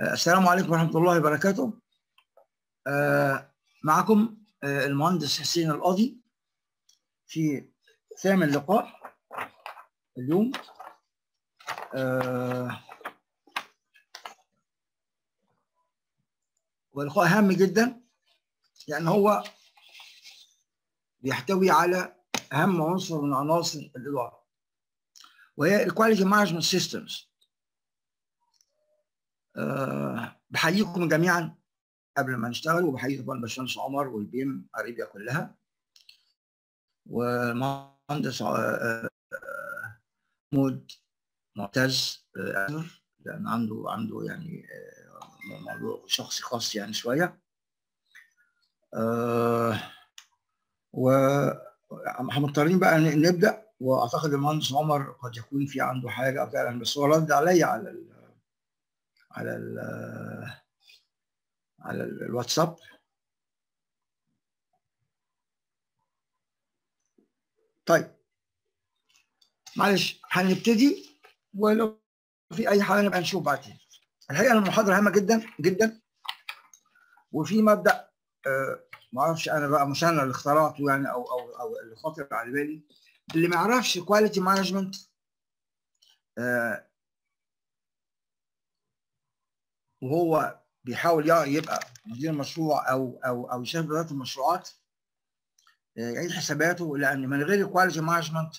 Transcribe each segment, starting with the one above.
السلام عليكم ورحمة الله وبركاته آه، معكم آه، المهندس حسين القاضي في ثامن لقاء اليوم آه، ولقاء هام جدا لأن هو بيحتوي على أهم عنصر من عناصر الإدارة وهي الكواليتي مانجمنت سيستمز بحييكم جميعا قبل ما نشتغل وبحيي طبعا الباشمهندس عمر والبيم اريبيا كلها والمهندس محمود معتز لان عنده عنده يعني موضوع شخصي خاص يعني شويه ومضطرين بقى نبدا واعتقد المهندس عمر قد يكون في عنده حاجه فعلا بس هو رد عليا على ال على ال على الواتساب طيب معلش هنبتدي ولو في اي حاجه نبقى نشوف بعدين الحقيقه المحاضره هامه جدا جدا وفي مبدا آه ما اعرفش انا بقى مش انا اللي اخترعته يعني او او او اللي خاطر على بالي اللي ما يعرفش كواليتي مانجمنت آه وهو بيحاول يبقى مدير مشروع او او او يشارك اداره المشروعات يعيد حساباته لان من غير الكواليتي مانجمنت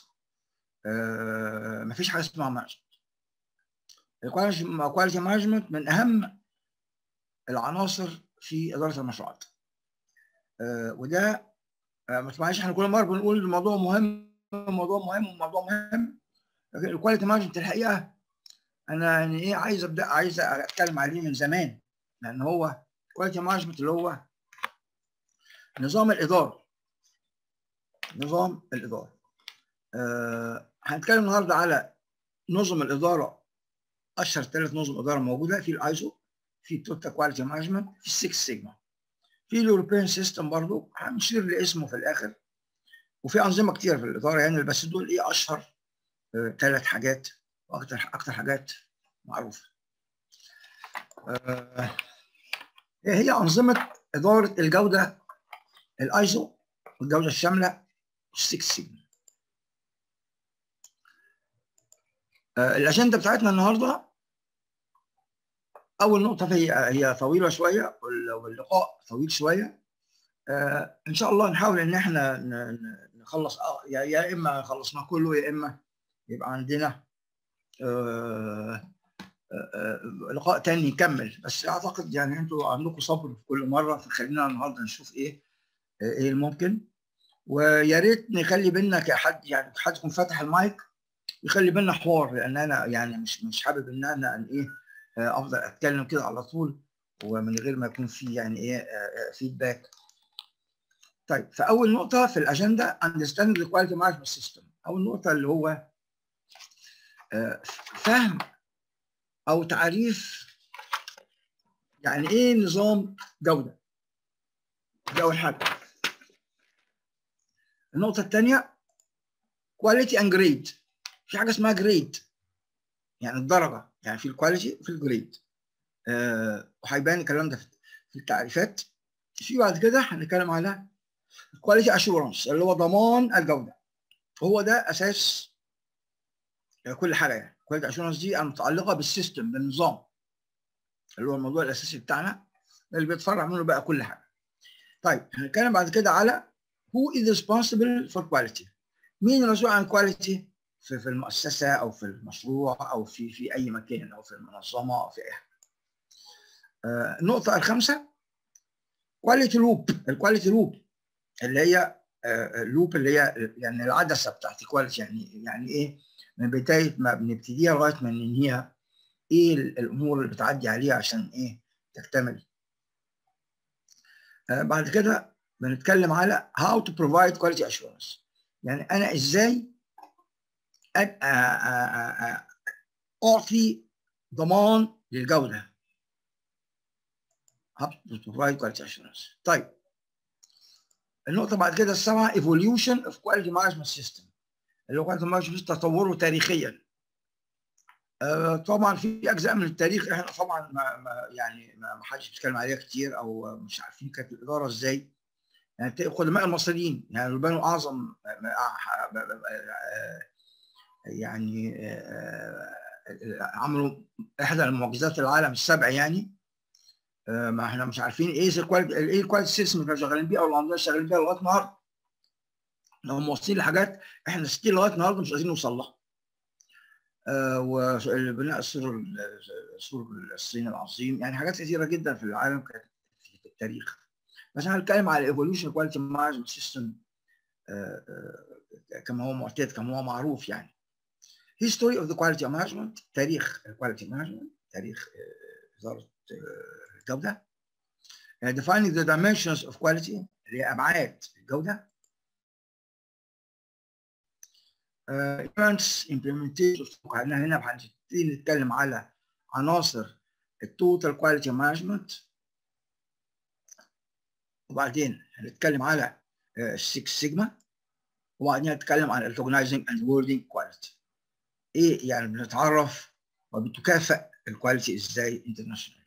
مفيش حاجه اسمها مانجمنت الكواليتي مانجمنت من اهم العناصر في اداره المشروعات وده ما تسمعيش احنا كل مره بنقول الموضوع مهم الموضوع مهم والموضوع مهم لكن الكواليتي مانجمنت الحقيقه انا يعني ايه عايز ابدا عايز اتكلم عليه من زمان لان هو كواليتي مانجمنت اللي هو نظام الاداره نظام الاداره أه هنتكلم النهارده على نظم الاداره اشهر ثلاث نظم اداره موجوده في الايزو في التوتال كواليتي مانجمنت في السكس سيجما في اليوروبيان سيستم برضه هنشير لاسمه في الاخر وفي انظمه كتير في الاداره يعني بس دول ايه اشهر ثلاث أه حاجات واكتر اكتر حاجات معروفه آه هي انظمه اداره الجوده الايزو الجوده الشامله 6 سيجما آه الاجنده بتاعتنا النهارده اول نقطه هي هي طويله شويه واللقاء طويل شويه آه ان شاء الله نحاول ان احنا نخلص يا اما خلصنا كله يا اما يبقى عندنا آه آه لقاء تاني يكمل بس اعتقد يعني انتوا عندكم صبر في كل مره فخلينا النهارده نشوف ايه ايه الممكن ويا ريت نخلي بينا كحد يعني حد يكون فاتح المايك يخلي بينا حوار لان انا يعني مش مش حابب ان انا ايه افضل اتكلم كده على طول ومن غير ما يكون في يعني ايه فيدباك طيب فاول نقطه في الاجنده understand the quality management system اول نقطه اللي هو فهم او تعريف يعني ايه نظام جوده دي اول حاجه النقطه الثانيه كواليتي اند جريد في حاجه اسمها جريد يعني الدرجه يعني في الكواليتي وفي الجريد أه وهيبان الكلام ده في التعريفات في بعد كده هنتكلم على الكواليتي اشورنس اللي هو ضمان الجوده هو ده اساس كل حاجه يعني كواليتي اشورنس دي المتعلقه بالسيستم بالنظام اللي هو الموضوع الاساسي بتاعنا اللي بيتفرع منه بقى كل حاجه طيب هنتكلم بعد كده على who is responsible for quality مين المسؤول عن الكواليتي في في المؤسسه او في المشروع او في في اي مكان او في المنظمه او في اي حاجه آه النقطه الخامسه كواليتي لوب الكواليتي لوب اللي هي اللوب اللي هي يعني العدسه بتاعت الكواليتي يعني يعني ايه من بدايه ما بنبتديها لغايه ما ننهيها ايه الامور اللي بتعدي عليها عشان ايه تكتمل آه بعد كده بنتكلم على how to provide quality assurance يعني انا ازاي اعطي ضمان للجوده how to provide quality assurance طيب النقطه بعد كده السبعه evolution of quality management system اللي هو quality management تطوره تاريخيا آه، طبعا في اجزاء من التاريخ احنا طبعا ما ما يعني ما ما حدش بيتكلم عليها كتير او مش عارفين كانت الاداره ازاي يعني تلاقي القدماء المصريين يعني بنوا اعظم يعني آه، عملوا احدى المعجزات العالم السبع يعني آه، ما احنا مش عارفين ايه الكواليتي ايه الكواليتي سيستم اللي كانوا شغالين بيها او الانظمه شغالين بيها لغايه النهارده هم واصلين لحاجات احنا ستيل لغايه النهارده مش قادرين نوصل لها آه، وبناء السور سور الصين العظيم يعني حاجات كثيره جدا في العالم كانت في التاريخ بس انا هتكلم على الايفولوشن كواليتي مانجمنت سيستم كما هو معتاد كما هو معروف يعني history of the quality management تاريخ الكواليتي مانجمنت تاريخ اداره الجوده defining the dimensions of quality اللي هي ابعاد الجوده events implementation احنا هنا هنبتدي نتكلم على عناصر التوتال كواليتي مانجمنت وبعدين هنتكلم على 6 سيجما وبعدين هنتكلم عن الاورجنايزنج اند ووردنج كواليتي ايه يعني بنتعرف وبتكافئ الكواليتي ازاي انترناشونال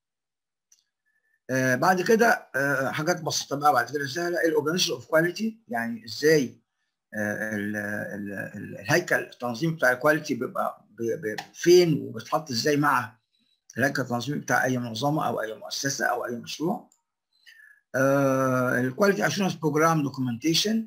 آه بعد كده آه حاجات بسيطه بقى بعد كده سهله الاورجنايزيشن اوف كواليتي يعني ازاي آه ال ال ال الهيكل التنظيمي بتاع الكواليتي بيبقى فين وبيتحط ازاي مع الهيكل التنظيمي بتاع اي منظمه او اي مؤسسه او اي مشروع الكواليتي اشورنس بروجرام دوكيومنتيشن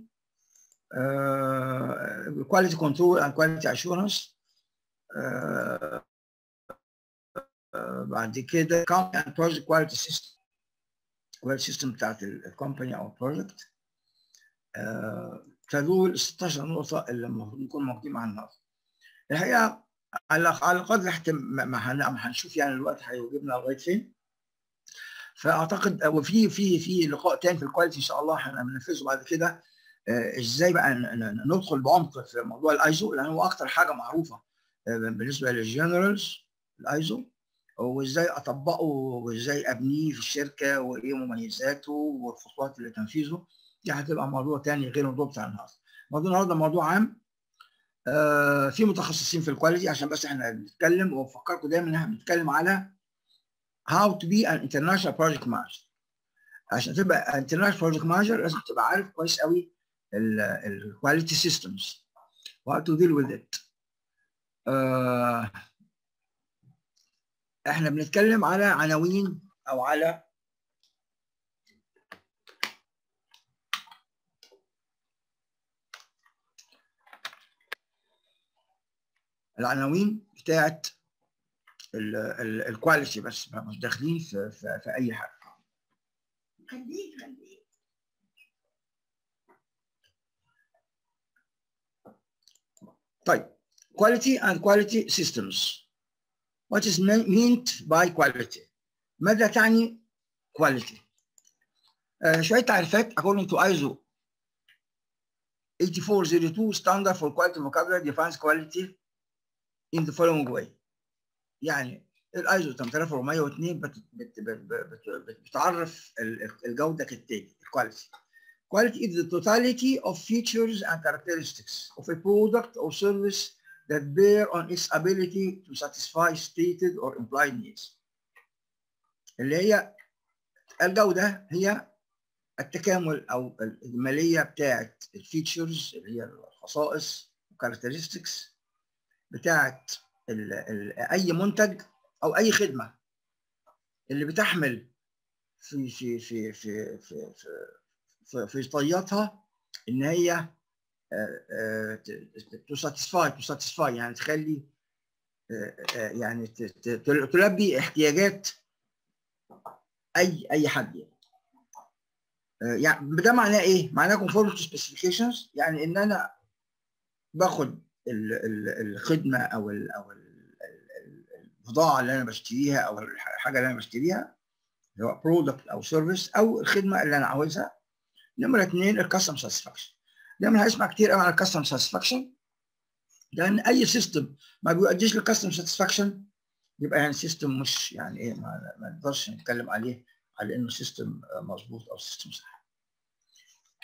quality control and quality assurance uh, uh, بعد كده company and project quality system quality system بتاعت الكومباني او البروجكت uh, فدول 16 نقطة اللي المفروض نكون موجودين مع النهارده. الحقيقة على على قدر ما هنشوف يعني الوقت هيوجبنا لغاية فين. فاعتقد وفي في في لقاء تاني في الكواليتي ان شاء الله هننفذه بعد كده ازاي بقى ندخل بعمق في موضوع الايزو لان هو اكتر حاجه معروفه بالنسبه للجنرالز الايزو وازاي اطبقه وازاي ابنيه في الشركه وايه مميزاته والخطوات اللي تنفيذه دي هتبقى موضوع تاني غير الموضوع بتاع النهارده. موضوع النهارده موضوع عام آه في متخصصين في الكواليتي عشان بس احنا بنتكلم وبفكركم دايما ان احنا بنتكلم على how to be an international project manager. عشان تبقى international project manager لازم تبقى عارف كويس قوي الكواليتي سيستمز وهاو تو ديل وذ ات احنا بنتكلم على عناوين او على العناوين بتاعت الكواليتي بس مش داخلين في, في, في اي حاجه خليك خليك طيب quality and quality systems what is meant by quality ماذا تعني quality uh, شوية تعريفات according to ISO 8402 standard for quality vocabulary defines quality in the following way يعني الايزو 8402 بت بت بت بتعرف الجوده كالتالي الكواليتي Quality is the totality of features and characteristics of a product or service that bear on its ability to satisfy stated or implied needs. اللي هي الجودة هي التكامل أو الإجمالية بتاعت الفيتشرز اللي هي الخصائص characteristics بتاعت ال ال أي منتج أو أي خدمة اللي بتحمل في في في في في, في في طياتها ان هي تساتسفاي تساتسفاي يعني تخلي يعني تلبي احتياجات اي اي حد يعني يعني ده معناه ايه؟ معناه conformity specifications يعني ان انا باخد الخدمه او ال او البضاعه اللي انا بشتريها او الحاجه اللي انا بشتريها سواء برودكت او سيرفيس او الخدمه اللي انا عاوزها نمرة اثنين الكاستم ساتسفاكشن دايما هسمع كتير قوي عن الكاستم ساتسفاكشن لان اي سيستم ما بيؤديش للكاستم ساتسفاكشن يبقى يعني سيستم مش يعني ايه ما, ما نقدرش نتكلم عليه على انه سيستم مظبوط او سيستم صح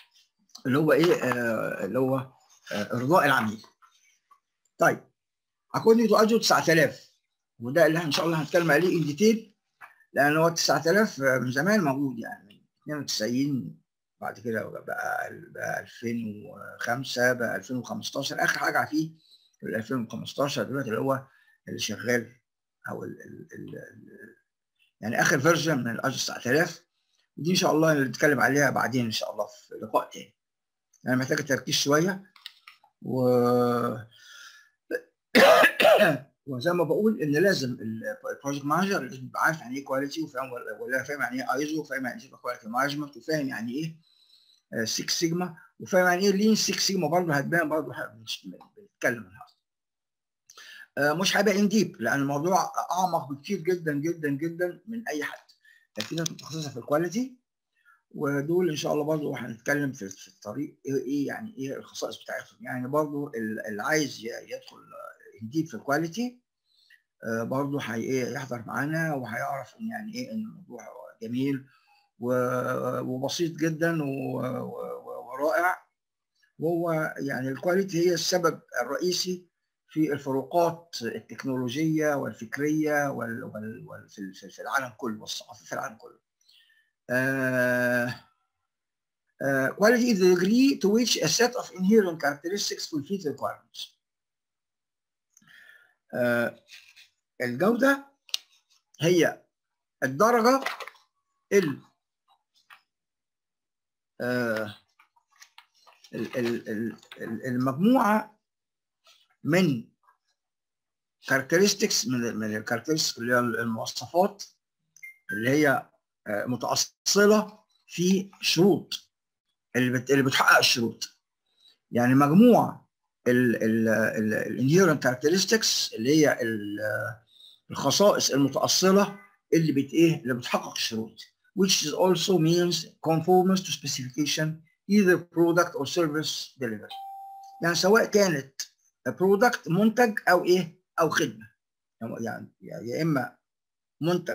اللي هو ايه آه اللي هو آه ارضاء العميل طيب according to اجو 9000 وده اللي ان شاء الله هنتكلم عليه ان ديتيل لان هو 9000 من زمان موجود يعني من 92 بعد كده بقى بقى 2005 بقى 2015 اخر حاجه فيه في 2015 دلوقتي اللي هو اللي شغال او ال ال ال يعني اخر فيرجن من الاجو 9000 ودي ان شاء الله اللي نتكلم عليها بعدين ان شاء الله في لقاء تاني يعني محتاجه تركيز شويه و وزي ما بقول ان لازم البروجكت مانجر لازم يبقى عارف يعني ايه كواليتي وفاهم ولا فاهم يعني ايه ايزو وفاهم يعني ايه كواليتي مانجمنت وفاهم يعني ايه 6 سيجما وفاهم يعني ايه لين 6 سيجما برضه هتبان برضه بنتكلم النهارده مش هيبقى ان ديب لان الموضوع اعمق بكتير جدا جدا جدا من اي حد في ناس متخصصه في الكواليتي ودول ان شاء الله برضه هنتكلم في, في الطريق ايه يعني ايه الخصائص بتاعتهم يعني برضه اللي عايز يدخل جديد في الكواليتي برضه هي يحضر معانا وهيعرف ان يعني ايه ان الموضوع جميل وبسيط جدا ورائع وهو يعني الكواليتي هي السبب الرئيسي في الفروقات التكنولوجيه والفكريه وال وال وال في العالم كله والثقافه في العالم كله. Uh, uh, quality is the degree to which a set of inherent characteristics fulfill the requirements. Uh, الجودة هي الدرجة ال المجموعة من characteristics من من الكاركترستكس اللي هي المواصفات اللي هي متأصلة في شروط اللي بت اللي بتحقق الشروط يعني مجموعة الانهيرنت كاركترستكس اللي هي الخصائص المتأصلة اللي بت ايه اللي بتحقق الشروط which is also means conformance to specification either product or service delivery يعني سواء كانت برودكت منتج او ايه او خدمه يعني يا اما منتج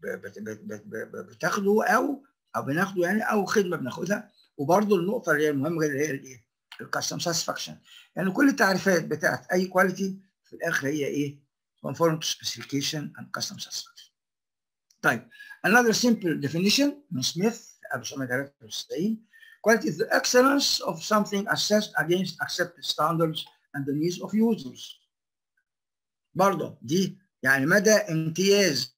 بتاخده او او بناخده يعني او خدمه بناخدها وبرده النقطه اللي هي المهمه اللي هي الايه؟ الكاستم ساتسفاكشن يعني كل التعريفات بتاعت اي كواليتي في الاخر هي ايه؟ conform to specification and custom satisfaction. طيب another simple definition من سميث 1993 quality is the excellence of something assessed against accepted standards and the needs of users. برضه دي يعني مدى امتياز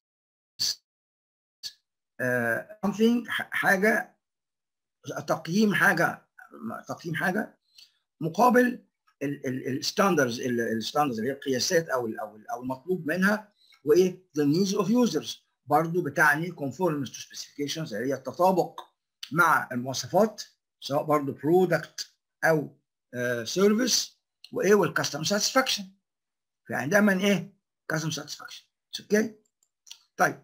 uh, something حاجه تقييم حاجه تقييم حاجه مقابل الستاندرز الستاندرز اللي هي القياسات او او او المطلوب منها وايه the needs of users برضه بتعني conformance to specifications اللي هي التطابق مع المواصفات سواء برضه برودكت او سيرفيس uh, وايه والكاستم ساتسفاكشن يعني دايما ايه كاستم ساتسفاكشن اوكي طيب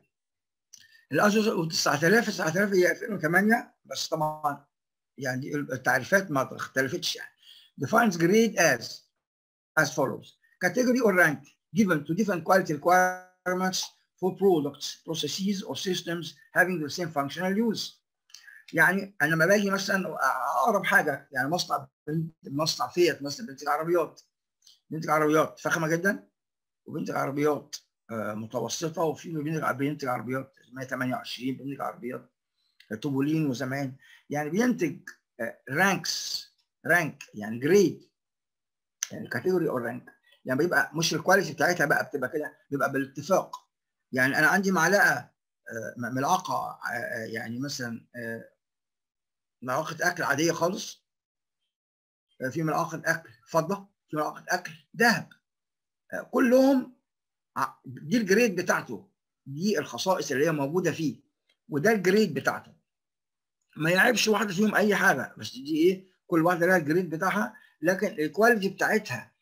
الازو 9000 9000 هي 2008 بس طبعا يعني التعريفات ما اختلفتش يعني defines grade as as follows category or rank given to different quality requirements for products processes or systems having the same functional use يعني انا لما باجي مثلا اقرب حاجه يعني مصنع مصنع فيات مثلا بينتج عربيات بينتج عربيات فخمه جدا وبينتج عربيات متوسطه وفي بينتج عربيات 128 بينتج عربيات توبولين وزمان يعني بينتج رانكس رانك يعني جريد يعني كاتيجوري او رانك يعني بيبقى مش الكواليتي بتاعتها بقى بتبقى كده بيبقى بالاتفاق يعني انا عندي معلقه ملعقه يعني مثلا ملعقه اكل عاديه خالص في ملعقه اكل فضه في ملعقه اكل ذهب كلهم دي الجريد بتاعته دي الخصائص اللي هي موجوده فيه وده الجريد بتاعته ما يعيبش واحده فيهم اي حاجه بس دي ايه كل واحده لها الجريد بتاعها لكن الكواليتي بتاعتها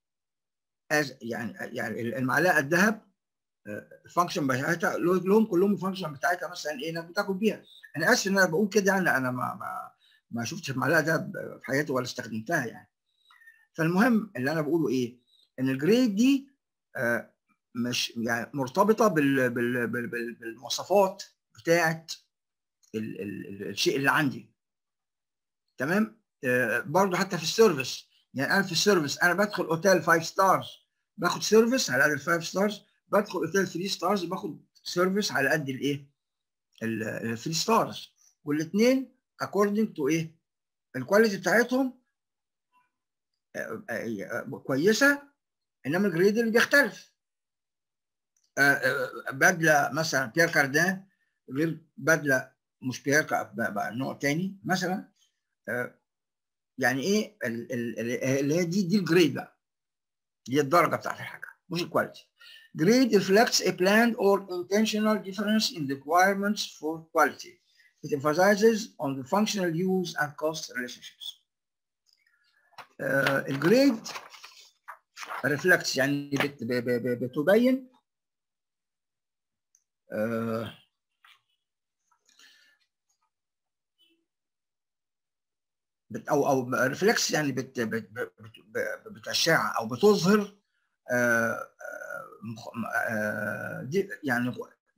يعني يعني المعلقه الذهب الفانكشن بتاعتها لهم كلهم الفانكشن بتاعتها مثلا ايه انك بتاكل بيها انا اسف ان انا بقول كده يعني انا ما ما ما شفتش المعلقه ده في حياتي ولا استخدمتها يعني فالمهم اللي انا بقوله ايه ان الجريد دي آه مش يعني مرتبطه بال بال بال بال بالمواصفات بتاعه ال ال الشيء اللي عندي تمام آه برضه حتى في السيرفيس يعني انا في السيرفيس انا بدخل اوتيل 5 ستارز باخد سيرفيس على قد الفايف ستارز بدخل اوتيل 3 ستارز باخد سيرفيس على قد الايه ال 3 ستارز والاثنين اكوردنج تو ايه الكواليتي بتاعتهم كويسه انما الجريد اللي بيختلف بدله مثلا بيير كاردان غير بدله مش بيير بقى نوع تاني مثلا يعني ايه اللي هي دي دي الجريد بقى دي الدرجه بتاعت الحاجه مش الكواليتي Grade reflects a planned or intentional difference in the requirements for quality. It emphasizes on the functional use and cost relationships. Uh, الجريد reflects يعني بت بتبين uh, بت او او ريفلكس يعني بت بت بت بتشع او بتظهر آه آه دي يعني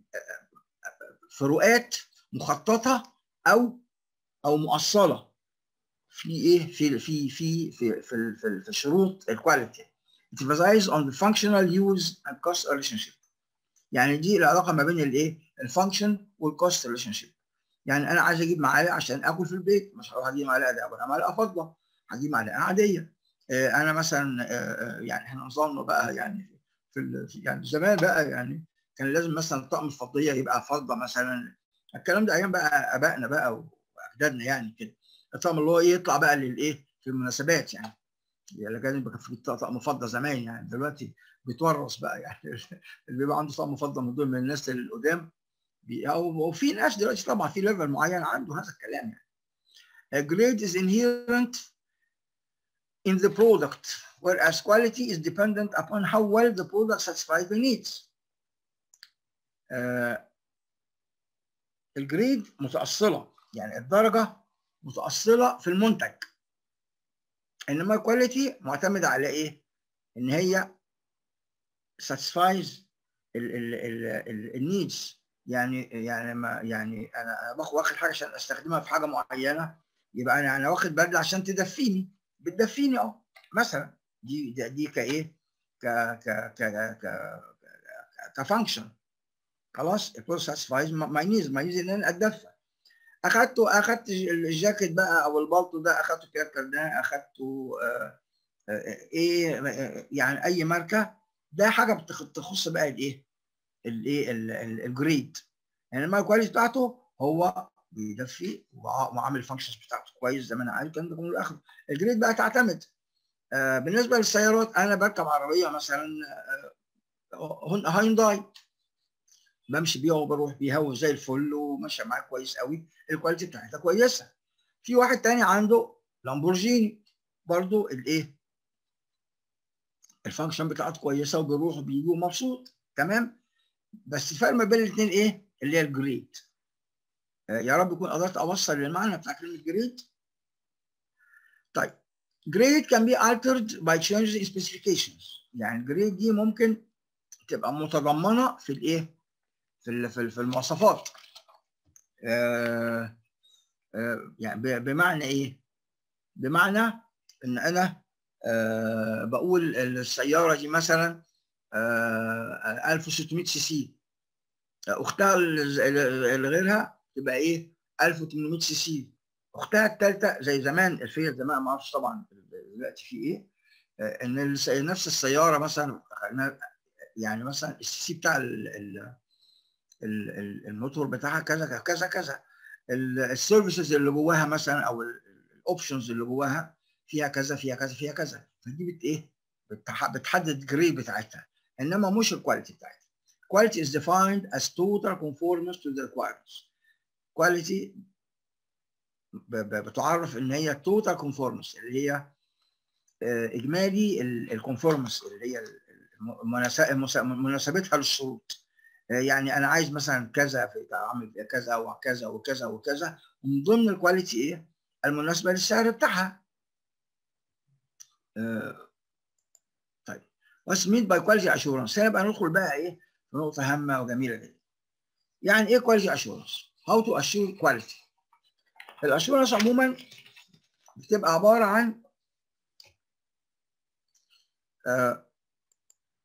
فروقات مخططه او او مؤصله في ايه في في في في في, في, في شروط الكواليتي it emphasizes on the functional use and cost relationship يعني دي العلاقه ما بين الايه الفانكشن والكوست ريليشن شيب يعني انا عايز اجيب معلقه عشان اكل في البيت مش هروح اجيب معلقه ده انا معلقه فضه هجيب معلقه عاديه انا مثلا يعني احنا نظامنا بقى يعني في يعني زمان بقى يعني كان لازم مثلا الطقم الفضيه يبقى فضه مثلا الكلام ده ايام بقى ابائنا بقى واجدادنا يعني كده الطقم اللي هو ايه يطلع بقى للايه في المناسبات يعني يعني كان يبقى في طقم فضه زمان يعني دلوقتي بيتورث بقى يعني اللي بيبقى عنده طقم فضه من دول من الناس القدام او في ناس دلوقتي طبعا في ليفل معين عنده هذا الكلام يعني. A grade is inherent in the product whereas quality is dependent upon how well the product satisfies the needs. Uh, الجريد متأصلة يعني الدرجة متأصلة في المنتج انما الكواليتي معتمدة على ايه؟ ان هي satisfies النيدز يعني يعني ما يعني انا باخد واخد حاجه عشان استخدمها في حاجه معينه يبقى انا انا واخد بدله عشان تدفيني بتدفيني اه مثلا دي دي, دي كايه ك ك ك ك كفانكشن خلاص البروس ساتسفايز ماي نيز ماي نيز ان انا اتدفى اخدته اخدت الجاكيت بقى او البلطو ده اخدته كاركر ده اخدته آه ايه يعني اي ماركه ده حاجه تخص بقى الايه الايه الجريد يعني لما الكواليتي بتاعته هو بيدفي وعامل الفانكشنز بتاعته كويس زي ما انا عارف الكلام ده كله الاخر الجريد بقى تعتمد آه بالنسبه للسيارات انا بركب عربيه مثلا آه هاينداي بمشي بيها وبروح بيها زي الفل وماشيه معايا كويس قوي الكواليتي بتاعتها كويسه في واحد تاني عنده لامبورجيني برضو الايه الفانكشن بتاعته كويسه وبيروح وبيجي ومبسوط تمام بس الفرق ما بين الاثنين ايه اللي هي الجريد آه يا رب يكون قدرت اوصل للمعنى بتاع كلمه جريد طيب grade can be altered by changes in specifications يعني الجريد دي ممكن تبقى متضمنه في الايه في في المواصفات آه آه يعني بمعنى ايه بمعنى ان انا آه بقول السياره دي مثلا آه 1600 سي سي اختها اللي غيرها تبقى ايه 1800 سي سي اختها الثالثه زي زمان الفيت زمان ما اعرفش طبعا دلوقتي في ايه آه ان نفس السياره مثلا يعني مثلا السي سي بتاع ال ال الموتور بتاعها كذا كذا كذا السيرفيسز اللي جواها مثلا او الاوبشنز اللي جواها فيها كذا فيها كذا فيها كذا فدي بت ايه بتحدد الجريد بتاعتها انما مش الكواليتي بتاعتها quality is defined as total conformance to the requirements quality بتعرف ان هي total conformance اللي هي اجمالي الكونفورمنس اللي هي مناسبتها للشروط يعني انا عايز مثلا كذا في اعمل كذا وكذا وكذا وكذا ومن ضمن الكواليتي ايه المناسبه للسعر بتاعها آه طيب what's meant by quality assurance هنا بقى ندخل بقى ايه في نقطه هامه وجميله جدا يعني ايه quality assurance how to assure quality الاشورنس عموما بتبقى عباره عن آه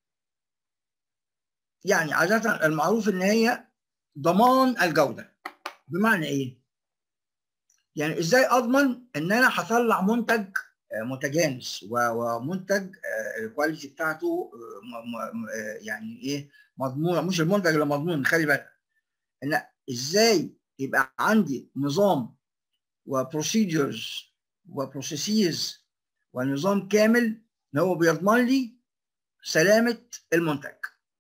يعني عاده المعروف ان هي ضمان الجوده بمعنى ايه يعني ازاي اضمن ان انا هطلع منتج متجانس ومنتج الكواليتي بتاعته يعني ايه مضمونه مش المنتج اللي مضمون خلي بالك ان ازاي يبقى عندي نظام وبروسيدجرز وبروسيسز ونظام كامل ان هو بيضمن لي سلامه المنتج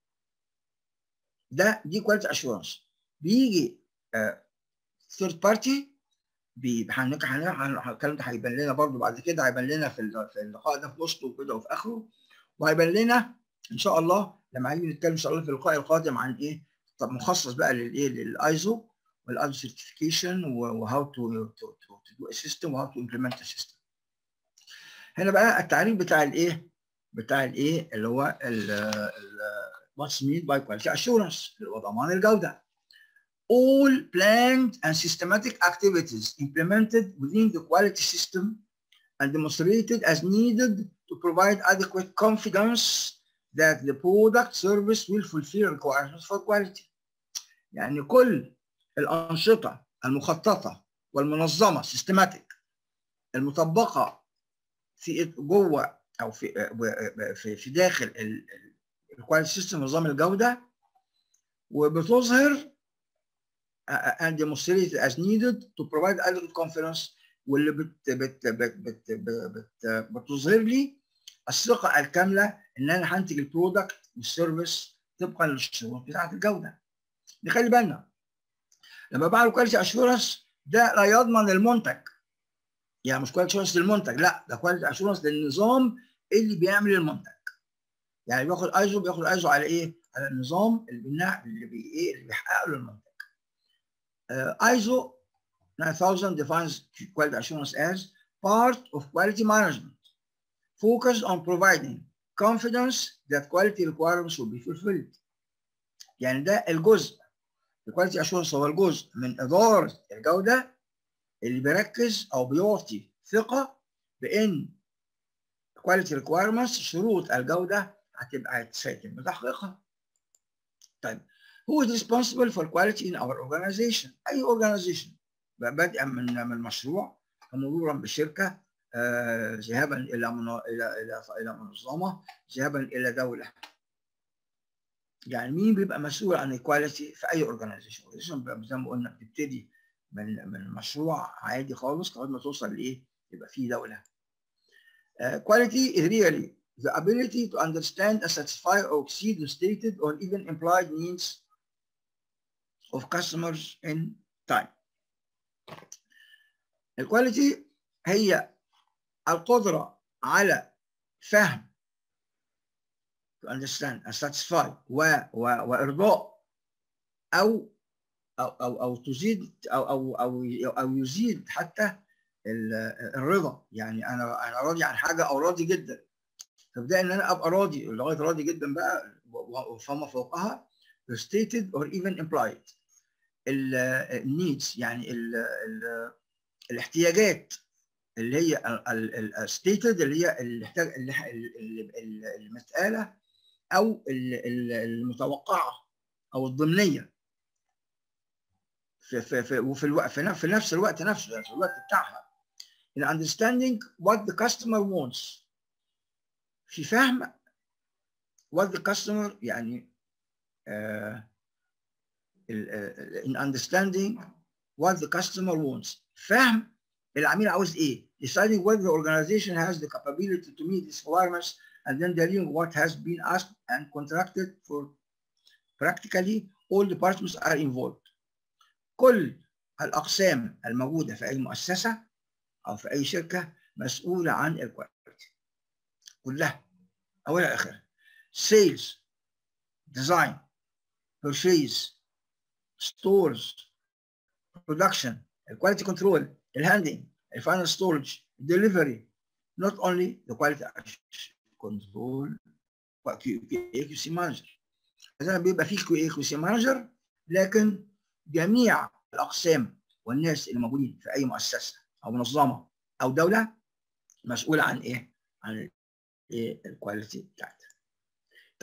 ده دي كواليتي اشورنس بيجي ثيرد بارتي الكلام ده هيبان لنا برضه بعد كده هيبان لنا في في اللقاء ده في وسطه وكده وفي اخره وهيبان لنا ان شاء الله لما هنيجي نتكلم ان شاء الله في اللقاء القادم عن ايه طب مخصص بقى للايه للايزو والايزو سيرتيفيكيشن وهاو تو تو دو سيستم وهاو تو امبلمنت سيستم هنا بقى التعريف بتاع الايه بتاع الايه اللي هو واتس مين باي كواليتي اشورنس اللي هو ضمان الجوده all planned and systematic activities implemented within the quality system and demonstrated as needed to provide adequate confidence that the product service will fulfill requirements for quality. يعني كل الأنشطة المخططة والمنظمة systematic المطبقة في جوه أو في في في داخل الكواليتي سيستم نظام الجودة وبتظهر and demonstrated as needed to provide adequate confidence واللي بت بت بت بت بت بتظهر لي الثقة الكاملة إن أنا هنتج البرودكت والسيرفيس طبقا للشروط بتاعة الجودة. نخلي بالنا لما بعمل كواليتي اشورنس ده لا يضمن المنتج يعني مش كواليتي اشورنس للمنتج لا ده كواليتي اشورنس للنظام اللي بيعمل المنتج. يعني بياخد ايزو بياخد ايزو على ايه؟ على النظام اللي بينا اللي بي ايه اللي بيحققه للمنتج. Uh, ISO 9000 defines quality assurance as part of quality management, focused on providing confidence that quality requirements will be fulfilled. يعني ده الجزء الكواليتي اشورنس هو الجزء من اداره الجوده اللي بيركز او بيعطي ثقه بان quality requirements شروط الجوده هتبقى هيتم تحقيقها. طيب Who is responsible for quality in our organization؟ أي organization بدءا من من مشروع مرورا بشركة آه ذهابا إلى إلى إلى إلى منظمة ذهابا إلى دولة. يعني مين بيبقى مسؤول عن الكواليتي في أي organization؟ زي ما قلنا بتبتدي من من مشروع عادي خالص لغاية ما توصل لإيه؟ يبقى في دولة. Uh, quality is really the ability to understand and satisfy or exceed the stated or even implied needs of customers in time. الكواليتي هي القدرة على فهم to understand and satisfy و, و, وإرضاء أو أو أو أو تزيد أو أو أو أو يزيد حتى الرضا يعني أنا أنا راضي عن حاجة أو راضي جدا فبدأ إن أنا أبقى راضي لغاية راضي جدا بقى وفما فوقها stated or even implied النيدز يعني ال ال الاحتياجات اللي هي الستيتد اللي هي الاحتياج المساله او المتوقعه او الضمنيه في في في وفي الوقت في, في نفس الوقت نفسه في الوقت بتاعها in understanding what the customer wants في فهم what the customer يعني uh, in understanding what the customer wants فهم العميل عاوز ايه deciding whether the organization has the capability to meet its requirements and then delivering what has been asked and contracted for practically all departments are involved كل الأقسام الموجودة في أي مؤسسة أو في أي شركة مسؤولة عن الكواليتي كلها أولها آخرها sales design purchase stores production quality control الهاندلنج الفاينل ستورج delivery not only the quality control كيو سي مانجر مثلا بيبقى فيه كيو سي مانجر لكن جميع الاقسام والناس اللي موجودين في اي مؤسسه او منظمه او دوله مسؤوله عن ايه؟ عن ايه الكواليتي بتاعتها. طيب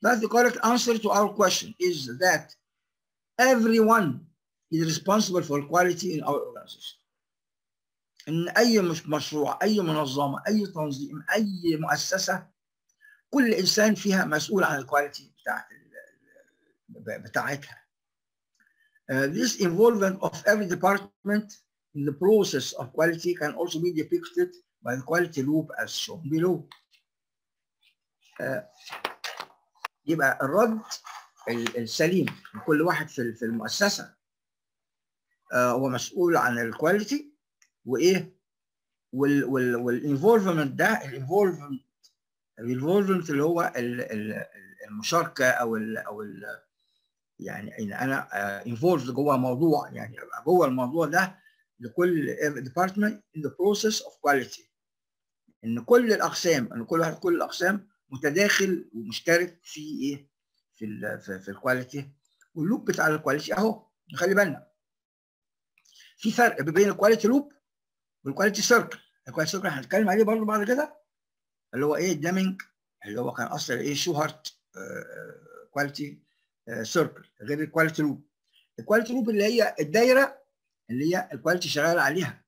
But the correct answer to our question is that everyone is responsible for quality in our organization. ان اي مش مشروع اي منظمه اي تنظيم اي مؤسسه كل انسان فيها مسؤول عن الكواليتي بتاعت بتاعتها. Uh, this involvement of every department in the process of quality can also be depicted by the quality loop as shown below. Uh, يبقى الرد السليم لكل واحد في في المؤسسه uh, هو مسؤول عن الكواليتي وايه والانفولفمنت ده الانفولفمنت الانفولفمنت اللي هو المشاركه او ال او ال يعني ان انا انفولفد جوه موضوع يعني ابقى جوه الموضوع ده لكل ديبارتمنت in the process of quality ان كل الاقسام ان كل واحد كل الاقسام متداخل ومشترك في ايه في ال في, في الكواليتي واللوب بتاع الكواليتي اهو نخلي بالنا في فرق بين الكواليتي لوب والكواليتي سيركل الكواليتي سيركل هنتكلم عليه برضه بعد كده اللي هو ايه دامينج اللي هو كان اصلا ايه شو هارت كواليتي سيركل غير الكواليتي لوب الكواليتي لوب اللي هي الدايره اللي هي الكواليتي شغال عليها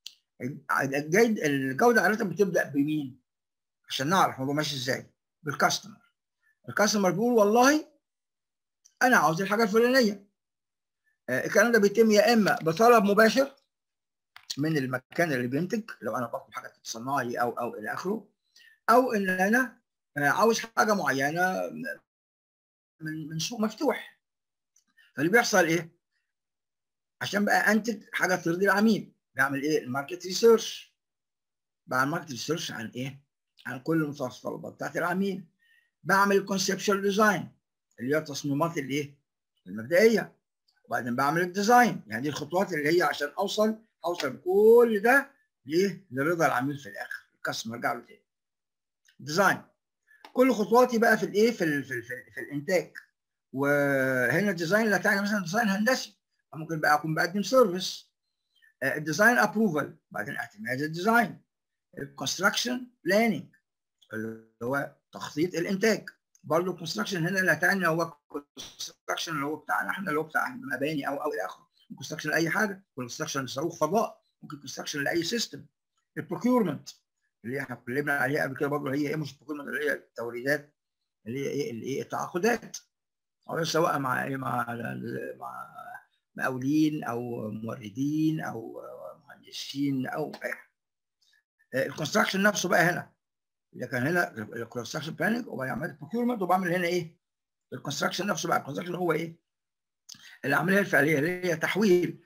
الجوده عاده بتبدا بمين عشان نعرف الموضوع ماشي ازاي بالكاستمر الكاستمر بيقول والله انا عاوز الحاجه الفلانيه الكلام ده بيتم يا اما بطلب مباشر من المكان اللي بينتج لو انا باخد حاجه صناعي او او الى اخره او ان انا عاوز حاجه معينه من من سوق مفتوح فاللي بيحصل ايه؟ عشان بقى انتج حاجه ترضي العميل بعمل ايه؟ الماركت ريسيرش بعمل ماركت ريسيرش عن ايه؟ عن كل المتطلبات بتاعت العميل بعمل الكونسبشوال ديزاين اللي هي التصميمات الايه؟ المبدئيه وبعدين بعمل الديزاين يعني دي الخطوات اللي هي عشان اوصل اوصل بكل ده ليه؟ لرضا العميل في الاخر الكاستمر ارجع له تاني ديزاين كل خطواتي بقى في الايه في ال في, ال في, ال في الانتاج وهنا الديزاين لا تعني مثلا ديزاين هندسي ممكن بقى اكون بقدم سيرفيس الديزاين ابروفال بعدين اعتماد الديزاين الكونستراكشن بلاننج اللي هو تخطيط الانتاج برضه الكونستراكشن هنا لا تعني هو الكونستراكشن اللي هو بتاعنا احنا اللي هو بتاع مباني او او الى اخره كونستراكشن لاي حاجه كونستراكشن لصاروخ فضاء ممكن كونستراكشن لاي سيستم البروكيورمنت اللي احنا اتكلمنا عليها قبل كده برضه هي ايه مش البروكيورمنت اللي هي التوريدات اللي هي ايه اللي هي التعاقدات او سواء مع ايه مع مع مقاولين او موردين او مهندسين او اي حاجه الكونستراكشن نفسه بقى هنا اللي كان هنا الكونستراكشن بلاننج وبعدين عملت بروكيورمنت وبعمل هنا ايه الكونستراكشن نفسه بقى الكونستراكشن هو ايه العمليه الفعليه اللي هي تحويل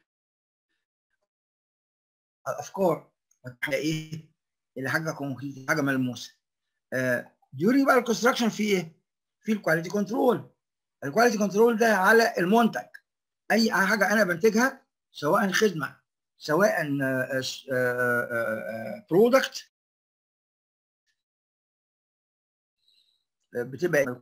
الافكار ايه الى حاجه كونكريت حاجه ملموسه ديوري بقى الكونستراكشن في ايه في الكواليتي كنترول الكواليتي كنترول ده على المنتج اي حاجه انا بنتجها سواء خدمه سواء برودكت بتبقى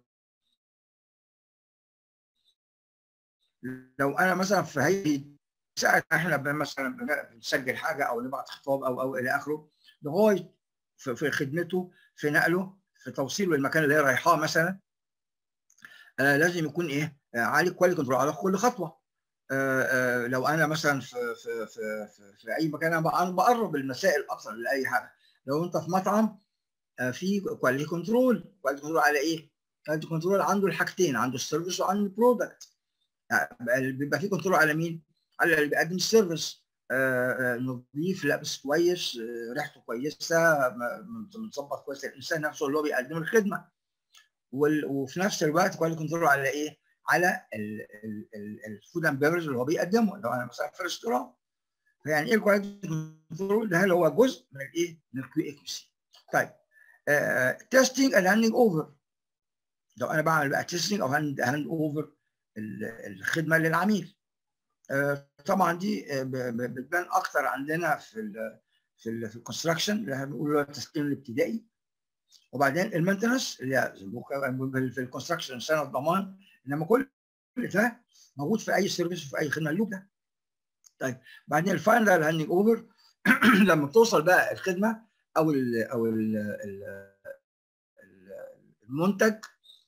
لو انا مثلا في هيئه ساعه احنا مثلا بنسجل حاجه او نبعت خطاب او او الى اخره لغايه في خدمته في نقله في توصيله للمكان اللي هي رايحاه مثلا آه لازم يكون ايه آه عالي كواليتي كنترول على كل خطوه آه آه لو انا مثلا في في في في, في اي مكان انا بقرب المسائل اكثر لاي حاجه لو انت في مطعم آه في كواليتي كنترول كواليتي كنترول على ايه؟ كواليتي كنترول عنده الحاجتين عنده السيرفيس وعنده البرودكت بيبقى في كنترول على مين؟ على اللي بيقدم السيرفيس آه نظيف لابس كويس آه ريحته كويسه متظبط كويس الانسان نفسه اللي هو بيقدم الخدمه وفي نفس الوقت كواليتي كنترول على ايه؟ على الفود اند بيفرج اللي هو بيقدمه لو انا مثلا في ريستوران يعني ايه الكواليتي كنترول ده اللي هو جزء من الايه؟ من الكيو اي كيو سي طيب تيستنج اند هاندنج اوفر لو انا بعمل بقى تيستنج او هاند اوفر الخدمه للعميل طبعا دي بتبان اكتر عندنا في ال في ال في الكونستراكشن اللي احنا بنقول التسليم الابتدائي وبعدين المينتنس اللي هي في الكونستراكشن سنه الضمان انما كل ده موجود في اي سيرفيس وفي اي خدمه اللوب ده طيب بعدين الفاينل هاندنج اوفر لما بتوصل بقى الخدمه او ال او ال المنتج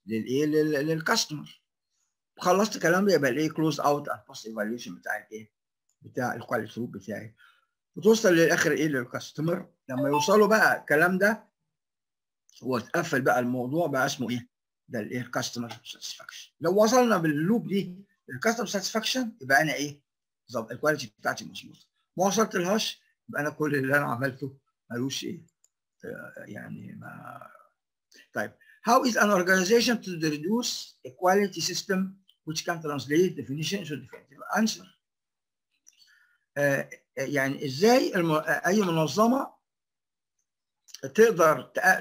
للايه للكاستمر خلصت الكلام ده يبقى الايه كلوز اوت اند بوست ايفالويشن بتاع الايه بتاع الكواليتي لوب بتاعي وتوصل للاخر ايه للكاستمر لما يوصلوا بقى الكلام ده وتقفل بقى الموضوع بقى اسمه ايه؟ ده الايه الكاستمر ساتسفاكشن لو وصلنا باللوب دي الكاستمر ساتسفاكشن يبقى انا ايه؟ بالظبط الكواليتي بتاعتي مظبوطه ما وصلت لهاش يبقى انا كل اللي انا عملته ملوش ايه؟ يعني ما طيب how is an organization to reduce a quality system which can translate definition into definitive answer آه يعني ازاي الم... اي منظمه تقدر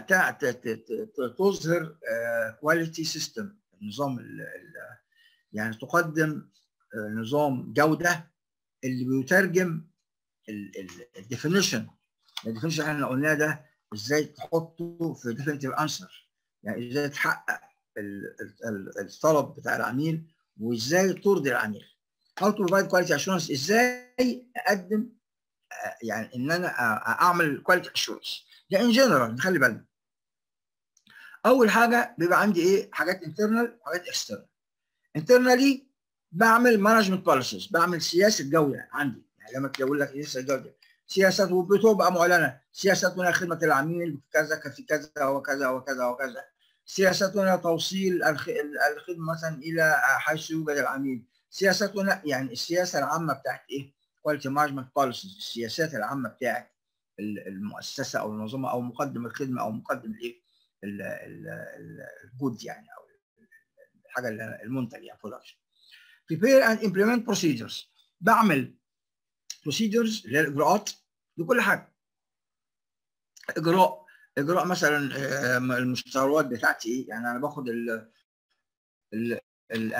تظهر كواليتي سيستم النظام ال يعني تقدم نظام جوده اللي بيترجم الديفينيشن الديفينيشن اللي احنا قلناه ده ازاي تحطه في ديفينيتيف انسر يعني ازاي تحقق الطلب بتاع العميل وازاي ترضي العميل how to provide quality assurance ازاي اقدم يعني ان انا اعمل quality assurance ده ان جنرال نخلي بالنا اول حاجه بيبقى عندي ايه حاجات انترنال وحاجات اكسترنال انترنالي بعمل مانجمنت بوليسيز بعمل سياسه جوده عندي يعني لما اقول لك سياسه جوده سياسات وبتبقى معلنه سياساتنا خدمه العميل كذا في كذا وكذا وكذا وكذا سياستنا توصيل الخدمه مثلا الى حيث يوجد العميل سياستنا يعني السياسه العامه بتاعت ايه كواليتي مانجمنت بوليسيز السياسات العامه بتاعت المؤسسه او المنظمه او مقدم الخدمه او مقدم الايه الجود يعني او الحاجه المنتج يعني برودكشن prepare and implement procedures بعمل procedures اللي هي الاجراءات لكل حاجه اجراء اجراء مثلا المشتريات بتاعتي ايه يعني انا باخد ال ال ال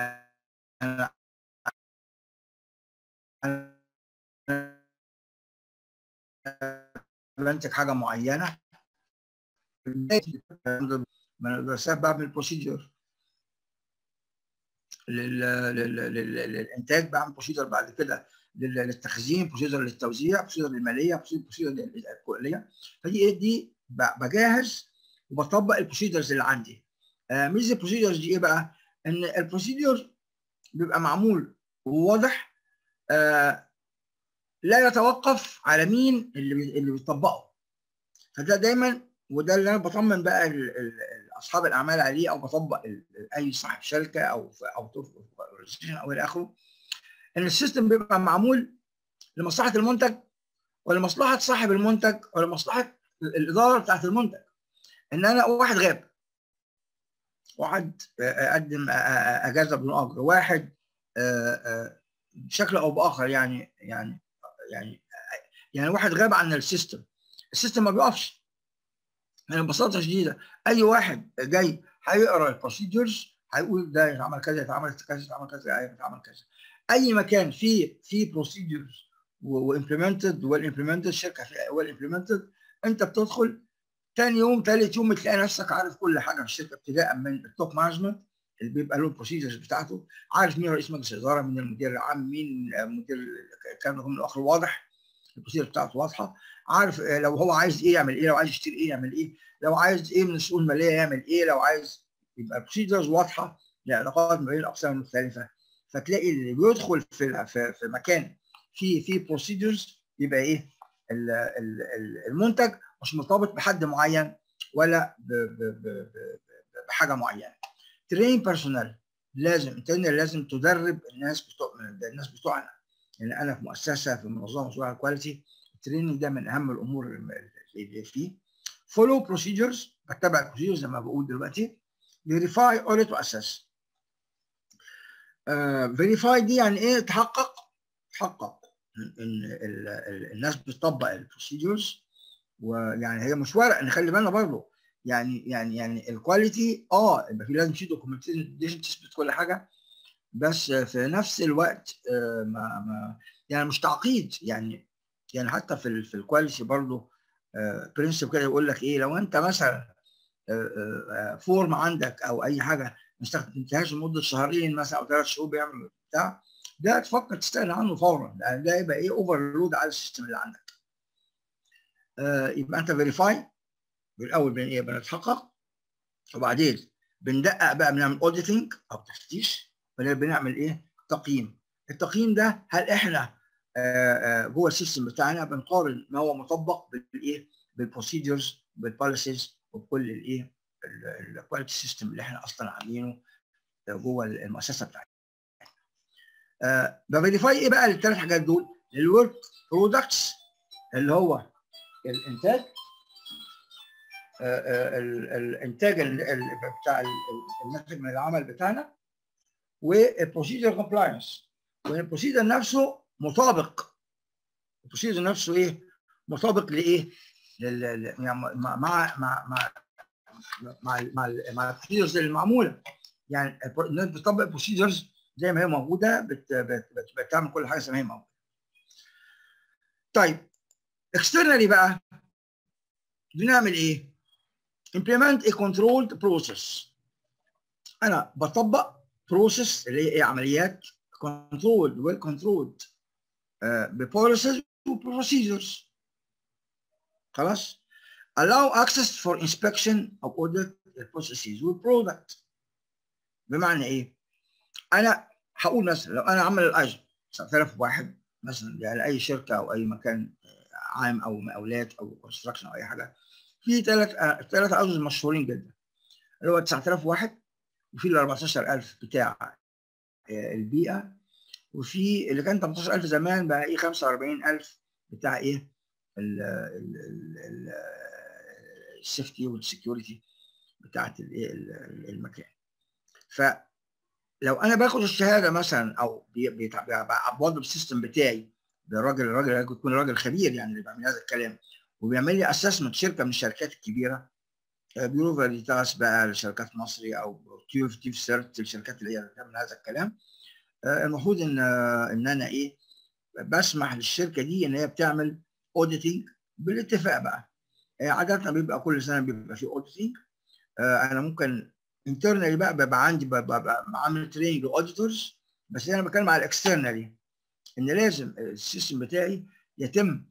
بنتج حاجه معينه بسبب بعمل بروسيجر للانتاج بعمل بروسيجر بعد كده للتخزين بروسيجر للتوزيع بروسيجر للماليه بروسيجر للكليه فدي ايه دي بجهز وبطبق البروسيجرز اللي عندي آه ميزه البروسيجرز دي ايه بقى؟ ان البروسيجر بيبقى معمول وواضح آه لا يتوقف على مين اللي اللي بيطبقه فده دايما وده اللي انا بطمن بقى ال ال اصحاب الاعمال عليه او بطبق اي صاحب شركه او او او الى اخره ان السيستم بيبقى معمول لمصلحه المنتج ولمصلحه صاحب المنتج ولمصلحه الاداره بتاعت المنتج ان انا واحد غاب واحد قدم اجازه بدون اجر واحد بشكل او باخر يعني يعني يعني يعني واحد غاب عن السيستم السيستم ما بيقفش يعني ببساطه شديده اي واحد جاي هيقرا البروسيدرز هيقول ده يتعمل كذا يتعمل كذا يتعمل كذا يتعمل كذا اي مكان فيه فيه بروسيدرز وامبلمنتد والامبلمنتد شركه والامبلمنتد انت بتدخل ثاني يوم ثالث يوم تلاقي نفسك عارف كل حاجه في الشركه ابتداء من التوب مانجمنت اللي بيبقى له البروسيجرز بتاعته عارف مين رئيس مجلس الاداره مين المدير العام مين مدير الكلام ده من الاخر واضح البروسيجر بتاعته واضحه عارف لو هو عايز ايه يعمل ايه لو عايز يشتري ايه يعمل ايه لو عايز ايه من السوق الماليه يعمل ايه لو عايز يبقى البروسيجرز واضحه لعلاقات ما بين الاقسام المختلفه فتلاقي اللي بيدخل في في, في مكان فيه فيه بروسيجرز يبقى ايه المنتج مش مرتبط بحد معين ولا بحاجه معينه ترين بيرسونال لازم انت لازم تدرب الناس بتوع الناس بتوعنا يعني انا في مؤسسه في منظمه مسؤوله عن الكواليتي التريننج ده من اهم الامور اللي فيه فولو بروسيجرز بتبع البروسيجرز زي ما بقول دلوقتي فيريفاي اوديت واسس فيريفاي دي يعني ايه تحقق تحقق ان الناس بتطبق البروسيجرز ويعني هي مش ورق نخلي بالنا برضه يعني يعني يعني الكواليتي اه يبقى في لازم في دوكيومنتيشن تثبت كل حاجه بس في نفس الوقت آه ما ما يعني مش تعقيد يعني يعني حتى في ال في الكواليتي برضه آه برنسب كده يقول لك ايه لو انت مثلا آه فورم عندك او اي حاجه ما استخدمتهاش لمده شهرين مثلا او ثلاث شهور بيعمل بتاع ده تفكر تستغنى عنه فورا لان ده يبقى ايه اوفرلود على السيستم اللي عندك. يبقى انت فيريفاي بالاول بين ايه بنتحقق وبعدين بندقق بقى بنعمل اوديتنج او تفتيش ولا بنعمل ايه تقييم التقييم ده هل احنا جوه السيستم بتاعنا بنقارن ما هو مطبق بالايه بالبروسيدرز بالبوليسيز وبكل الايه الكواليتي سيستم اللي احنا اصلا عاملينه جوه المؤسسه بتاعتنا بفيريفاي ايه بقى الثلاث حاجات دول الورك برودكتس اللي هو الانتاج الانتاج بتاع الناتج من العمل بتاعنا والبروسيجر كومبلاينس والبروسيجر نفسه مطابق البروسيجر نفسه ايه مطابق لايه لل... يعني مع مع مع مع مع مع, مع البروسيجرز المعموله يعني الناس بتطبق بروسيجرز زي ما هي موجوده بت... بت... بت... بتعمل كل حاجه زي ما هي موجوده طيب اكسترنالي بقى بنعمل ايه implement a controlled process انا بطبق process اللي هي ايه عمليات controlled well controlled uh, بpolicies وprocedures خلاص allow access for inspection of audit processes والproduct بمعنى ايه انا هقول مثلا لو انا عامل الاجر 9000 واحد مثلا يعني اي شركه او اي مكان عام او مقاولات او كونستراكشن او اي حاجه في ثلاث ثلاث عجز مشهورين جدا اللي هو 9000 واحد وفي ال 14000 بتاع البيئه وفي اللي كان 18000 زمان بقى ايه 45000 بتاع ايه السيفتي والسكيورتي بتاعت المكان فلو انا باخد الشهاده مثلا او بوضب السيستم بتاعي بالراجل الراجل يكون راجل خبير يعني اللي بيعمل هذا الكلام وبيعمل لي اسسمنت شركه من الشركات الكبيره بيورو فاليتاس بقى لشركات مصري او تيوف تيف سيرت الشركات اللي هي بتعمل هذا الكلام المفروض ان ان انا ايه بسمح للشركه دي ان هي بتعمل اوديتنج بالاتفاق بقى عاده بيبقى كل سنه بيبقى في اوديتنج انا ممكن انترنالي بقى ببقى عندي ببقى عامل تريننج لاوديتورز بس انا بتكلم على الاكسترنالي ان لازم السيستم بتاعي يتم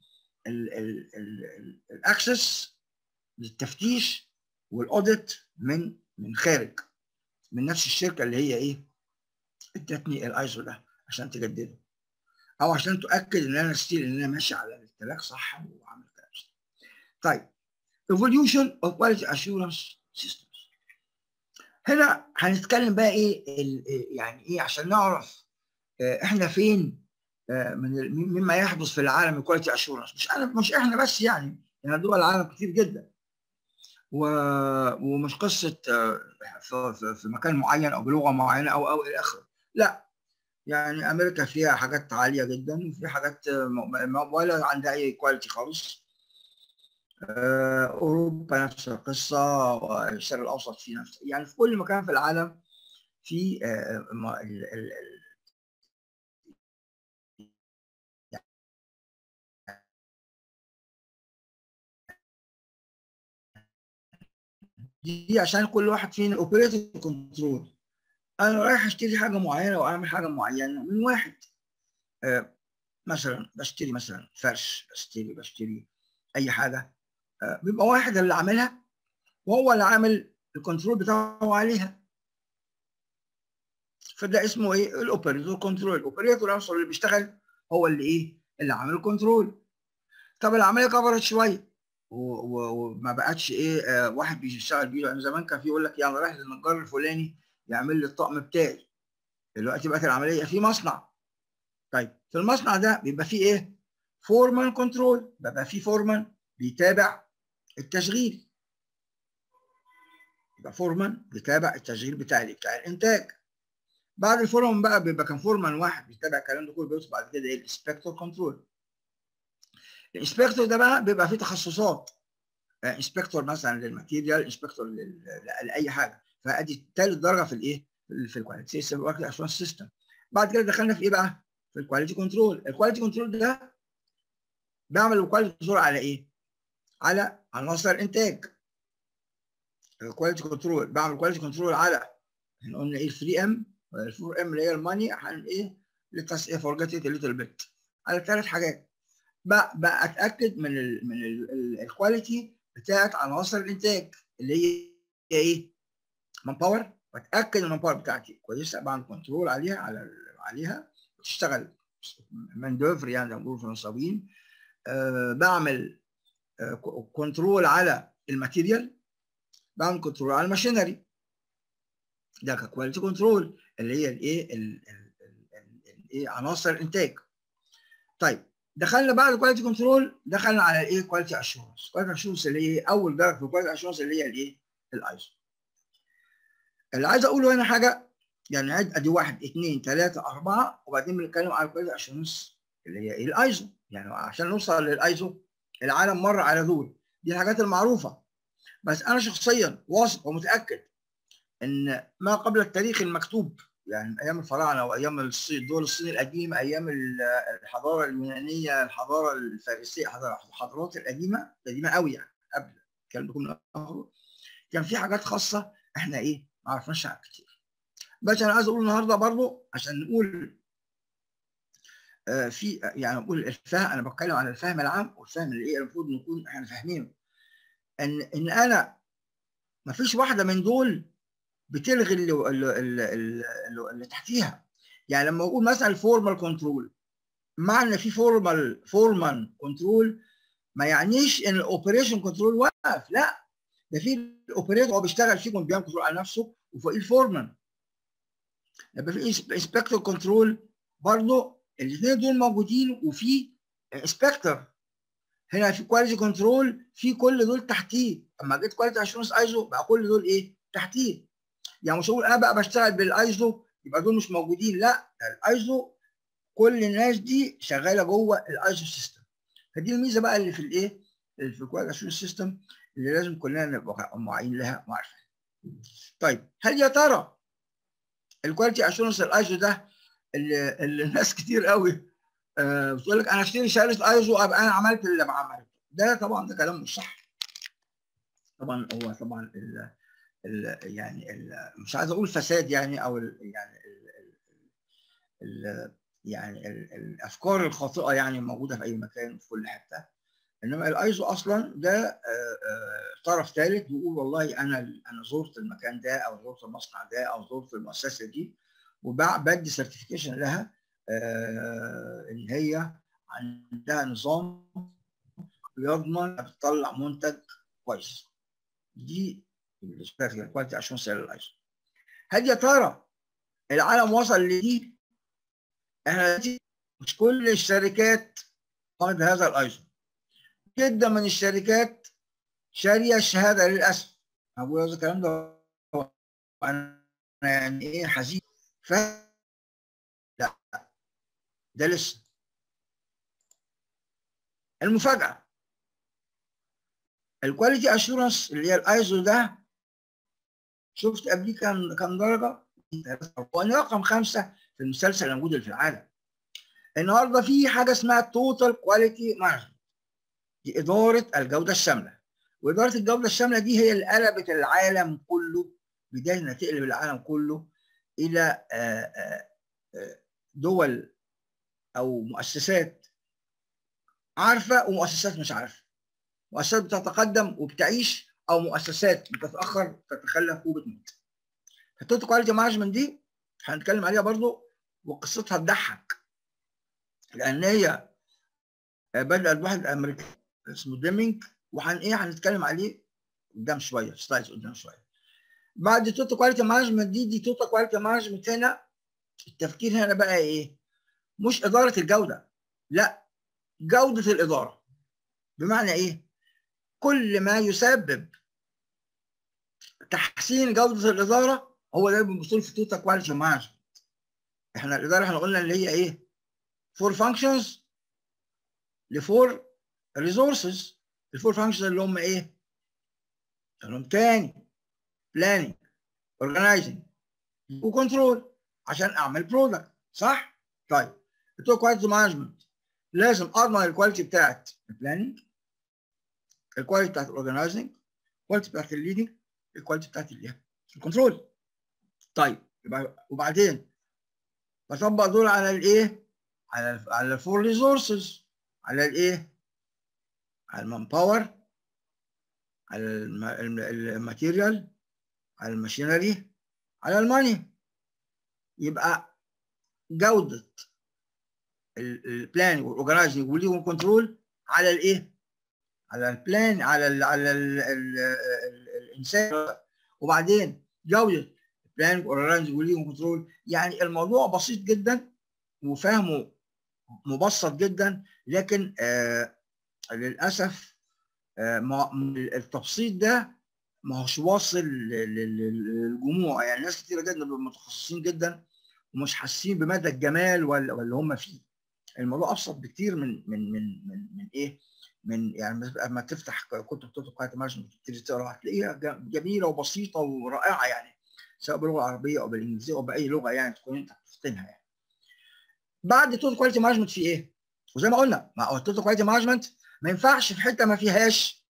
الاكسس للتفتيش والاوديت من من خارج من نفس الشركه اللي هي ايه ادتني الايزو ده عشان تجدده او عشان تؤكد ان انا ستيل ان انا ماشي على التراك صح وعامل كلام طيب evolution of quality assurance systems هنا هنتكلم بقى ايه يعني ايه عشان نعرف احنا فين من مما يحدث في العالم الكواليتي اشورنس مش انا مش احنا بس يعني يعني دول العالم كتير جدا و... ومش قصه في... في مكان معين او بلغه معينه او او الى اخره لا يعني امريكا فيها حاجات عاليه جدا وفي حاجات ولا عندها اي كواليتي خالص اوروبا نفس القصه والشرق الاوسط في نفس يعني في كل مكان في العالم في دي عشان كل واحد فينا اوبريتنج كنترول انا رايح اشتري حاجه معينه او اعمل حاجه معينه من واحد آه مثلا بشتري مثلا فرش بشتري بشتري اي حاجه آه بيبقى واحد اللي عاملها وهو اللي عامل الكنترول بتاعه عليها فده اسمه ايه الاوبريتور كنترول الاوبريتور نفسه اللي بيشتغل هو اللي ايه اللي عامل الكنترول طب العمليه كبرت شويه وما بقتش ايه آه واحد بيشتغل بيه يعني زمان كان في يقول لك يعني رايح للنجار الفلاني يعمل لي الطقم بتاعي دلوقتي بقت العمليه في مصنع طيب في المصنع ده بيبقى فيه ايه فورمان كنترول بيبقى فيه فورمان بيتابع التشغيل يبقى فورمان بيتابع التشغيل بتاع بتاع الانتاج بعد الفورمان بقى بيبقى كان فورمان واحد بيتابع الكلام ده كله بيوصل بعد كده ايه الانسبكتور كنترول الانسبكتور ده بقى بيبقى فيه تخصصات انسبكتور مثلا للماتيريال انسبكتور لاي حاجه فادي ثالث درجه في الايه في الكواليتي سيستم سيستم بعد كده دخلنا في ايه بقى في الكواليتي كنترول الكواليتي كنترول ده بعمل الكواليتي كنترول على ايه على عناصر الانتاج الكواليتي كنترول بعمل كواليتي كنترول على احنا قلنا ايه 3 ام 4 ام اللي هي الماني عن ايه لتس ايه فورجيت ات ليتل بيت على ثلاث حاجات بقى, بقى اتاكد من ال من الكواليتي بتاعت عناصر الانتاج اللي هي ايه مان باور بتاكد ان المان باور بتاعتي كويسه بعمل كنترول عليها على عليها بتشتغل ماندوفر يعني زي ما بيقولوا فرنساويين أه بعمل أه كنترول على الماتيريال بعمل كنترول على الماشينري ده ككواليتي كنترول اللي هي الايه الايه عناصر الانتاج طيب دخلنا بعد الكواليتي كنترول دخلنا على الايه كواليتي اشورنس كواليتي اشورنس اللي هي اول درجه في الكواليتي اشورنس اللي هي الايه الايزو اللي عايز اقوله هنا حاجه يعني عد ادي واحد اثنين ثلاثه اربعه وبعدين بنتكلم على الكواليتي اشورنس اللي هي ايه الايزو يعني عشان نوصل للايزو العالم مر على دول دي الحاجات المعروفه بس انا شخصيا واثق ومتاكد ان ما قبل التاريخ المكتوب يعني ايام الفراعنه وايام الصين دول الصين القديمه ايام الحضاره اليونانيه الحضاره الفارسيه الحضارات القديمه قديمه قوي يعني قبل الكلام ده كله كان في حاجات خاصه احنا ايه ما عرفناش عنها كتير بس انا عايز اقول النهارده برضو عشان نقول آه في يعني نقول الفهم انا بتكلم عن الفهم العام والفهم اللي ايه المفروض نكون احنا فاهمينه ان ان انا ما فيش واحده من دول بتلغي اللي, اللي, اللي, اللي تحتيها يعني لما اقول مثلا الفورمال كنترول معنى في فورمال فورمان كنترول ما يعنيش ان الاوبريشن كنترول واقف لا ده في الاوبريتور هو بيشتغل فيه بيعمل كنترول على نفسه وفوقيه الفورمان يبقى في انسبكتور كنترول برضه الاثنين دول موجودين وفي انسبكتور هنا في كواليتي كنترول في كل دول تحتيه اما جيت كواليتي اشورنس ايزو بقى كل دول ايه تحتيه يعني مش هقول انا بقى بشتغل بالايزو يبقى دول مش موجودين لا الايزو كل الناس دي شغاله جوه الايزو سيستم فدي الميزه بقى اللي في الايه اللي في الكواليتي اشورنس سيستم اللي لازم كلنا نبقى معين لها وعارفين طيب هل يا ترى الكواليتي اشورنس الايزو ده اللي, اللي الناس كتير قوي آه بتقول لك انا اشتري شهاده ايزو ابقى انا عملت اللي بعمله ده طبعا ده كلام مش صح طبعا هو طبعا ال ال يعني ال مش عايز اقول فساد يعني او ال يعني ال ال يعني ال الافكار الخاطئه يعني موجوده في اي مكان في كل حته انما الايزو اصلا ده طرف ثالث بيقول والله انا انا زرت المكان ده او زرت المصنع ده او زرت المؤسسه دي وبدي سيرتيفيكيشن لها ان هي عندها نظام بيضمن بتطلع منتج كويس دي الكواليتي اشورنس الايزو هل يا ترى العالم وصل لدي احنا مش كل الشركات قامت بهذا الايزو جدا من الشركات شاريه الشهاده للاسف اقول هذا الكلام ده انا يعني ايه حزين ف لا ده لسه المفاجاه الكواليتي اشورنس اللي هي الايزو ده شفت قبليه كام كام درجه؟ وانا رقم خمسه في المسلسل الموجود اللي في العالم. النهارده في حاجه اسمها توتال كواليتي مانجمنت. دي اداره الجوده الشامله. واداره الجوده الشامله دي هي اللي قلبت العالم كله بدايه انها تقلب العالم كله الى دول او مؤسسات عارفه ومؤسسات مش عارفه. مؤسسات بتتقدم وبتعيش او مؤسسات بتتاخر تتخلف وبتموت. التوتال كواليتي مانجمنت دي هنتكلم عليها برضو وقصتها تضحك لان هي بدات بواحد امريكي اسمه ديمينج وهن ايه هنتكلم عليه قدام شويه سلايدز قدام شويه بعد التوتال كواليتي مانجمنت دي دي توتال كواليتي مانجمنت هنا التفكير هنا بقى ايه؟ مش اداره الجوده لا جوده الاداره بمعنى ايه؟ كل ما يسبب تحسين جوده الاداره هو ده بنبص في توتال كواليتي مانجمنت احنا الاداره احنا قلنا اللي هي ايه؟ فور فانكشنز لفور ريسورسز الفور فانكشنز اللي هم ايه؟ اللي هم تاني بلاننج اورجنايزنج وكنترول عشان اعمل برودكت صح؟ طيب التوتال كواليتي مانجمنت لازم اضمن الكواليتي بتاعت البلاننج الكواليتي بتاعت الاورجنايزنج الكواليتي بتاعت الليدنج الكواليتي بتاعت الكنترول طيب يبقى وبعدين بطبق دول على الايه؟ على على الفور ريسورسز على الايه؟ على المان باور على الماتيريال على الماشينري على الماني يبقى جوده البلان والاورجنايزنج وليهم كنترول على الايه؟ على البلان على ال على ال ال ال الانسان وبعدين جوده البلان والاورجنايزنج وليهم كنترول يعني الموضوع بسيط جدا وفهمه مبسط جدا لكن آه للاسف آه التبسيط ده ما هوش واصل للجموع يعني ناس كتيره جدا متخصصين جدا ومش حاسين بمدى الجمال ولا هم فيه الموضوع ابسط بكتير من من من من, من ايه من يعني لما تفتح كتب كتب قاعده مانجمنت تبتدي تقرا هتلاقيها جميله وبسيطه ورائعه يعني سواء باللغه العربيه او بالانجليزيه او باي لغه يعني تكون انت بتتقنها يعني. بعد توتال كواليتي مانجمنت في ايه؟ وزي ما قلنا ما هو التوتال كواليتي مانجمنت ما ينفعش في حته ما فيهاش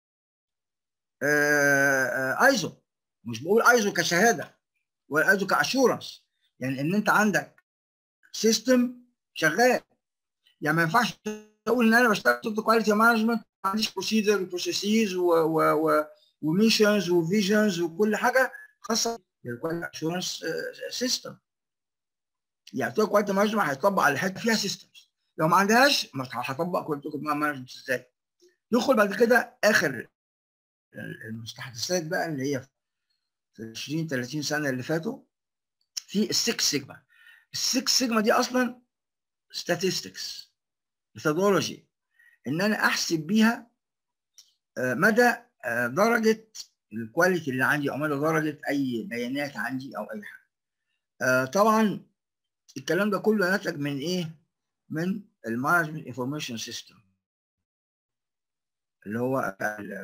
ايزو مش بقول ايزو كشهاده ولا ايزو كاشورنس يعني ان انت عندك سيستم شغال يعني ما ينفعش تقول ان انا بشتغل توتال كواليتي مانجمنت ما عنديش بروسيدر وبروسيسز وميشنز وفيجنز وكل حاجه خاصه بالكواليتي اشورنس سيستم يعني توتال كواليتي مانجمنت هيطبق على حته فيها سيستمز لو ما عندهاش هطبق كواليتي مانجمنت ازاي؟ ندخل بعد كده اخر المستحدثات بقى اللي هي في 20 30 سنه اللي فاتوا في السكس سيجما السكس سيجما دي اصلا statistics methodology ان انا احسب بيها مدى درجه الكواليتي اللي عندي او مدى درجه اي بيانات عندي او اي حاجه طبعا الكلام ده كله نتج من ايه من المانجمنت انفورميشن سيستم اللي هو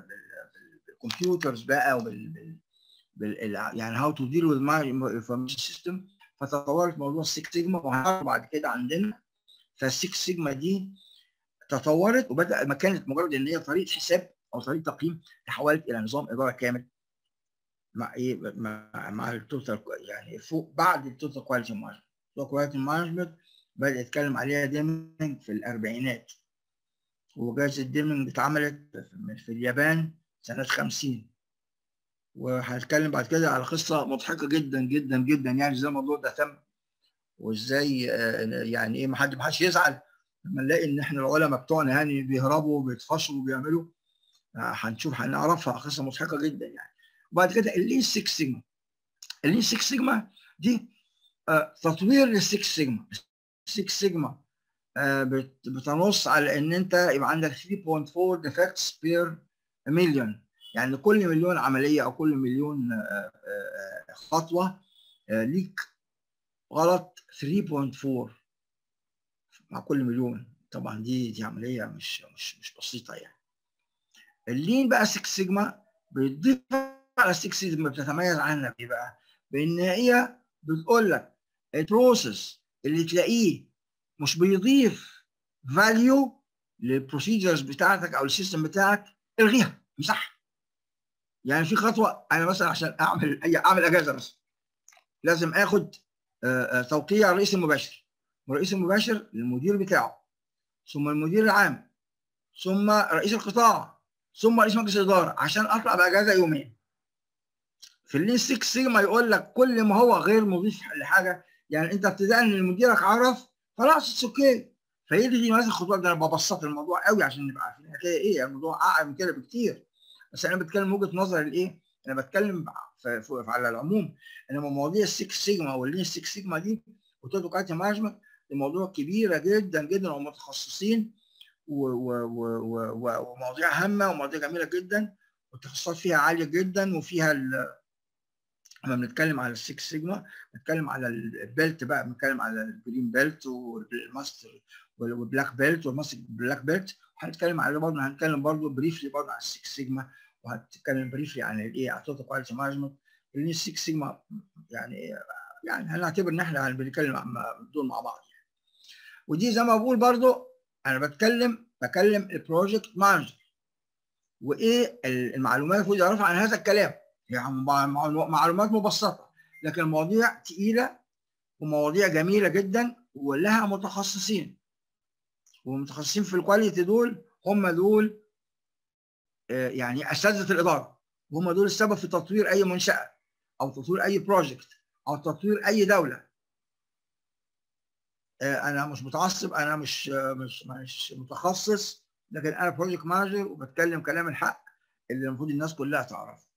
بالكمبيوترز بقى وبال بال يعني هاو تو ديل وذ انفورميشن سيستم فتطورت موضوع السكس سيجما وهنعرف بعد كده عندنا فالسكس سيجما دي تطورت وبدا ما كانت مجرد ان هي طريقه حساب او طريقه تقييم تحولت الى نظام اداره كامل مع ايه مع مع التوتال يعني فوق بعد التوتال كواليتي مانجمنت التوتال كواليتي مانجمنت بدا يتكلم عليها ديمنج في الاربعينات وجائزه ديمنج اتعملت في اليابان سنه 50 وهنتكلم بعد كده على قصه مضحكه جدا جدا جدا يعني ازاي الموضوع ده تم وازاي يعني ايه ما حد ما حدش يزعل لما نلاقي ان احنا العلماء بتوعنا يعني بيهربوا وبيتفشلوا وبيعملوا هنشوف هنعرفها قصه مضحكه جدا يعني وبعد كده اللين 6 سيجما اللين 6 سيجما دي تطوير للسكس سيجما 6 سيجما بتنص على ان انت يبقى عندك 3.4 ديفكتس بير مليون يعني كل مليون عمليه او كل مليون خطوه ليك غلط 3.4 مع كل مليون طبعا دي دي عمليه مش مش مش بسيطه يعني اللين بقى 6 سيجما بتضيف على 6 سيجما بتتميز عنها بايه بقى؟ بان هي بتقول لك البروسيس اللي تلاقيه مش بيضيف فاليو للبروسيجرز بتاعتك او السيستم بتاعك الغيها امسحها يعني في خطوه انا مثلا عشان اعمل اي اعمل اجازه مثلا لازم اخد توقيع الرئيس المباشر والرئيس المباشر للمدير بتاعه ثم المدير العام ثم رئيس القطاع ثم رئيس مجلس الاداره عشان اطلع باجازه يومين في اللين 6 سيجما يقول لك كل ما هو غير مضيف لحاجه يعني انت ابتداء ان مديرك عرف خلاص اتس اوكي فيلغي مثلا الخطوات ده انا ببسط الموضوع قوي عشان نبقى عارفين الحكايه ايه الموضوع اعقد من كده بكتير بس انا بتكلم وجهه نظر الايه؟ انا بتكلم على العموم انما مواضيع السكس سيجما واللين 6 سيجما دي وتوتو كاتي مانجمنت دي موضوع كبيره جدا جدا ومتخصصين ومواضيع هامه ومواضيع جميله جدا والتخصصات فيها عاليه جدا وفيها لما بنتكلم على السكس سيجما بنتكلم على البيلت بقى بنتكلم على الجرين بيلت والماستر والبلاك بيلت والماستر بلاك بيلت وهنتكلم على برضه هنتكلم برضه بريفلي برضه على السكس سيجما وهتكلم بريفلي عن الايه على التوتال كواليتي مانجمنت لان السكس سيجما يعني يعني هنعتبر ان احنا بنتكلم دول مع بعض يعني. ودي زي ما بقول برضه انا بتكلم بكلم البروجكت مانجر وايه المعلومات المفروض يعرفها عن هذا الكلام يعني معلومات مبسطه لكن المواضيع تقيله ومواضيع جميله جدا ولها متخصصين والمتخصصين في الكواليتي دول هم دول يعني اساتذه الاداره وهم دول السبب في تطوير اي منشاه او تطوير اي بروجكت او تطوير اي دوله انا مش متعصب انا مش مش مش متخصص لكن انا بروجكت مانجر وبتكلم كلام الحق اللي المفروض الناس كلها تعرفه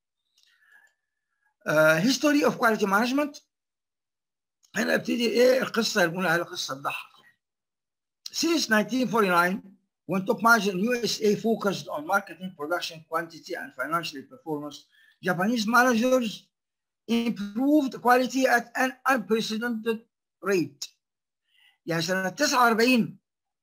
هيستوري اوف كواليتي مانجمنت هنا ابتدي ايه القصه اللي بنقول عليها قصه تضحك Since 1949 when top manager in USA focused on marketing, production, quantity, and financial performance, Japanese managers improved quality at an unprecedented rate. يعني سنة 49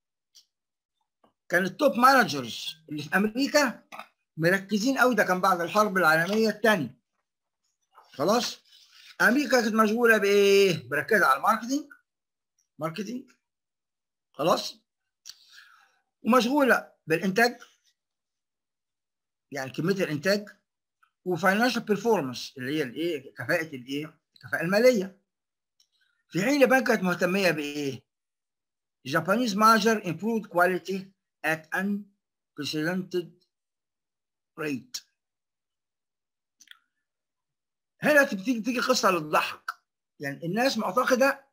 كان التوب مانجرز اللي في أمريكا مركزين قوي ده كان بعد الحرب العالمية الثانية. خلاص؟ أمريكا كانت مشغولة بإيه؟ مركزة على الماركتينج ماركتينج خلاص؟ ومشغولة بالإنتاج يعني كمية الإنتاج وفاينانشال بيرفورمانس اللي هي الايه كفاءه الايه الكفاءه الماليه في حين البنك كانت مهتميه بايه Japanese manager improved quality at unprecedented rate هنا تيجي تيجي قصه للضحك يعني الناس معتقده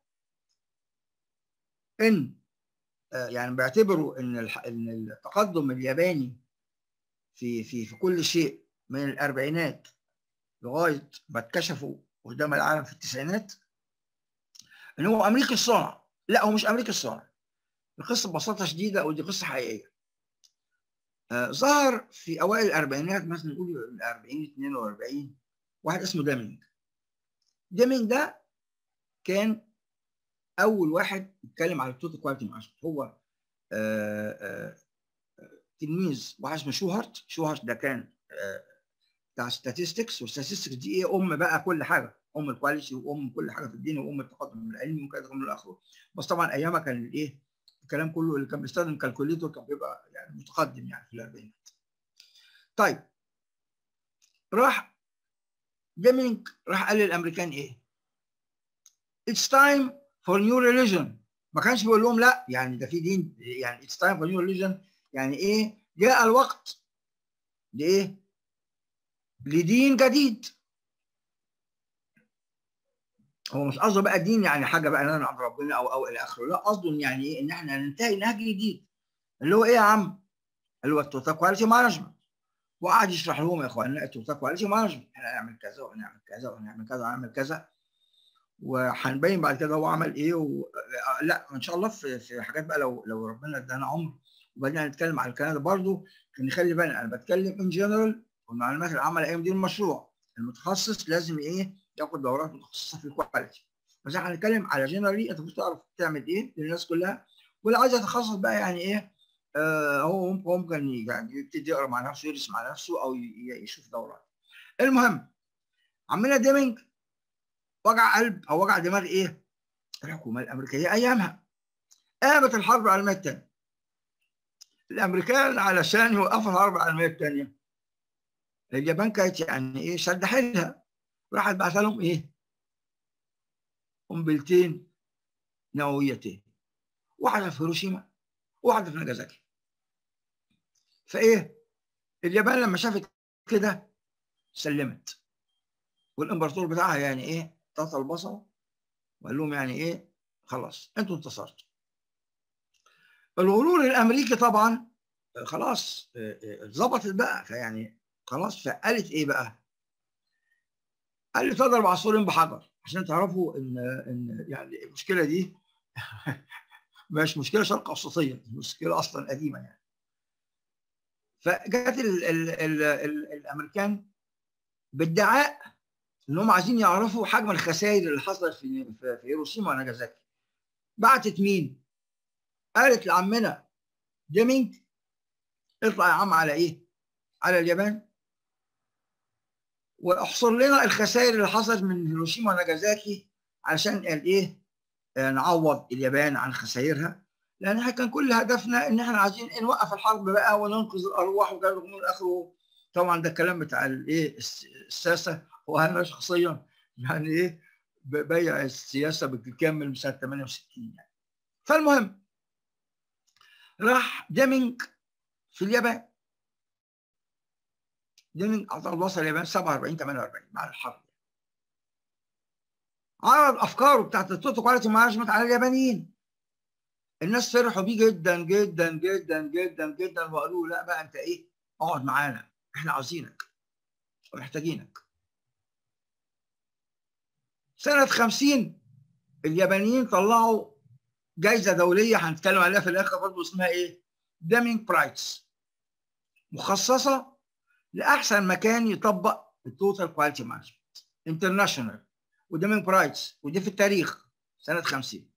ان يعني بيعتبروا ان ان التقدم الياباني في في في كل شيء من الاربعينات لغايه ما اتكشفوا قدام العالم في التسعينات ان هو امريكي الصنع لا هو مش امريكي الصنع القصه ببساطه شديده ودي قصه حقيقيه آه ظهر في اوائل الاربعينات مثلا نقول من 40 42 واحد اسمه ديمينج ديمينج ده كان اول واحد يتكلم على التوتال كواليتي مانجمنت هو آه آه تلميذ واحد اسمه شوهارت شوهارت ده كان بتاع statistics والstatistics دي ايه ام بقى كل حاجه ام الكواليتي وام كل حاجه في الدنيا وام التقدم العلمي وكذا من الاخره بس طبعا ايامها كان الايه الكلام كله اللي كان بيستخدم كالكوليتور كان بيبقى يعني متقدم يعني في الاربعينات طيب راح ديمينج راح قال للامريكان ايه It's time for new religion ما كانش بيقول لهم لا يعني ده في دين يعني it's time for new religion يعني ايه جاء الوقت لايه لدين جديد هو مش قصده بقى دين يعني حاجه بقى لنا عند ربنا او او الى اخره لا قصده يعني ايه ان احنا ننتهي نهج جديد اللي هو ايه يا عم اللي هو التوتال كواليتي مانجمنت وقعد يشرح لهم يا اخوانا التوتال كواليتي مانجمنت احنا هنعمل كذا وهنعمل كذا وهنعمل كذا وهنعمل كذا وهنبين بعد كده هو عمل ايه و... لا ان شاء الله في في حاجات بقى لو لو ربنا ادانا عمر وبدأنا نتكلم على الكلام ده برضه كان يخلي بالنا انا بتكلم ان جنرال والمعلومات العامه لاي مدير مشروع المتخصص لازم ايه ياخد دورات متخصصه في الكواليتي بس احنا هنتكلم على جنرالي انت المفروض تعرف تعمل ايه للناس كلها واللي عايز يتخصص بقى يعني ايه آه هو ممكن يعني يبتدي يقرا مع نفسه يدرس مع نفسه او يشوف دورات المهم عمنا ديمينج وجع قلب او وجع دماغ ايه الحكومه الامريكيه ايامها قامت الحرب العالميه الثانيه الامريكان علشان يوقفوا الحرب العالميه الثانيه اليابان كانت يعني ايه شد حيلها راحت بعت لهم ايه قنبلتين نوويتين واحده في هيروشيما وواحده في ناجازاكي فايه اليابان لما شافت كده سلمت والامبراطور بتاعها يعني ايه طاط البصر وقال لهم يعني ايه خلاص انتوا انتصرتوا الغرور الامريكي طبعا خلاص ظبطت بقى فيعني خلاص فقالت ايه بقى؟ قال تضرب عصفورين بحجر عشان تعرفوا ان ان يعني المشكله دي مش مشكله شرق اوسطيه مشكله اصلا قديمه يعني فجت ال ال ال ال الامريكان بادعاء ان هم عايزين يعرفوا حجم الخسائر اللي حصلت في في هيروشيما وناجازاكي بعتت مين؟ قالت لعمنا ديمينج اطلع يا عم على ايه؟ على اليابان واحصر لنا الخسائر اللي حصلت من هيروشيما وناجازاكي علشان الايه؟ نعوض اليابان عن خسائرها لان احنا كان كل هدفنا ان احنا عايزين نوقف الحرب بقى وننقذ الارواح وكذا من اخره طبعا ده الكلام بتاع الايه السياسه وانا شخصيا يعني ايه ببيع السياسه بالكامل من سنه 68 يعني فالمهم راح ديمينج في اليابان ديمينج اعتقد وصل اليابان 47 48 بعد الحرب عرض افكاره بتاعت التوتو كواليتي مانجمنت على اليابانيين الناس فرحوا بيه جدا جدا جدا جدا جدا وقالوا لا بقى انت ايه اقعد معانا احنا عاوزينك ومحتاجينك سنة 50 اليابانيين طلعوا جايزة دولية هنتكلم عليها في الآخر برضه اسمها إيه؟ ديمينج برايتس مخصصة لأحسن مكان يطبق التوتال كواليتي مانجمنت انترناشونال وديمينج برايتس ودي في التاريخ سنة 50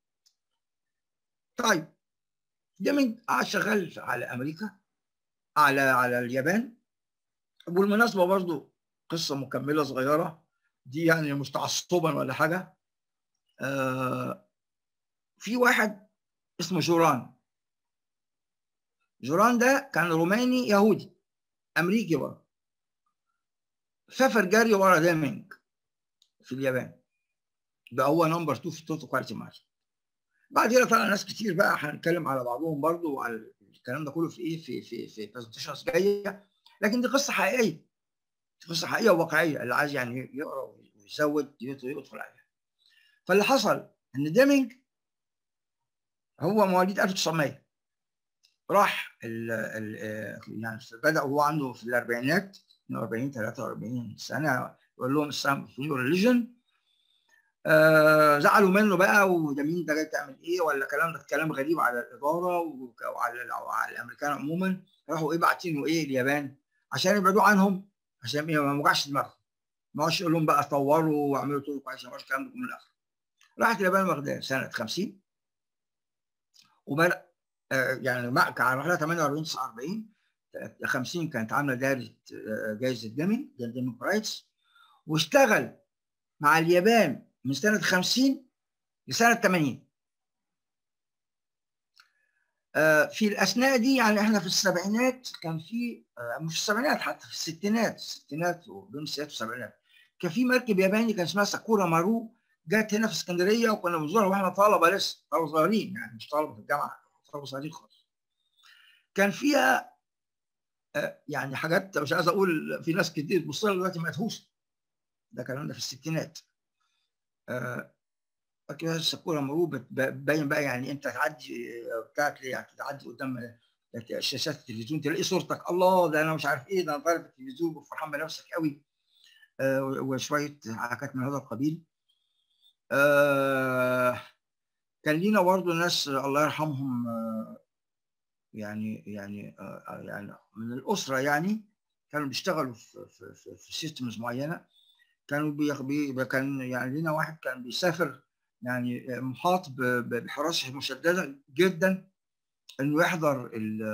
طيب ديمينج شغال على أمريكا على على اليابان وبالمناسبة برضه قصة مكملة صغيرة دي يعني مش تعصبا ولا حاجة آه في واحد اسمه جوران جوران ده كان روماني يهودي امريكي برضه سافر جري ورا ديمينج في اليابان ده هو نمبر 2 في التوتو كواليتي ماركت بعد كده طلع ناس كتير بقى هنتكلم على بعضهم برضه وعلى الكلام ده كله في ايه في في في برزنتيشنز جايه لكن دي قصه حقيقيه دي قصه حقيقيه وواقعيه اللي عايز يعني يقرا ويزود يدخل عليها فاللي حصل ان ديمينج هو مواليد 1900 راح ال ال يعني بدا هو عنده في الاربعينات 42 43 سنه يقول لهم السلام في نيو ريليجن آه زعلوا منه بقى وده مين ده جاي تعمل ايه ولا كلام ده كلام غريب على الاداره وعلى وعلى الامريكان عموما راحوا ايه باعتينه ايه اليابان عشان يبعدوا عنهم عشان ما موجعش دماغهم ما هوش يقول لهم بقى طوروا واعملوا طرق كويسه ما هوش الكلام ده من الاخر راحت اليابان واخداه سنه 50 وبدا آه يعني كان رحله 48 49 50 كانت عامله دايره جائزه ديمين ديمين برايتس واشتغل مع اليابان من سنه 50 لسنه 80 آه في الاثناء دي يعني احنا في السبعينات كان في آه مش في السبعينات حتى في الستينات الستينات وبين الستينات والسبعينات كان في مركب ياباني كان اسمها ساكورا مارو جت هنا في اسكندريه وكنا بنزورها واحنا طلبه لسه طلبه صغيرين يعني مش طلبه في الجامعه طلبه صغيرين خالص كان فيها آه يعني حاجات مش عايز اقول في ناس كتير تبص لها دلوقتي مدهوشه ده الكلام ده في الستينات آه كده السكوره مروبه باين بقى يعني انت تعدي بتاعك يعني تعدي قدام شاشات التلفزيون تلاقي صورتك الله ده انا مش عارف ايه ده انا طالب التلفزيون وفرحان بنفسك قوي آه وشويه حاجات من هذا القبيل آه كان لينا برضه ناس الله يرحمهم آه يعني يعني آه يعني من الاسره يعني كانوا بيشتغلوا في في في, في سيستمز معينه كانوا بي كان يعني لينا واحد كان بيسافر يعني محاط بحراسه مشدده جدا انه يحضر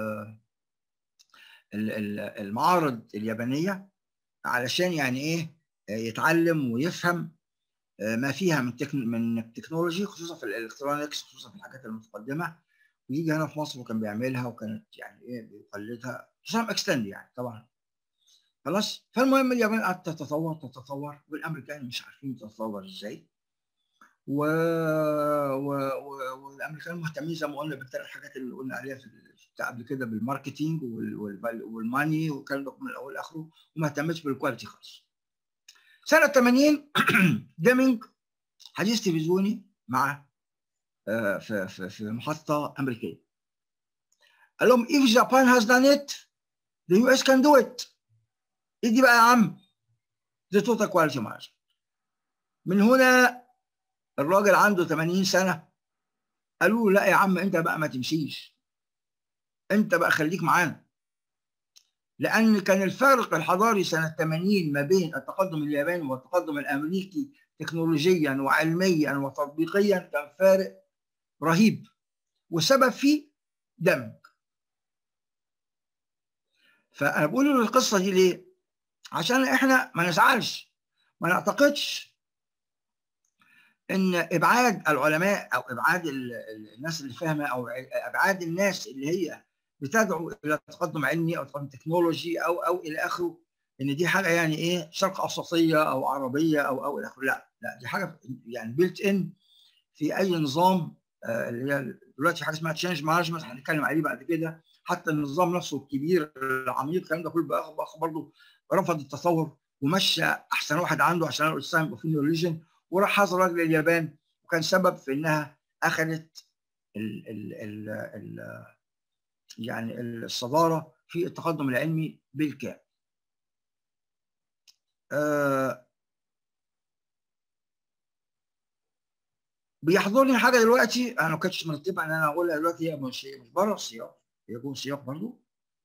المعارض اليابانيه علشان يعني ايه يتعلم ويفهم ما فيها من تكن من التكنولوجي خصوصا في الالكترونكس خصوصا في الحاجات المتقدمه ويجي هنا في مصر وكان بيعملها وكانت يعني ايه بيقلدها سام اكستند يعني طبعا خلاص فالمهم اليابان قعدت تتطور تتطور والامريكان مش عارفين تتطور ازاي و... و... و... والامريكان مهتمين زي ما قلنا بالثلاث حاجات اللي قلنا عليها في قبل كده بالماركتينج وال... وال... والماني والكلام ده من الاول لاخره وما اهتمتش بالكواليتي خالص. سنه 80 ديمينج حديث تلفزيوني مع في في في محطه امريكيه. قال لهم if Japan has done it the US can do it. ايه دي بقى يا عم؟ دي توتال كواليتي مانجمنت. من هنا الراجل عنده 80 سنه قالوا له لا يا عم انت بقى ما تمشيش انت بقى خليك معانا لان كان الفارق الحضاري سنه 80 ما بين التقدم الياباني والتقدم الامريكي تكنولوجيا وعلميا وتطبيقيا كان فارق رهيب والسبب فيه دمج فانا بقول له القصه دي ليه عشان احنا ما نزعلش ما نعتقدش ان ابعاد العلماء او ابعاد الناس اللي فاهمه او ابعاد الناس اللي هي بتدعو الى تقدم علمي او تقدم تكنولوجي او او الى اخره ان دي حاجه يعني ايه شرق اوسطيه او عربيه او او الى اخره لا لا دي حاجه يعني بيلت ان في اي نظام آه اللي هي دلوقتي حاجه اسمها تشينج مانجمنت هنتكلم عليه بعد كده حتى النظام نفسه الكبير العميق الكلام ده كله بقى برضه رفض التصور ومشى احسن واحد عنده عشان الاسلام يبقى فيه ريليجن وراح حصل لليابان وكان سبب في انها اخذت ال ال ال ال يعني الصداره في التقدم العلمي بالكامل. آه بيحضرني حاجه دلوقتي انا ما كنتش مرتبه ان انا اقولها دلوقتي هي مش مش بره السياق هي جوه السياق برضه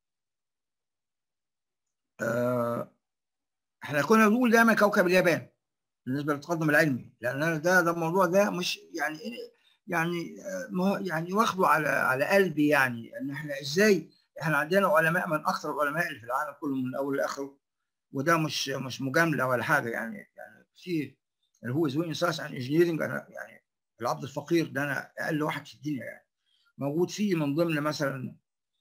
آه احنا كنا بنقول دايما كوكب اليابان بالنسبه للتقدم العلمي لان ده ده الموضوع ده مش يعني يعني يعني واخده على على قلبي يعني ان احنا ازاي احنا عندنا علماء من اكثر العلماء اللي في العالم كله من اول لاخره وده مش مش مجامله ولا حاجه يعني يعني في اللي هو زوين ساس عن انجينيرنج انا يعني العبد الفقير ده انا اقل واحد في الدنيا يعني موجود فيه من ضمن مثلا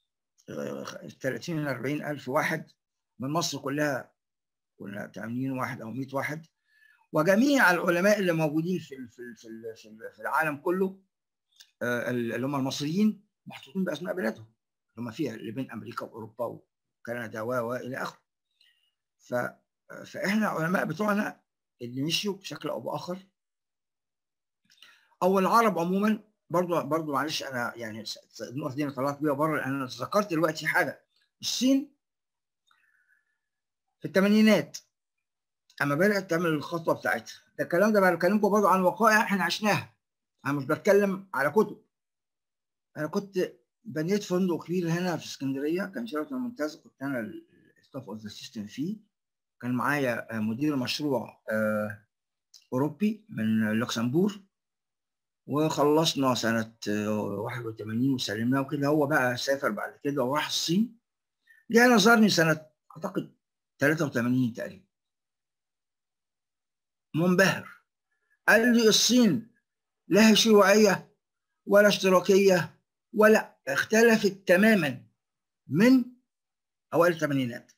30 40 الف واحد من مصر كلها كنا 80 واحد او 100 واحد وجميع العلماء اللي موجودين في في في في العالم كله اللي هم المصريين محطوطين باسماء بلادهم اللي هم فيها اللي بين امريكا واوروبا وكندا و الى اخره ف فاحنا علماء بتوعنا اللي مشيوا بشكل او باخر او العرب عموما برضو برضو معلش انا يعني النقطه دي انا طلعت بيها بره لان انا ذكرت دلوقتي حاجه الصين في الثمانينات اما بدات تعمل الخطوه بتاعتها ده الكلام ده بكلمكم برضه عن وقائع احنا عشناها انا مش بتكلم على كتب انا كنت بنيت فندق كبير هنا في اسكندريه كان شركه الممتاز كنت انا الستاف اوف ذا سيستم فيه كان معايا مدير مشروع اوروبي من لوكسمبورغ وخلصنا سنة 81 وسلمناه وكده هو بقى سافر بعد كده وراح الصين جه زارني سنة أعتقد 83 تقريبا منبهر قال لي الصين لا شيوعية ولا اشتراكية ولا اختلفت تماما من أوائل الثمانينات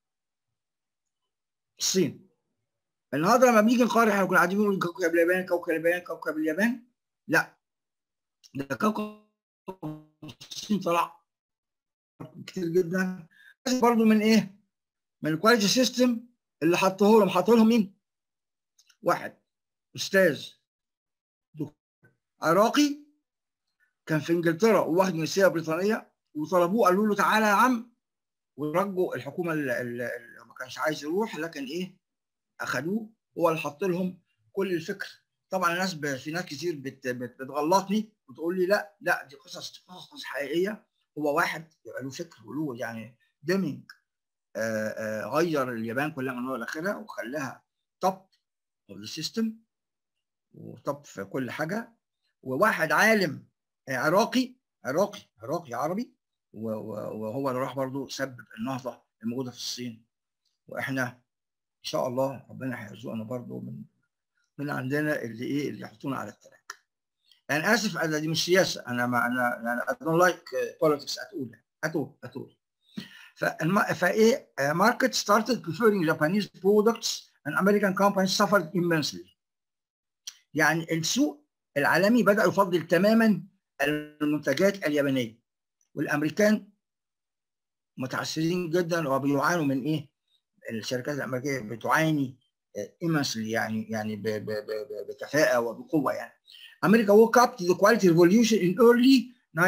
الصين النهارده لما بنيجي نقارن احنا كنا قاعدين بنقول كوكب اليابان كوكب اليابان كوكب اليابان لا ده كوكب الصين طلع كتير جدا برضه من ايه؟ من الكواليتي سيستم اللي حطه لهم حطه لهم مين؟ واحد استاذ دكتور عراقي كان في انجلترا وواخد جنسيه بريطانيه وطلبوه قالوا له تعالى يا عم ورجوا الحكومه اللي ما كانش عايز يروح لكن ايه اخدوه هو اللي حط لهم كل الفكر طبعا الناس في ناس كتير بت بت بتغلطني وتقول لي لا لا دي قصص قصص حقيقيه هو واحد له فكر وله يعني ديمينج غير اليابان كلها من اول لاخرها وخلاها توب اوف ذا سيستم وطب في كل حاجه وواحد عالم عراقي عراقي عراقي عربي وهو اللي راح برضه سبب النهضه الموجوده في الصين واحنا ان شاء الله ربنا هيرزقنا برضه من من عندنا اللي ايه اللي يحطونا على التراك انا اسف انا دي مش سياسه انا ما انا انا I don't like politics at all at all at all فايه market started preferring Japanese products and American companies suffered immensely يعني السوق العالمي بدأ يفضل تماما المنتجات اليابانية والأمريكان متعثرين جدا وبيعانوا من إيه؟ الشركات الأمريكية بتعاني immensely يعني يعني ب ب ب بكفاءة وبقوة يعني أمريكا woke up to the quality revolution in early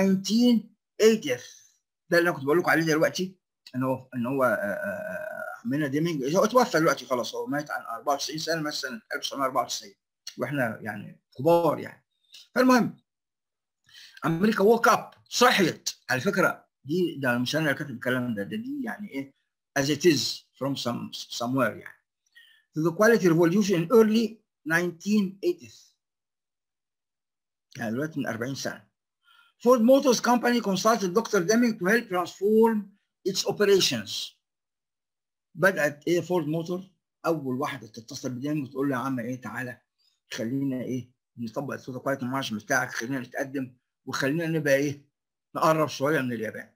1980 ده اللي أنا كنت بقول لكم عليه دلوقتي إن هو إن هو عمنا ديمينج هو اتوفى دلوقتي خلاص هو مات عن 94 سنة مات سنة 1994 واحنا يعني كبار يعني فالمهم امريكا ووك اب صحيت على فكره دي ده مش انا اللي كاتب الكلام ده ده دي يعني ايه as it is from some somewhere يعني to the quality revolution in early 1980s يعني دلوقتي من 40 سنه Ford Motors Company consulted Dr. Deming to help transform its operations بدأت ايه فورد موتور اول واحده تتصل بديمينج وتقول له يا عم ايه تعالى خلينا ايه نطبق الصوت كويس المارشل بتاعك خلينا نتقدم وخلينا نبقى ايه نقرب شويه من اليابان.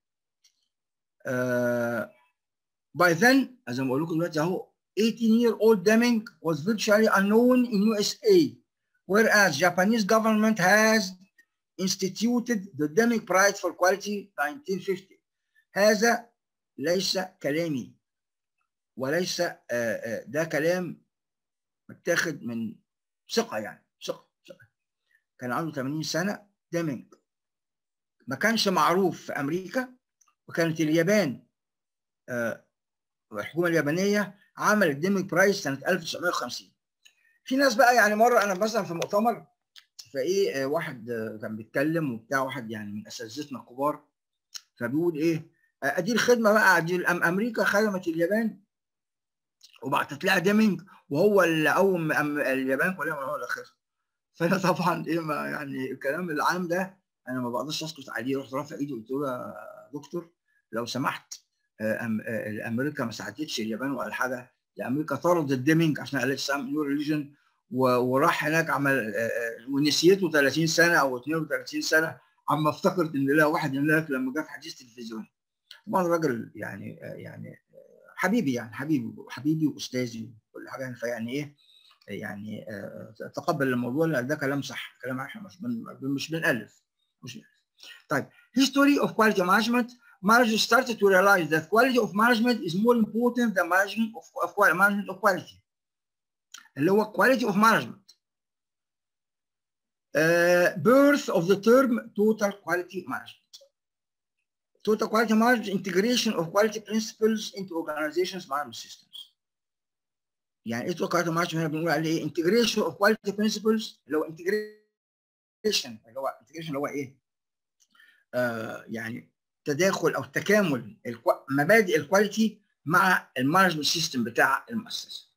Uh, by then زي ما بقول لكم دلوقتي اهو 18 year old Deming was virtually unknown in USA whereas Japanese government has instituted the Deming Prize for Quality 1950 هذا ليس كلامي وليس ده كلام متاخد من ثقه يعني ثقه ثقه كان عنده 80 سنه ديمينج ما كانش معروف في امريكا وكانت اليابان آه الحكومه اليابانيه عملت ديمينج برايس سنه 1950 في ناس بقى يعني مره انا مثلا في مؤتمر فايه آه واحد آه كان بيتكلم وبتاع واحد يعني من اساتذتنا الكبار فبيقول ايه ادي الخدمه بقى دي امريكا خدمت اليابان وبعتت لها ديمينج وهو اللي قوم اليابان كلها من اول لاخرها فانا طبعا ايه ما يعني الكلام العام ده انا ما بقدرش اسكت عليه رحت رافع ايدي قلت له يا دكتور لو سمحت امريكا ما ساعدتش اليابان ولا حاجه امريكا طردت ديمينج عشان قالت سام نيو ريليجن وراح هناك عمل ونسيته 30 سنه او 32 سنه عم افتكرت ان لا واحد هناك لما جه في حديث تلفزيوني طبعا الراجل يعني يعني حبيبي يعني حبيبي حبيبي واستاذي وكل حاجه فيعني ايه يعني تقبل الموضوع لان ده كلام صح كلام احنا مش بن مش بنالف مش بنالف طيب history of quality management managers started to realize that quality of management is more important than management of, of management of quality اللي هو quality of management uh, birth of the term total quality management total quality management integration of quality principles into organizations management systems يعني ايه total quality management هنا بنقول عليه ايه integration of quality principles اللي هو integration اللي هو integration اللي هو ايه آه يعني تداخل او تكامل مبادئ الكواليتي مع المانجمنت سيستم بتاع المؤسسه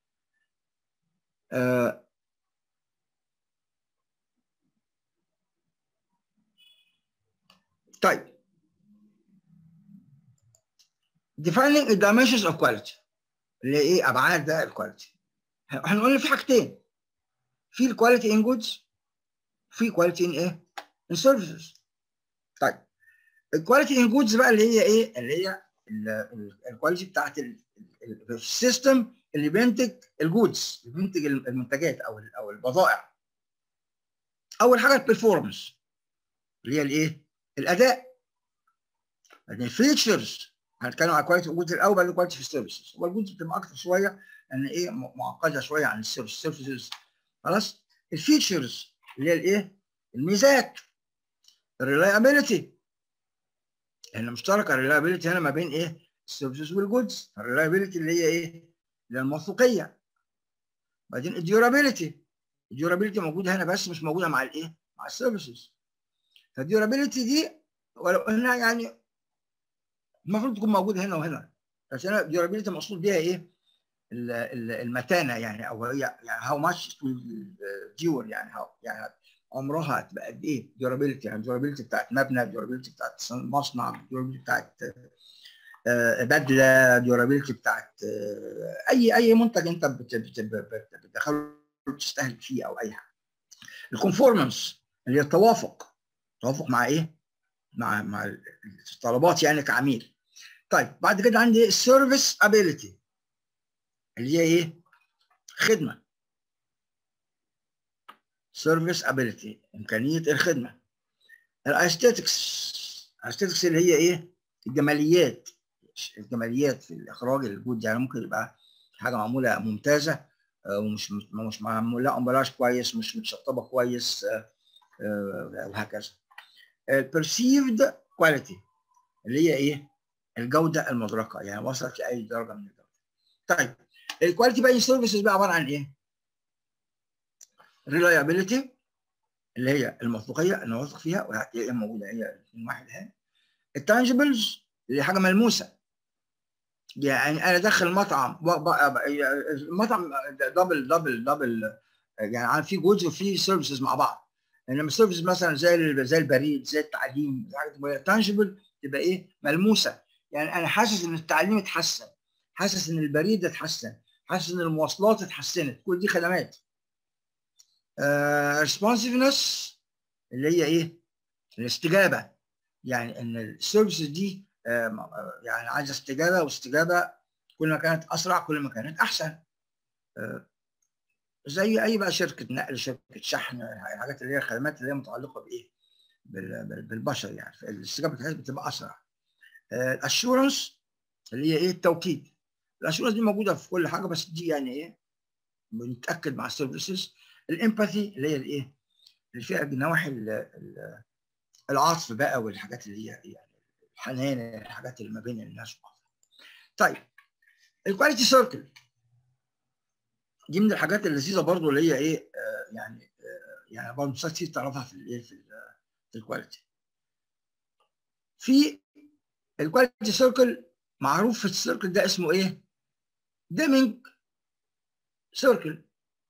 آه طيب defining the dimensions of quality اللي ايه ابعاد ده الكواليتي احنا قلنا في حاجتين في الكواليتي ان جودز في كواليتي ان ايه ان سيرفيسز طيب الكواليتي ان جودز بقى اللي هي ايه اللي هي الكواليتي بتاعت السيستم اللي بينتج الجودز اللي بينتج المنتجات او او البضائع اول حاجه البرفورمانس اللي هي الايه الاداء بعدين الفيتشرز هنتكلم على كواليتي الجودز الاول بعدين كواليتي في السيرفيسز هو الجودز بتبقى اكتر شويه ان ايه معقده شويه عن السيرفيسز خلاص الفيتشرز اللي هي الايه الميزات الريلايبيليتي احنا مشتركه الريلايبيليتي هنا ما بين ايه السيرفيسز والجودز الريلايبيليتي اللي هي ايه اللي هي الموثوقيه بعدين الديورابيليتي الديورابيليتي موجوده هنا بس مش موجوده مع الايه مع السيرفيسز فالديورابيليتي دي ولو انها يعني المفروض تكون موجوده هنا وهنا بس انا الديورابيليتي مقصود بيها ايه المتانه يعني او هي يعني هاو ماتش ديور يعني هاو يعني عمرها هتبقى قد ايه ديورابيلتي يعني الديورابيلتي بتاعت مبنى الديورابيلتي بتاعت مصنع الديورابيلتي بتاعت بدله الديورابيلتي بتاعت اي اي منتج انت بتدخله تستهلك فيه او اي حاجه الكونفورمانس اللي هي التوافق توافق مع ايه مع مع الطلبات يعني كعميل طيب بعد كده عندي السيرفيس ابيليتي اللي هي ايه خدمه سيرفيس ابيليتي امكانيه الخدمه الاستيتكس الاستيتكس اللي هي ايه الجماليات الجماليات في الاخراج الجود يعني ممكن يبقى حاجه معموله ممتازه ومش مش معمول لها امبلاج كويس مش متشطبه كويس وهكذا البرسيفد كواليتي اللي هي ايه الجوده المدركه يعني وصلت لاي درجه من الجوده طيب الكواليتي بقى سيرفيسز بقى عباره عن ايه reliability اللي هي الموثوقيه اللي واثق فيها وهتلاقيها موجوده هي واحد اهي التانجبلز اللي حاجه ملموسه يعني انا داخل مطعم المطعم دبل دبل دبل يعني في جودز وفي سيرفيسز مع بعض انما السيرفيس مثلا زي زي البريد زي التعليم حاجات تانجبل تبقى ايه ملموسه يعني انا حاسس ان التعليم اتحسن حاسس ان البريد اتحسن حاسس ان المواصلات اتحسنت كل دي خدمات ريسبونسفنس uh, اللي هي ايه الاستجابه يعني ان السيرفيسز دي uh, يعني عايزه استجابه واستجابه كل ما كانت اسرع كل ما كانت احسن uh, زي اي بقى شركه نقل شركه شحن الحاجات اللي هي الخدمات اللي هي متعلقه بايه بالبشر يعني الاستجابه بتاعتها بتبقى اسرع الاشورنس اللي هي ايه التوكيد الاشورنس دي موجوده في كل حاجه بس دي يعني ايه بنتاكد مع السيرفيسز الامباثي اللي هي الايه اللي فيها النواحي العطف بقى والحاجات اللي هي يعني الحنان الحاجات اللي ما بين الناس وبعض طيب الكواليتي سيركل دي من الحاجات اللذيذه برضو اللي هي ايه آه يعني آه يعني برضه مش كتير تعرفها في الايه في, في الكواليتي في الكواليتي سيركل معروف في السيركل ده اسمه ايه؟ ديمينج سيركل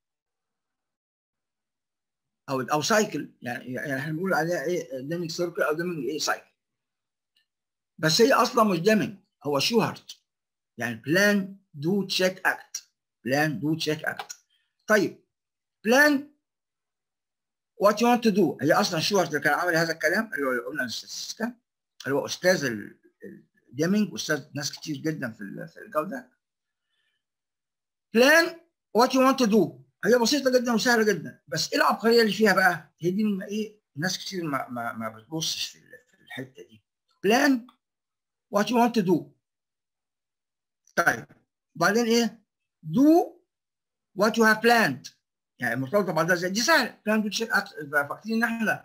او او سايكل يعني يعني احنا بنقول عليها ايه ديمينج سيركل او ديمينج ايه سايكل بس هي اصلا مش ديمينج هو شوهرت يعني بلان دو تشيك اكت بلان دو تشيك اكت طيب بلان وات يو ونت تو دو هي اصلا شوهرت اللي كان عامل هذا الكلام اللي هو قلنا الاستاتستيكا اللي هو استاذ ديمينج استاذ ناس كتير جدا في في الجوده بلان وات يو ونت تو دو هي بسيطه جدا وسهله جدا بس ايه العبقريه اللي فيها بقى هي دي من ايه ناس كتير ما ما, ما بتبصش في الحته دي بلان وات يو ونت تو دو طيب وبعدين ايه دو وات يو هاف بلاند يعني مرتبطه بعضها زي دي سهله بلان تو تشيك فاكرين ان احنا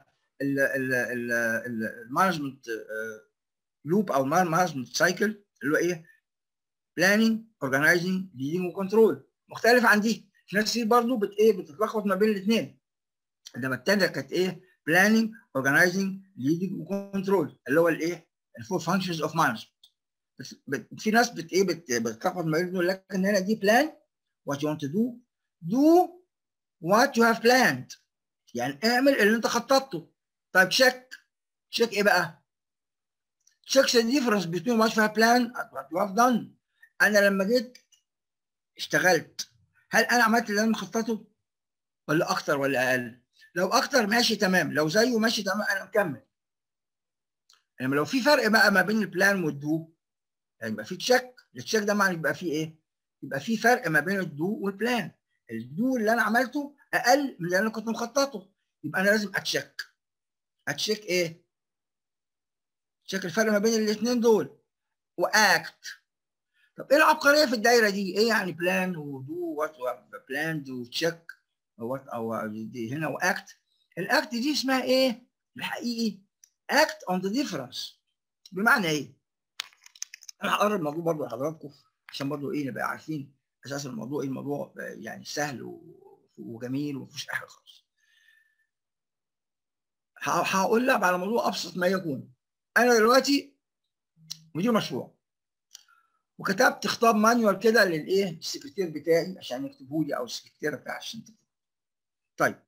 المانجمنت لوب او مانجمنت سايكل اللي هو ايه بلاننج اورجنايزنج ليدنج وكنترول مختلف عن دي في ناس كتير برضه بت ايه بتتلخبط ما بين الاثنين انما الثانيه كانت ايه بلاننج اورجنايزنج ليدنج وكنترول اللي هو الايه الفور فانكشنز اوف مانجمنت في ناس بت ايه بتتلخبط ما بين لكن هنا دي بلان وات يو ونت تو دو دو وات يو هاف بلاند يعني اعمل اللي انت خططته طيب تشيك تشيك ايه بقى؟ تشيك ذا ديفرنس بين وات يو هاف بلان وات يو هاف دون انا لما جيت اشتغلت هل انا عملت اللي انا مخططه ولا اكتر ولا اقل؟ لو اكتر ماشي تمام لو زيه ماشي تمام انا مكمل انما لو في فرق بقى ما بين البلان والدو يعني يبقى في تشيك التشيك ده معنى يبقى فيه ايه؟ يبقى في فرق ما بين الدو والبلان الدو اللي انا عملته اقل من اللي انا كنت مخططه يبقى انا لازم اتشيك اتشيك ايه؟ تشيك الفرق ما بين الاثنين دول واكت طب ايه العبقريه في الدايره دي؟ ايه يعني بلان ودو وات بلاند وتشيك وات او دي هنا واكت الاكت دي اسمها ايه؟ الحقيقي اكت اون ذا ديفرنس بمعنى ايه؟ انا هقرب الموضوع برضه لحضراتكم عشان برضه ايه نبقى عارفين اساس الموضوع ايه الموضوع يعني سهل وجميل ومفيش اي حاجه خالص. هقول لك على موضوع ابسط ما يكون. انا دلوقتي مدير مشروع وكتبت خطاب مانيوال كده للايه السكرتير بتاعي عشان يكتبه لي او السكرتيره بتاعي عشان تكتب طيب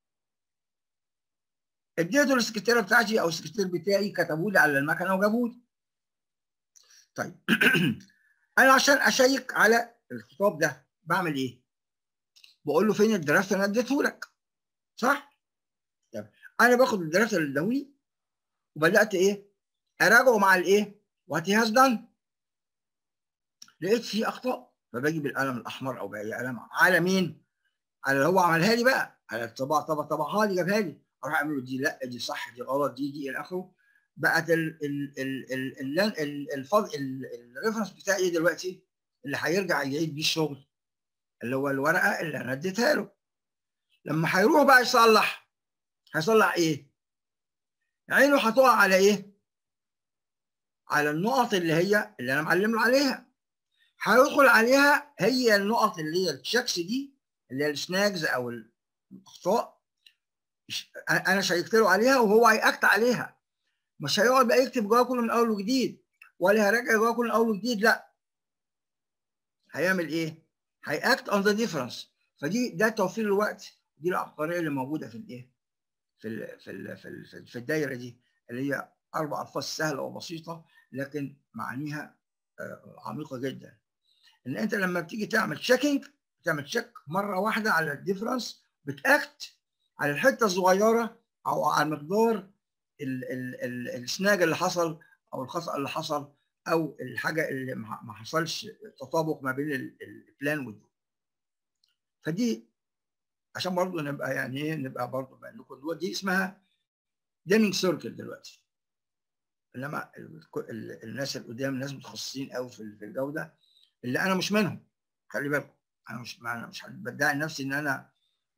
اديته للسكرتيره بتاعتي او السكرتير بتاعي كتبوا لي على المكنه وجابوا لي طيب انا عشان اشيك على الخطاب ده بعمل ايه؟ بقول له فين الدراسه اللي انا اديته لك صح؟ طيب انا باخد الدراسه اللي اداهولي وبدات ايه؟ اراجعه مع الايه؟ وات هي هاز دان لقيت فيه اخطاء فباجي بالقلم الاحمر او باي قلم على مين؟ على اللي هو عملها لي بقى على الطباع طبع طبعها لي جابها لي اروح اعمل له دي لا دي صح دي غلط دي دي الى اخره بقت ال ال ال ال ال الفض الريفرنس بتاعي ايه دلوقتي اللي هيرجع يعيد بيه الشغل اللي هو الورقه اللي انا اديتها له لما هيروح بقى يصلح هيصلح ايه؟ عينه هتقع على ايه؟ على النقط اللي هي اللي انا معلم له عليها هيدخل عليها هي النقط اللي هي التشيكس دي اللي هي السناجز او الاخطاء انا شيكت له عليها وهو هيأكت عليها مش هيقعد بقى يكتب جواه كله من اول وجديد ولا هيراجع جواه كله من اول وجديد لا هيعمل ايه؟ هيأكت اون ذا ديفرنس فدي ده توفير الوقت دي العبقريه اللي موجوده في الايه؟ في ال في ال في, ال في الدايره دي اللي هي اربع الفاظ سهله وبسيطه لكن معانيها عميقه جدا ان انت لما بتيجي تعمل تشيكينج بتعمل تشيك مره واحده على الديفرنس بتاكت على الحته الصغيره او على مقدار السناج اللي حصل او الخطا اللي حصل او الحاجه اللي ما حصلش تطابق ما بين البلان والدو فدي عشان برضه نبقى يعني ايه نبقى برضه بقى لكم دي اسمها ديمينج سيركل دلوقتي انما الناس القدام الناس متخصصين قوي في الجوده اللي انا مش منهم خلي بالكم انا مش انا مش بدعي نفسي ان انا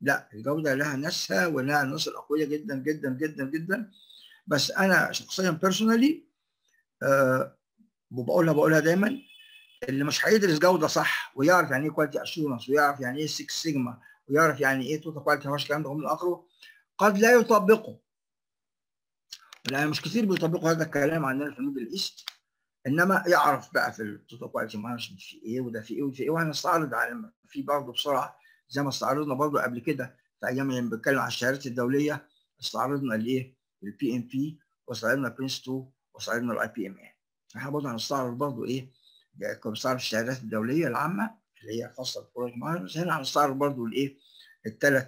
لا الجوده لها ناسها ولها ناس اقوياء جدا جدا جدا جدا بس انا شخصيا بيرسونالي أه وبقولها بقولها دايما اللي مش هيدرس جوده صح ويعرف يعني ايه كواليتي اشورنس ويعرف يعني ايه 6 سيجما ويعرف يعني ايه توتال كواليتي مش الكلام ده من اخره قد لا يطبقه لان مش كتير بيطبقوا هذا الكلام عندنا في الميدل ايست انما يعرف بقى في التوتال كواليتي مانجمنت في ايه وده في ايه وفي ايه وهنستعرض على في برضه بسرعه زي ما استعرضنا برضه قبل كده في ايام اللي بنتكلم على الشهادات الدوليه استعرضنا الايه؟ البي ام بي واستعرضنا برنس 2 واستعرضنا الاي بي ام اي احنا برضه هنستعرض برضه ايه؟ كنا بنستعرض الشهادات الدوليه العامه اللي هي خاصه بالبروجكت مانجمنت هنا هنستعرض برضه الايه؟ الثلاث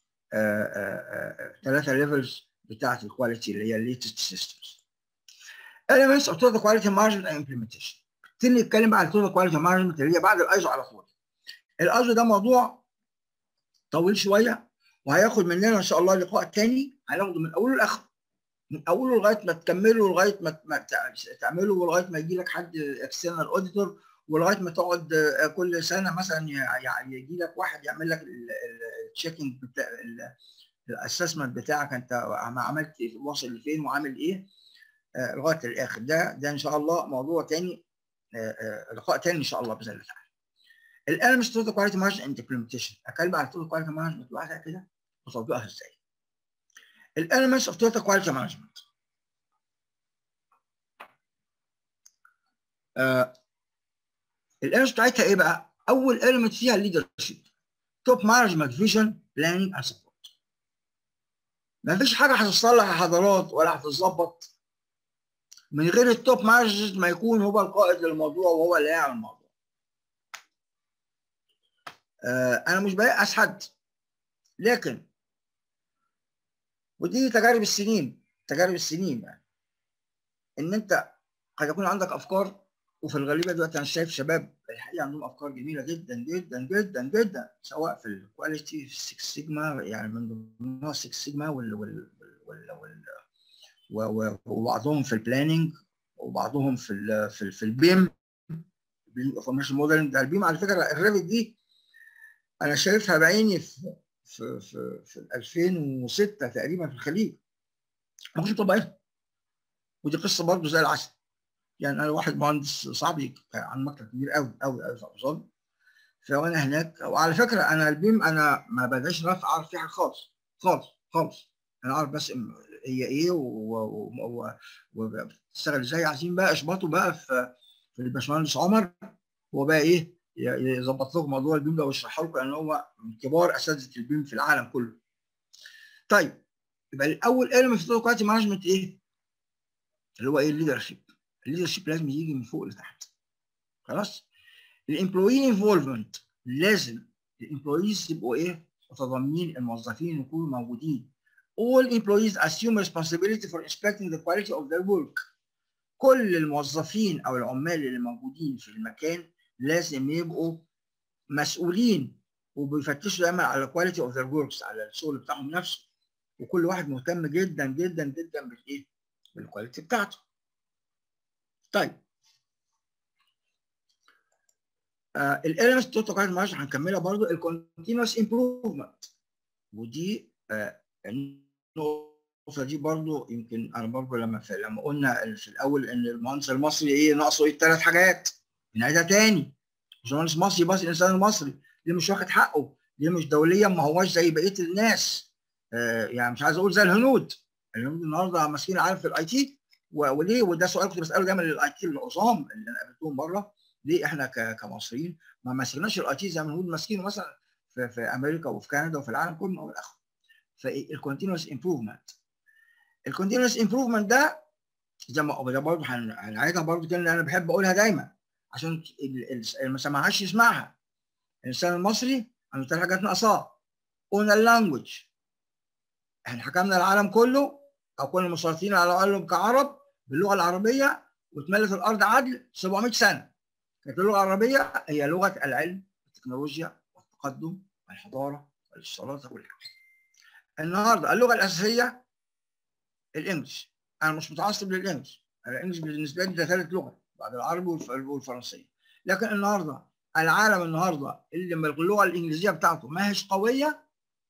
ثلاثه ليفلز بتاعت الكواليتي اللي هي الليتست سيستمز elements of total quality management and implementation نبتدي نتكلم بقى على total quality management اللي هي بعد الايزو على طول الايزو ده موضوع طويل شويه وهياخد مننا ان شاء الله لقاء تاني هناخده من اوله لاخره من اوله لغايه ما تكمله لغايه ما, ما تعمله ولغايه ما يجي لك حد اكسترنال اوديتور ولغايه ما تقعد كل سنه مثلا يعني يجي لك واحد يعمل لك التشيكنج بتاع الاسسمنت بتاعك انت عملت واصل لفين وعامل ايه آه لغايه الاخر ده ده ان شاء الله موضوع تاني آه آه لقاء تاني ان شاء الله باذن الله تعالى. الالمنتس توتال كواليتي مانجمنت اند امبلمنتيشن اتكلم على التوتال كواليتي مانجمنت لوحدها كده وتطبيقها ازاي. الالمنتس اوف توتال كواليتي مانجمنت الالمنتس بتاعتها ايه بقى؟ اول element فيها الليدرشيب توب مانجمنت فيجن بلاننج اند سبورت ما فيش حاجه هتتصلح يا حضرات ولا هتتظبط من غير التوب مانجمنت ما يكون هو القائد للموضوع وهو اللي يعمل الموضوع آه انا مش بيأس حد لكن ودي تجارب السنين تجارب السنين يعني ان انت قد يكون عندك افكار وفي الغالبيه دلوقتي انا شايف شباب الحقيقه عندهم افكار جميله جدا جدا جدا جدا سواء في الكواليتي في 6 سيجما يعني من ضمنها 6 سيجما وال وال وال وال وبعضهم في البلاننج وبعضهم في ال في ال في البيم انفورميشن موديلنج ده البيم على فكره الريفت دي انا شايفها بعيني في في في, في 2006 تقريبا في الخليج ما كنتش مطبقينها ودي قصه برضه زي العسل يعني انا واحد مهندس صاحبي عن مكتب كبير قوي قوي قوي في ابو ظبي فوانا هناك وعلى فكره انا البيم انا ما بداش رفع اعرف فيها خالص خالص خالص انا عارف بس هي ايه وبتشتغل ازاي عايزين بقى اشبطوا بقى في في الباشمهندس عمر هو بقى ايه يظبط لكم موضوع البيم ده ويشرحه لكم لان هو من كبار اساتذه البيم في العالم كله. طيب يبقى الاول ايلمنت في كواليتي مانجمنت ايه؟ اللي هو ايه الليدرشيب. الليدرشيب لازم يجي من فوق لتحت. خلاص؟ الامبلوي انفولفمنت لازم الامبلويز يبقوا ايه؟ متضامنين الموظفين يكونوا موجودين. All employees assume responsibility for inspecting the quality of their work. كل الموظفين او العمال اللي موجودين في المكان لازم يبقوا مسؤولين وبيفتشوا دايما على كواليتي اوف ذير وركس على الشغل بتاعهم نفسه وكل واحد مهتم جدا جدا جدا بالايه؟ بالكواليتي بتاعته. طيب آه الاليمنتس توتال كواليتي مانجمنت هنكملها برضو الكونتينوس امبروفمنت ودي آه النقطه دي برضو يمكن انا برضو لما في لما قلنا في الاول ان المهندس المصري ايه ناقصه ايه ثلاث حاجات نعيدها تاني مهندس مصري بس الانسان المصري ليه مش واخد حقه؟ ليه مش دوليا ما هواش زي بقيه الناس؟ آه يعني مش عايز اقول زي الهنود الهنود النهارده ماسكين عارف في الاي تي وليه وده سؤال كنت بساله دايما للاي تي العظام اللي انا قابلتهم بره ليه احنا كمصريين ما ماسكناش الاي تي زي ما الهنود ماسكينه مثلا في, في امريكا وفي كندا وفي العالم كله والى اخره فالكونتينوس امبروفمنت الكونتينوس امبروفمنت ده زي ما ده برضه هنعيدها برضه كده انا بحب اقولها دايما عشان اللي ما سمعهاش يسمعها الانسان المصري عنده ثلاث حاجات ناقصاه قلنا اللانجوج احنا حكمنا العالم كله او كنا مسيطرين على العالم كعرب باللغه العربيه واتملت الارض عدل 700 سنه كانت اللغه العربيه هي لغه العلم والتكنولوجيا والتقدم والحضاره والاتصالات وكل حاجه النهارده اللغه الاساسيه الانجليش انا مش متعصب للانجليش الانجليش بالنسبه لي ده ثالث لغه بعد العربي والفرنسيه لكن النهارده العالم النهارده اللي اللغه الانجليزيه بتاعته ما هيش قويه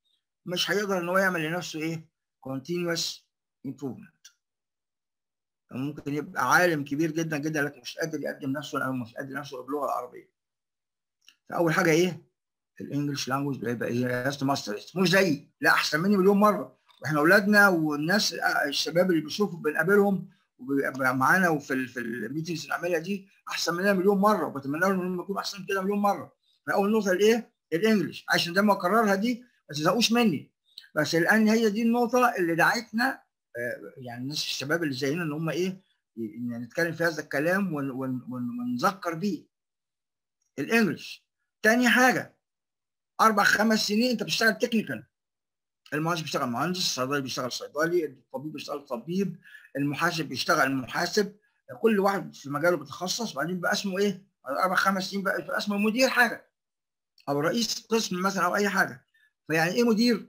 مش هيقدر ان هو يعمل لنفسه ايه continuous improvement ممكن يبقى عالم كبير جدا جدا لكن مش قادر يقدم نفسه او مش قادر نفسه باللغه العربيه فاول حاجه ايه الانجليش لانجوج بيبقى ايه هاز ماستر مش زيي لا احسن مني مليون مره واحنا اولادنا والناس الشباب اللي بنشوفه بنقابلهم وبيبقى معانا وفي ال في الميتنجز اللي بنعملها دي احسن مننا مليون مره وبتمنى لهم انهم يكونوا احسن من كده مليون مره فاول نقطه الايه؟ الانجليش عشان دايما اكررها دي ما تزهقوش مني بس لان هي دي النقطه اللي دعتنا يعني الناس الشباب اللي زينا ان هم ايه نتكلم في هذا الكلام ونذكر بيه الانجليش تاني حاجه اربع خمس سنين انت بتشتغل تكنيكال المهندس بيشتغل مهندس الصيدلي بيشتغل صيدلي الطبيب بيشتغل طبيب المحاسب بيشتغل محاسب كل واحد في مجاله بيتخصص وبعدين بقى اسمه ايه اربع خمس سنين بقى اسمه مدير حاجه او رئيس قسم مثلا او اي حاجه فيعني ايه مدير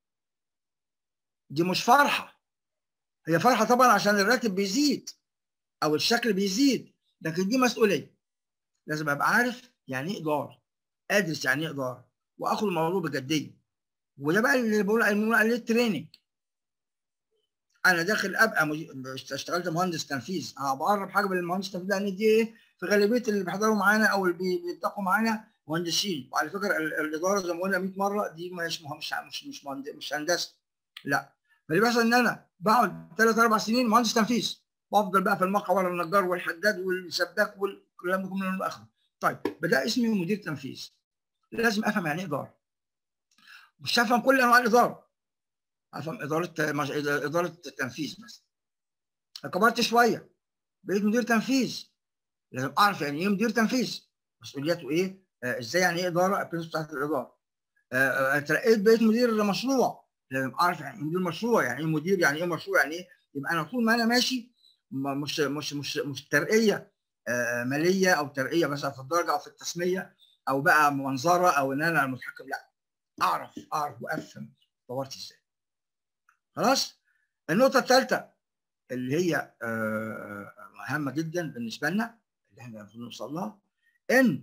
دي مش فرحه هي فرحه طبعا عشان الراتب بيزيد او الشكل بيزيد لكن دي مسؤوليه لازم ابقى عارف يعني ايه اداره ادرس يعني ايه اداره واخد الموضوع بجديه وده بقى اللي بقول عليه التريننج انا داخل ابقى مج... اشتغلت مهندس تنفيذ انا بعرف حاجه بالمهندس التنفيذ لان دي ايه في غالبيه اللي بيحضروا معانا او اللي بيلتقوا معانا مهندسين وعلى فكره الاداره زي ما قلنا 100 مره دي مش مش مش مش, مش هندسه لا فاللي بيحصل ان انا بقعد ثلاث اربع سنين مهندس تنفيذ بفضل بقى في الموقع ورا النجار والحداد والسباك والكلام ده كله من اخره طيب بدا اسمي مدير تنفيذ لازم افهم يعني ايه اداره مش هفهم كل انواع الاداره افهم اداره مش... اداره التنفيذ مثلا كبرت شويه بقيت مدير تنفيذ لازم اعرف يعني ايه مدير تنفيذ مسؤولياته ايه آه ازاي يعني ايه اداره البرنسبل بتاعت الاداره آه اترقيت بقيت مدير مشروع لازم اعرف يعني ايه مدير مشروع يعني ايه مدير يعني ايه مشروع يعني ايه يبقى انا طول ما انا ماشي مش مش مش مش ترقيه آه ماليه او ترقيه مثلا في الدرجه او في التسميه او بقى منظره او ان انا المتحكم لا اعرف اعرف وافهم طورت ازاي خلاص النقطه الثالثه اللي هي مهمه جدا بالنسبه لنا اللي احنا المفروض نوصل لها ان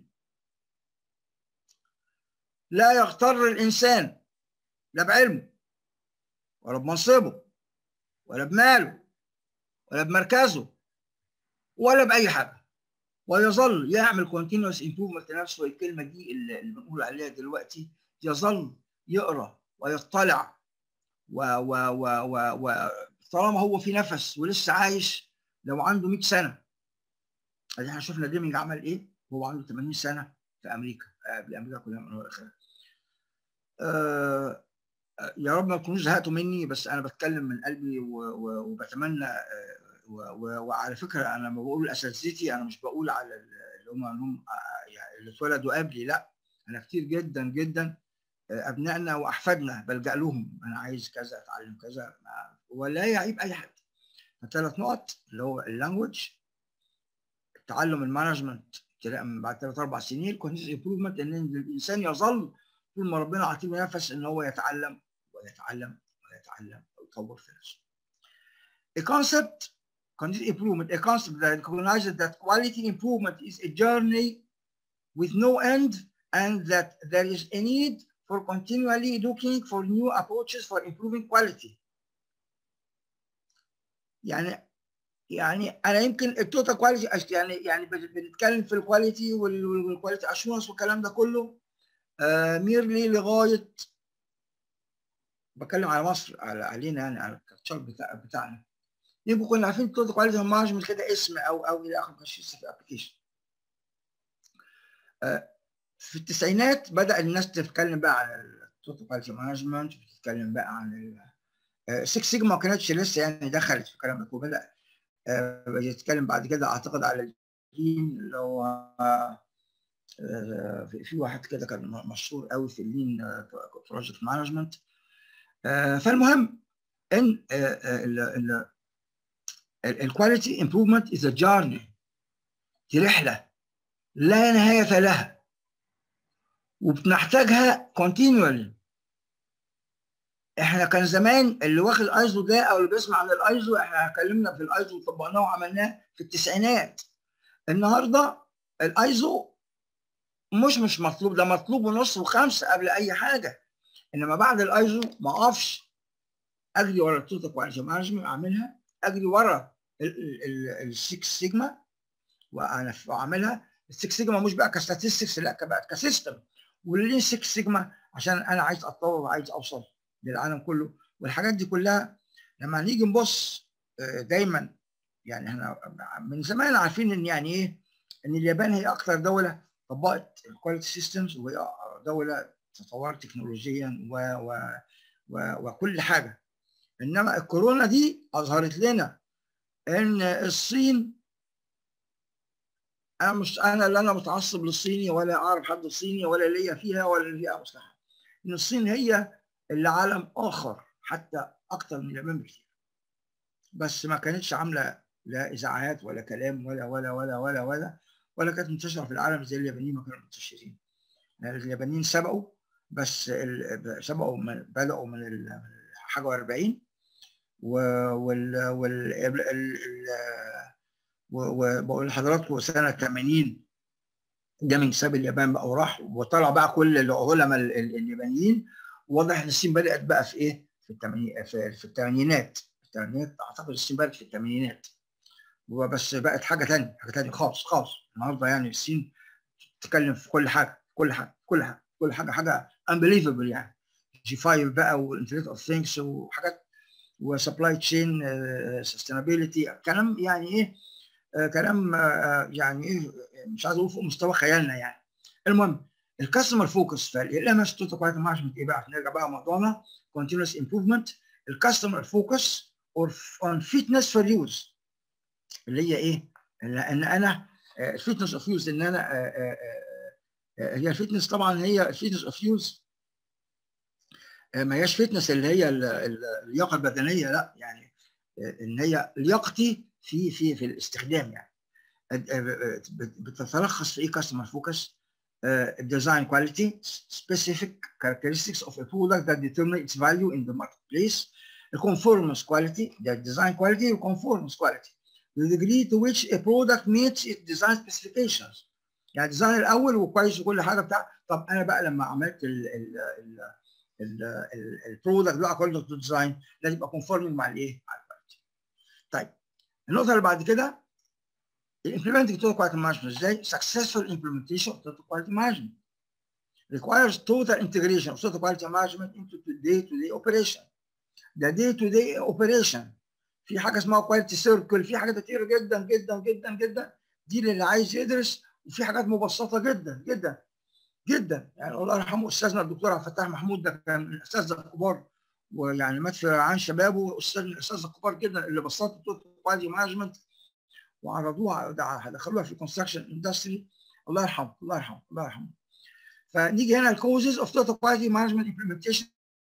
لا يغتر الانسان لا بعلمه ولا بمنصبه ولا بماله ولا بمركزه ولا باي حاجه ويظل يعمل كونتينوس امبروفمنت لنفسه الكلمه دي اللي بنقول عليها دلوقتي يظل يقرا ويطلع و و و و و طالما هو في نفس ولسه عايش لو عنده 100 سنه احنا شفنا ديمينج عمل ايه وهو عنده 80 سنه في امريكا قبل امريكا كلها من الاخر آه يا رب ما تكونوش زهقتوا مني بس انا بتكلم من قلبي وبتمنى وعلى فكره انا لما بقول اساتذتي انا مش بقول على اللي هم هم اللي اتولدوا قبلي لا انا كتير جدا جدا ابنائنا واحفادنا بلجا لهم انا عايز كذا اتعلم كذا ولا يعيب اي حد ثلاث نقط اللي هو اللانجوج التعلم المانجمنت من بعد ثلاث اربع سنين كونتينوس امبروفمنت ان الانسان يظل طول ما ربنا عاطيه نفس ان هو يتعلم ويتعلم ويتعلم ويطور في نفسه. A concept continuous improvement, a concept that recognizes that quality improvement is a journey with no end and that there is a need for continually looking for new approaches for improving quality. يعني يعني انا يمكن التوتال كواليتي يعني يعني بنتكلم في الكواليتي والكواليتي اشورنس والكلام ده كله آه ميرلي لغايه بتكلم على مصر على علينا يعني على الكالتشر بتاع بتاعنا يبقوا كنا عارفين التوتال كواليتي مانجمنت كده اسم او او الى اخره مش لسه في ابلكيشن آه في التسعينات بدا الناس تتكلم بقى على التوتال كواليتي مانجمنت بتتكلم بقى عن السكس سيجما ما كانتش لسه يعني دخلت في الكلام ده وبدا يتكلم بعد كده اعتقد على اللين اللي هو في واحد كده كان مشهور قوي في اللين بروجكت مانجمنت فالمهم ان الكواليتي امبروفمنت از جارني دي رحله لا نهايه لها وبنحتاجها continually احنا كان زمان اللي واخد ايزو ده او اللي بيسمع عن الايزو احنا اتكلمنا في الايزو وطبقناه وعملناه في التسعينات النهارده الايزو مش مش مطلوب ده مطلوب ونص وخمسه قبل اي حاجه انما بعد الايزو ما اقفش اجري ورا التوتال كواليتي مانجمنت اعملها اجري ورا السكس سيجما وانا اعملها السكس سيجما مش بقى كستاتستكس لا بقت كسيستم وليه 6 سيجما عشان انا عايز اتطور وعايز اوصل للعالم كله والحاجات دي كلها لما نيجي نبص دايما يعني احنا من زمان عارفين ان يعني ايه ان اليابان هي اكثر دوله طبقت الكواليتي سيستمز وهي دوله تطورت تكنولوجيا و, و, و وكل حاجه انما الكورونا دي اظهرت لنا ان الصين انا مش انا لا انا متعصب للصيني ولا اعرف حد صيني ولا ليا فيها ولا ليا مصلحه ان الصين هي اللي عالم اخر حتى اكتر من اليابان بكتير بس ما كانتش عامله لا اذاعات ولا كلام ولا ولا ولا ولا ولا ولا كانت منتشره في العالم زي اليابانيين ما كانوا منتشرين يعني اليابانيين سبقوا بس سبقوا من بداوا من حاجه و40 وال وال وبقول لحضراتكم سنه 80 ده من ساب اليابان بقى وراح وطلع بقى كل العلماء اليابانيين واضح ان الصين بدات بقى في ايه؟ في الثمانينات في الثمانينات الثمانينات اعتقد الصين بدات في الثمانينات وبس بقت حاجه ثانيه حاجه ثانيه خالص خالص النهارده يعني الصين تتكلم في كل حاجه كل حاجه كل حاجه كل حاجه حاجه انبليفبل يعني جي 5 بقى والانترنت اوف ثينكس وحاجات وسبلاي تشين سستينابيلتي كلام يعني ايه آه كلام آه يعني ايه مش عايز اقول فوق مستوى خيالنا يعني المهم الكاستمر فوكس فالام اس توتال كواليتي مانجمنت ايه بقى نرجع بقى موضوعنا continuous improvement الكاستمر فوكس اور اون فيتنس فور يوز اللي هي ايه؟ ان انا الفيتنس اوف يوز ان انا هي الفيتنس طبعا هي الفيتنس اوف يوز ما هياش فيتنس اللي هي اللياقه البدنيه لا يعني ان هي لياقتي في في في الاستخدام يعني بتتلخص في ايه كاستمر فوكس design quality specific characteristics of a product that determine its value in the marketplace the conformance quality the design quality and conformance quality the degree to which a product meets its design specifications يعني ديزاين الاول وكويس وكل حاجه بتاع طب انا بقى لما عملت ال ال البرودكت بقى اكوردنج تو ديزاين لازم يبقى كونفورمنج مع الايه؟ مع الكواليتي. طيب النقطه اللي بعد كده implementing total quality management ازاي؟ successful implementation of total quality management requires total integration of total quality management into the day-to-day operation. The day-to-day operation في حاجه اسمها كواليتي سيركل في حاجات كتير جدا جدا جدا جدا دي اللي عايز يدرس وفي حاجات مبسطه جدا جدا جدا يعني الله يرحمه استاذنا الدكتور عبد الفتاح محمود ده كان من الاساتذه الكبار ويعني مات في عن شبابه استاذ من الاساتذه الكبار جدا اللي بسطوا توتال كواليتي مانجمنت وعرضوها دخلوها في كونستراكشن اندستري الله يرحمه الله يرحمه الله يرحمه فنيجي هنا الكوزز اوف توتال كواليتي مانجمنت امبلمنتيشن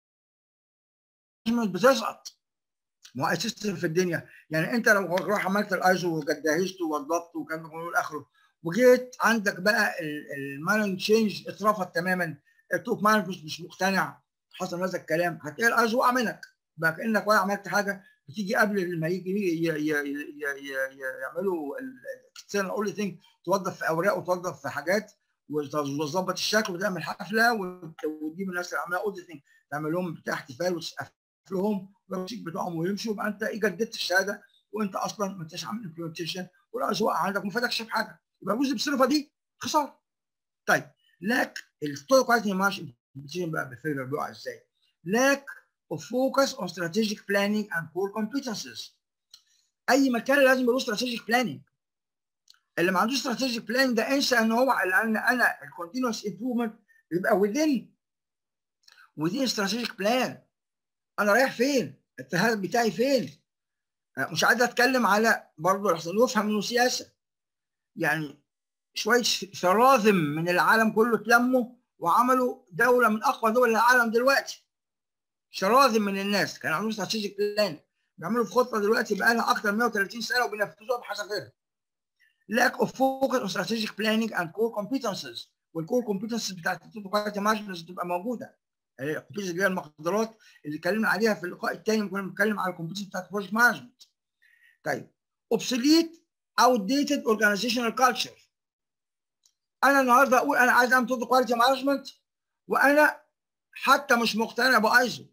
بتسقط ما هو سيستم في الدنيا يعني انت لو راح عملت الايزو وجدهزت ووضبت وكان من اخره وجيت عندك بقى المانج تشينج اترفض تماما التوب مانجمنت مش مقتنع حصل هذا الكلام هتلاقي الايزو وقع منك بقى كانك ولا عملت حاجه بتيجي قبل ما يجي يعملوا الاكسترنال اونلي ثينج توظف في اوراق وتوظف في حاجات وتظبط الشكل وتعمل حفله وتجيب الناس اللي عاملاها اونلي ثينج تعمل لهم بتاع احتفال وتقفلهم والشيك بتاعهم ويمشوا يبقى انت ايه جددت الشهاده وانت اصلا ما انتش عامل امبلمنتيشن والايزو وقع عندك وما فادكش في حاجه يبقى جزء بالصرفه دي خساره. طيب لاك التوتال كواليتي مارش بقى بالفيلر بيقع ازاي؟ لاك of focus on strategic planning and core competencies. اي مكان لازم يبقى له strategic planning. اللي ما عندوش strategic planning ده انسى ان هو لان انا الكونتينوس امبروفمنت بيبقى within within strategic plan. انا رايح فين؟ التهاب بتاعي فين؟ مش عايز اتكلم على برضه لحسن يفهم انه سياسه. يعني شويه شراذم من العالم كله اتلموا وعملوا دوله من اقوى دول العالم دلوقتي. شراذم من الناس كان عندهم استراتيجيك بلان بيعملوا في خطه دلوقتي بقى لها اكثر من 130 سنه وبينفذوها بحذافيرها. lack of focus on strategic planning and core competences والكور competences بتاعت التوتال مانجمنت لازم تبقى موجوده. الكومبيتنس اللي هي المقدرات اللي اتكلمنا عليها في اللقاء الثاني كنا بنتكلم على الكومبيتنس بتاعت البروجكت مانجمنت. طيب obsolete outdated organizational culture. انا النهارده اقول انا عايز اعمل توتال كواليتي مانجمنت وانا حتى مش مقتنع بايزو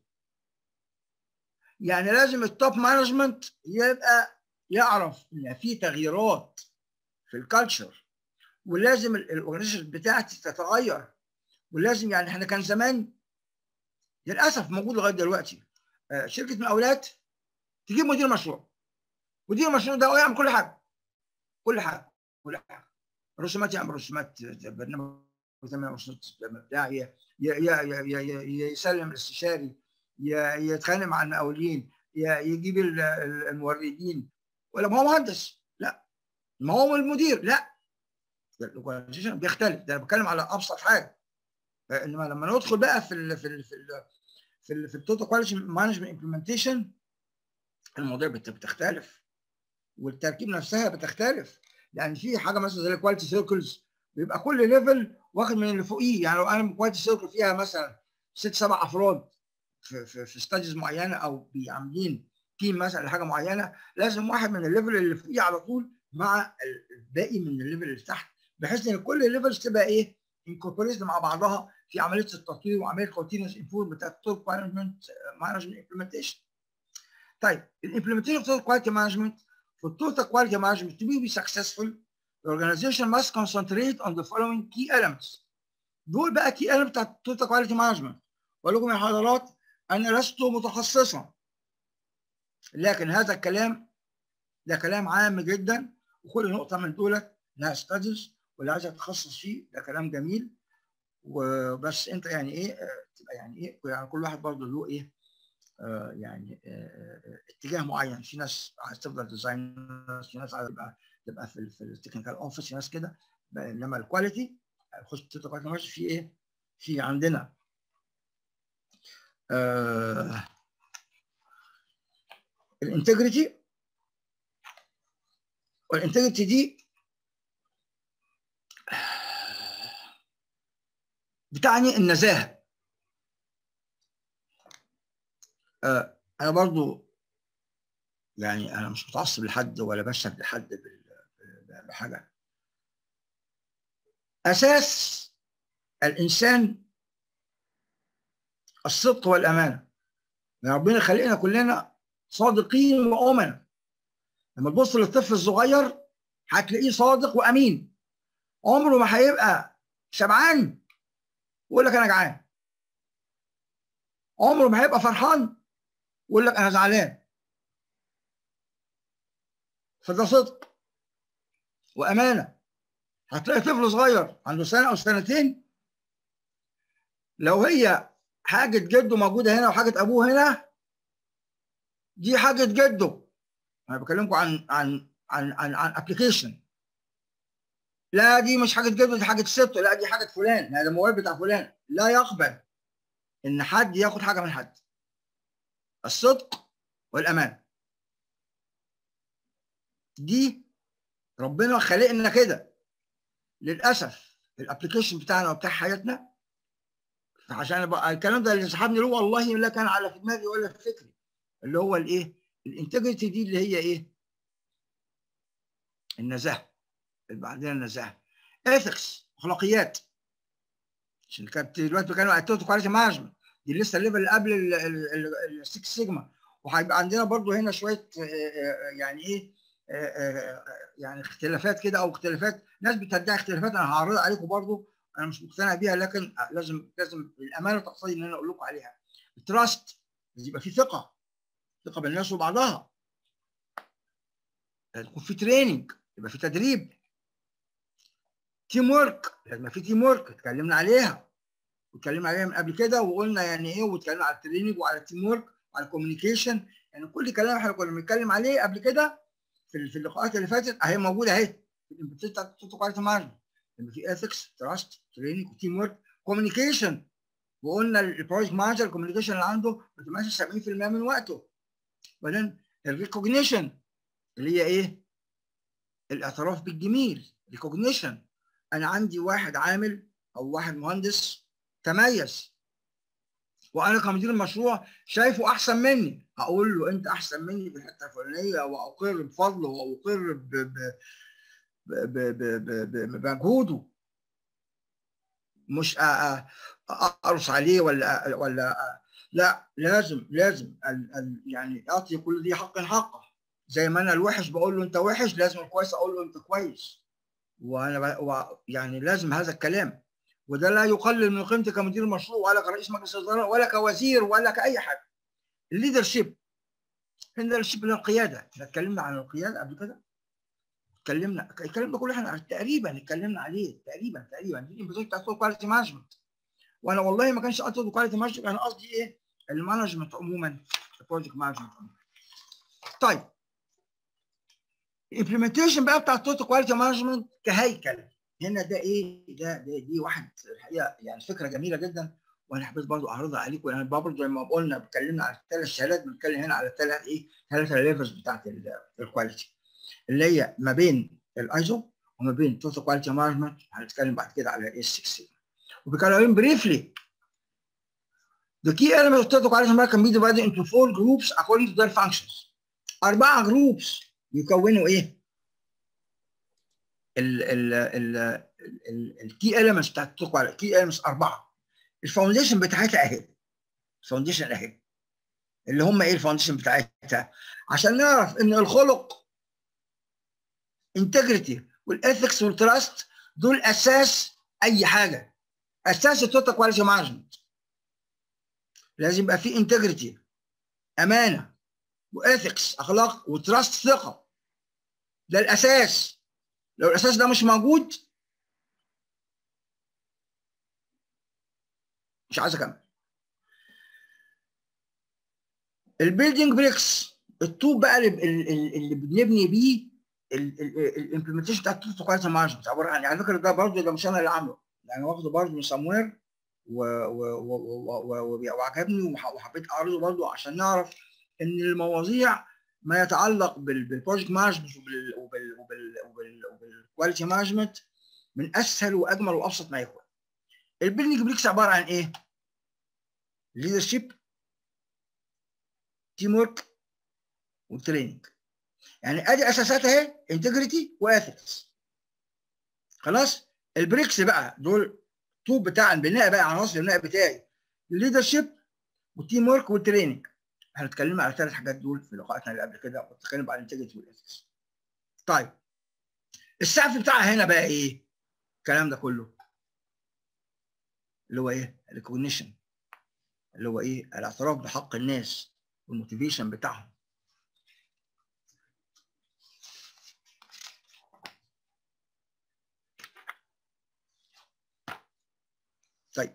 يعني لازم التوب مانجمنت يبقى يعرف ان في تغييرات في الكالتشر ولازم الاورجنايزيشن بتاعتي تتغير ولازم يعني احنا كان زمان للاسف موجود لغايه دلوقتي شركه مقاولات تجيب مدير مشروع مدير المشروع ده يعمل كل حاجه كل حاجه كل حاجه رسومات يعمل رسومات برنامج رسومات بتاع يسلم الاستشاري يتخانق مع المقاولين يجيب الموردين ولا ما هو مهندس لا ما هو المدير لا الاورجنايزيشن بيختلف ده انا بتكلم على ابسط حاجه انما لما ندخل بقى في ال في ال في ال في ال في التوتال كواليتي مانجمنت امبلمنتيشن المواضيع بتختلف والتركيب نفسها بتختلف يعني في حاجه مثلا زي الكواليتي سيركلز بيبقى كل ليفل واخد من اللي فوقيه يعني لو انا كواليتي سيركل فيها مثلا ست سبع افراد في في, في ستاديز معينه او عاملين تيم مثلا لحاجه معينه لازم واحد من الليفل اللي فوقيه على طول مع الباقي من الليفل اللي تحت بحيث ان كل الليفلز تبقى ايه انكوربوريتد مع بعضها في عمليه التطوير وعمليه كونتينوس امبروف بتاعت التوب مانجمنت مانجمنت امبلمنتيشن طيب الامبلمنتيشن اوف توتال كواليتي مانجمنت for total quality management to be successful the organization must concentrate on the following key elements دول بقى key elements بتاعت total quality management بقول لكم يا حضرات انا لست متخصصا لكن هذا الكلام ده كلام عام جدا وكل نقطه من دولت لها ستاديز واللي عايز يتخصص فيه ده كلام جميل وبس انت يعني ايه تبقى يعني ايه يعني كل واحد برضه له ايه آه يعني آه اتجاه معين في ناس عايز تفضل ديزاينر في ناس عايز تبقى تبقى في في التكنيكال اوفيس في ناس كده انما الكواليتي خش ماشي في ايه في عندنا آه الانتجريتي والانتجريتي دي بتعني النزاهه آه انا برضو يعني انا مش متعصب لحد ولا بشهد لحد بحاجه اساس الانسان الصدق والامانه يعني ربنا خلقنا كلنا صادقين وامنا لما تبص للطفل الصغير هتلاقيه صادق وامين عمره ما هيبقى شبعان ويقول لك انا جعان عمره ما هيبقى فرحان ويقول لك انا زعلان فده صدق وامانه هتلاقي طفل صغير عنده سنه او سنتين لو هي حاجه جده موجوده هنا وحاجه ابوه هنا دي حاجه جده انا بكلمكم عن عن عن عن عن ابلكيشن لا دي مش حاجه جده دي حاجه سته لا دي حاجه فلان هذا الموبايل بتاع فلان لا يقبل ان حد ياخد حاجه من حد الصدق والامان دي ربنا خلقنا كده للاسف الابلكيشن بتاعنا وبتاع حياتنا عشان بقى الكلام ده اللي سحبني له والله لا كان على في دماغي ولا في فكري اللي هو الايه الانتجريتي دي اللي هي ايه النزاهه يبقى عندنا النزاهه اثكس اخلاقيات عشان كانت دلوقتي بتكلم على التوتال كواليتي مانجمنت دي لسه الليفل اللي قبل السكس سيجما وهيبقى عندنا برضو هنا شويه يعني ايه يعني اختلافات كده او اختلافات ناس بتدعي اختلافات انا هعرضها عليكم برضو انا مش مقتنع بيها لكن لازم لازم الامانه تقتضي ان انا اقول لكم عليها التراست لازم يبقى في ثقه ثقه بين الناس وبعضها لازم يكون في تريننج يبقى في تدريب تيم ورك لازم يبقى في تيم ورك اتكلمنا عليها واتكلمنا عليها من قبل كده وقلنا يعني ايه واتكلمنا على التريننج وعلى التيم ورك وعلى الكوميونيكيشن يعني كل كلام احنا كنا بنتكلم عليه قبل كده في في اللقاءات اللي فاتت اهي موجوده اهي في الانبوتات بتاعت التوتال كواليتي مانجمنت يبقى في اثكس تراست تريننج وتيم ورك كوميونيكيشن وقلنا البروجكت مانجر الكوميونيكيشن اللي عنده بتمثل 70% من وقته وبعدين الريكوجنيشن اللي هي ايه؟ الاعتراف بالجميل ريكوجنيشن انا عندي واحد عامل او واحد مهندس تميز وانا كمدير المشروع شايفه احسن مني هقول له انت احسن مني في الحته الفلانيه واقر بفضله واقر ب... ب... بمجهوده مش اقرص عليه ولا ولا لا لازم لازم ال ال يعني اعطي كل ذي حق حقه زي ما انا الوحش بقول له انت وحش لازم الكويس اقول له انت كويس وانا و يعني لازم هذا الكلام وده لا يقلل من قيمتي كمدير مشروع ولا كرئيس مجلس اداره ولا كوزير ولا كاي حاجه الليدرشيب الليدرشيب اللي القياده احنا اتكلمنا عن القياده قبل كده اتكلمنا الكلام ده كله احنا تقريبا اتكلمنا عليه تقريبا تقريبا دي الانفستيشن بتاعت كواليتي مانجمنت وانا والله ما كانش قصدي كواليتي مانجمنت انا قصدي ايه المانجمنت عموما البروجكت مانجمنت طيب الامبلمنتيشن بقى بتاع التوتال كواليتي مانجمنت كهيكل هنا ده ايه ده, ده دي واحد الحقيقه يعني فكره جميله جدا وانا حبيت برضه اعرضها عليكم لان برضه زي ما قلنا اتكلمنا على الثلاث شهادات بنتكلم هنا على الثلاث ايه ثلاث ليفلز بتاعت الكواليتي اللي هي ما بين الايزو وما بين توتال كواليتي مانجمنت هنتكلم بعد كده على الاس 6 سيجما وبيتكلمين بريفلي The key elements of total quality management can be divided into four groups according to their functions. أربعة جروبس يكونوا إيه؟ ال ال ال الكي elements بتاعت التوتال كواليتي كي elements أربعة. الفاونديشن بتاعتها أهي. الفاونديشن أهي. اللي هم إيه الفاونديشن بتاعتها؟ عشان نعرف إن الخلق انتجريتي والاثكس والتراست دول اساس اي حاجه اساس التوتال كواليتي مانجمنت لازم يبقى في انتجريتي امانه واثكس اخلاق وتراست ثقه ده الاساس لو الاساس ده مش موجود مش عايز اكمل البيلدينج بريكس الطوب بقى اللي, اللي بنبني بيه الامبلمنتيشن بتاعت التوتال كواليتي مانجمنت عباره عن على فكره ده برضه ده مش انا اللي عامله يعني واخده برضه من سموير وعجبني وحبيت اعرضه برضه عشان نعرف ان المواضيع ما يتعلق بالبروجكت مانجمنت وبالكواليتي مانجمنت من اسهل واجمل وابسط ما يكون. البيلدنج بريكس عباره عن ايه؟ ليدرشيب تيم ورك وتريننج يعني ادي اساسات اهي انتجريتي واثكس خلاص البريكس بقى دول طوب بتاع البناء بقى عناصر البناء بتاعي الليدرشيب والتيم ورك والتريننج احنا اتكلمنا على الثلاث حاجات دول في لقاءاتنا اللي قبل كده واتكلم على الانتجريتي والاثكس طيب السقف بتاعها هنا بقى ايه الكلام ده كله اللي هو ايه الريكوجنيشن اللي هو ايه الاعتراف بحق الناس والموتيفيشن بتاعهم طيب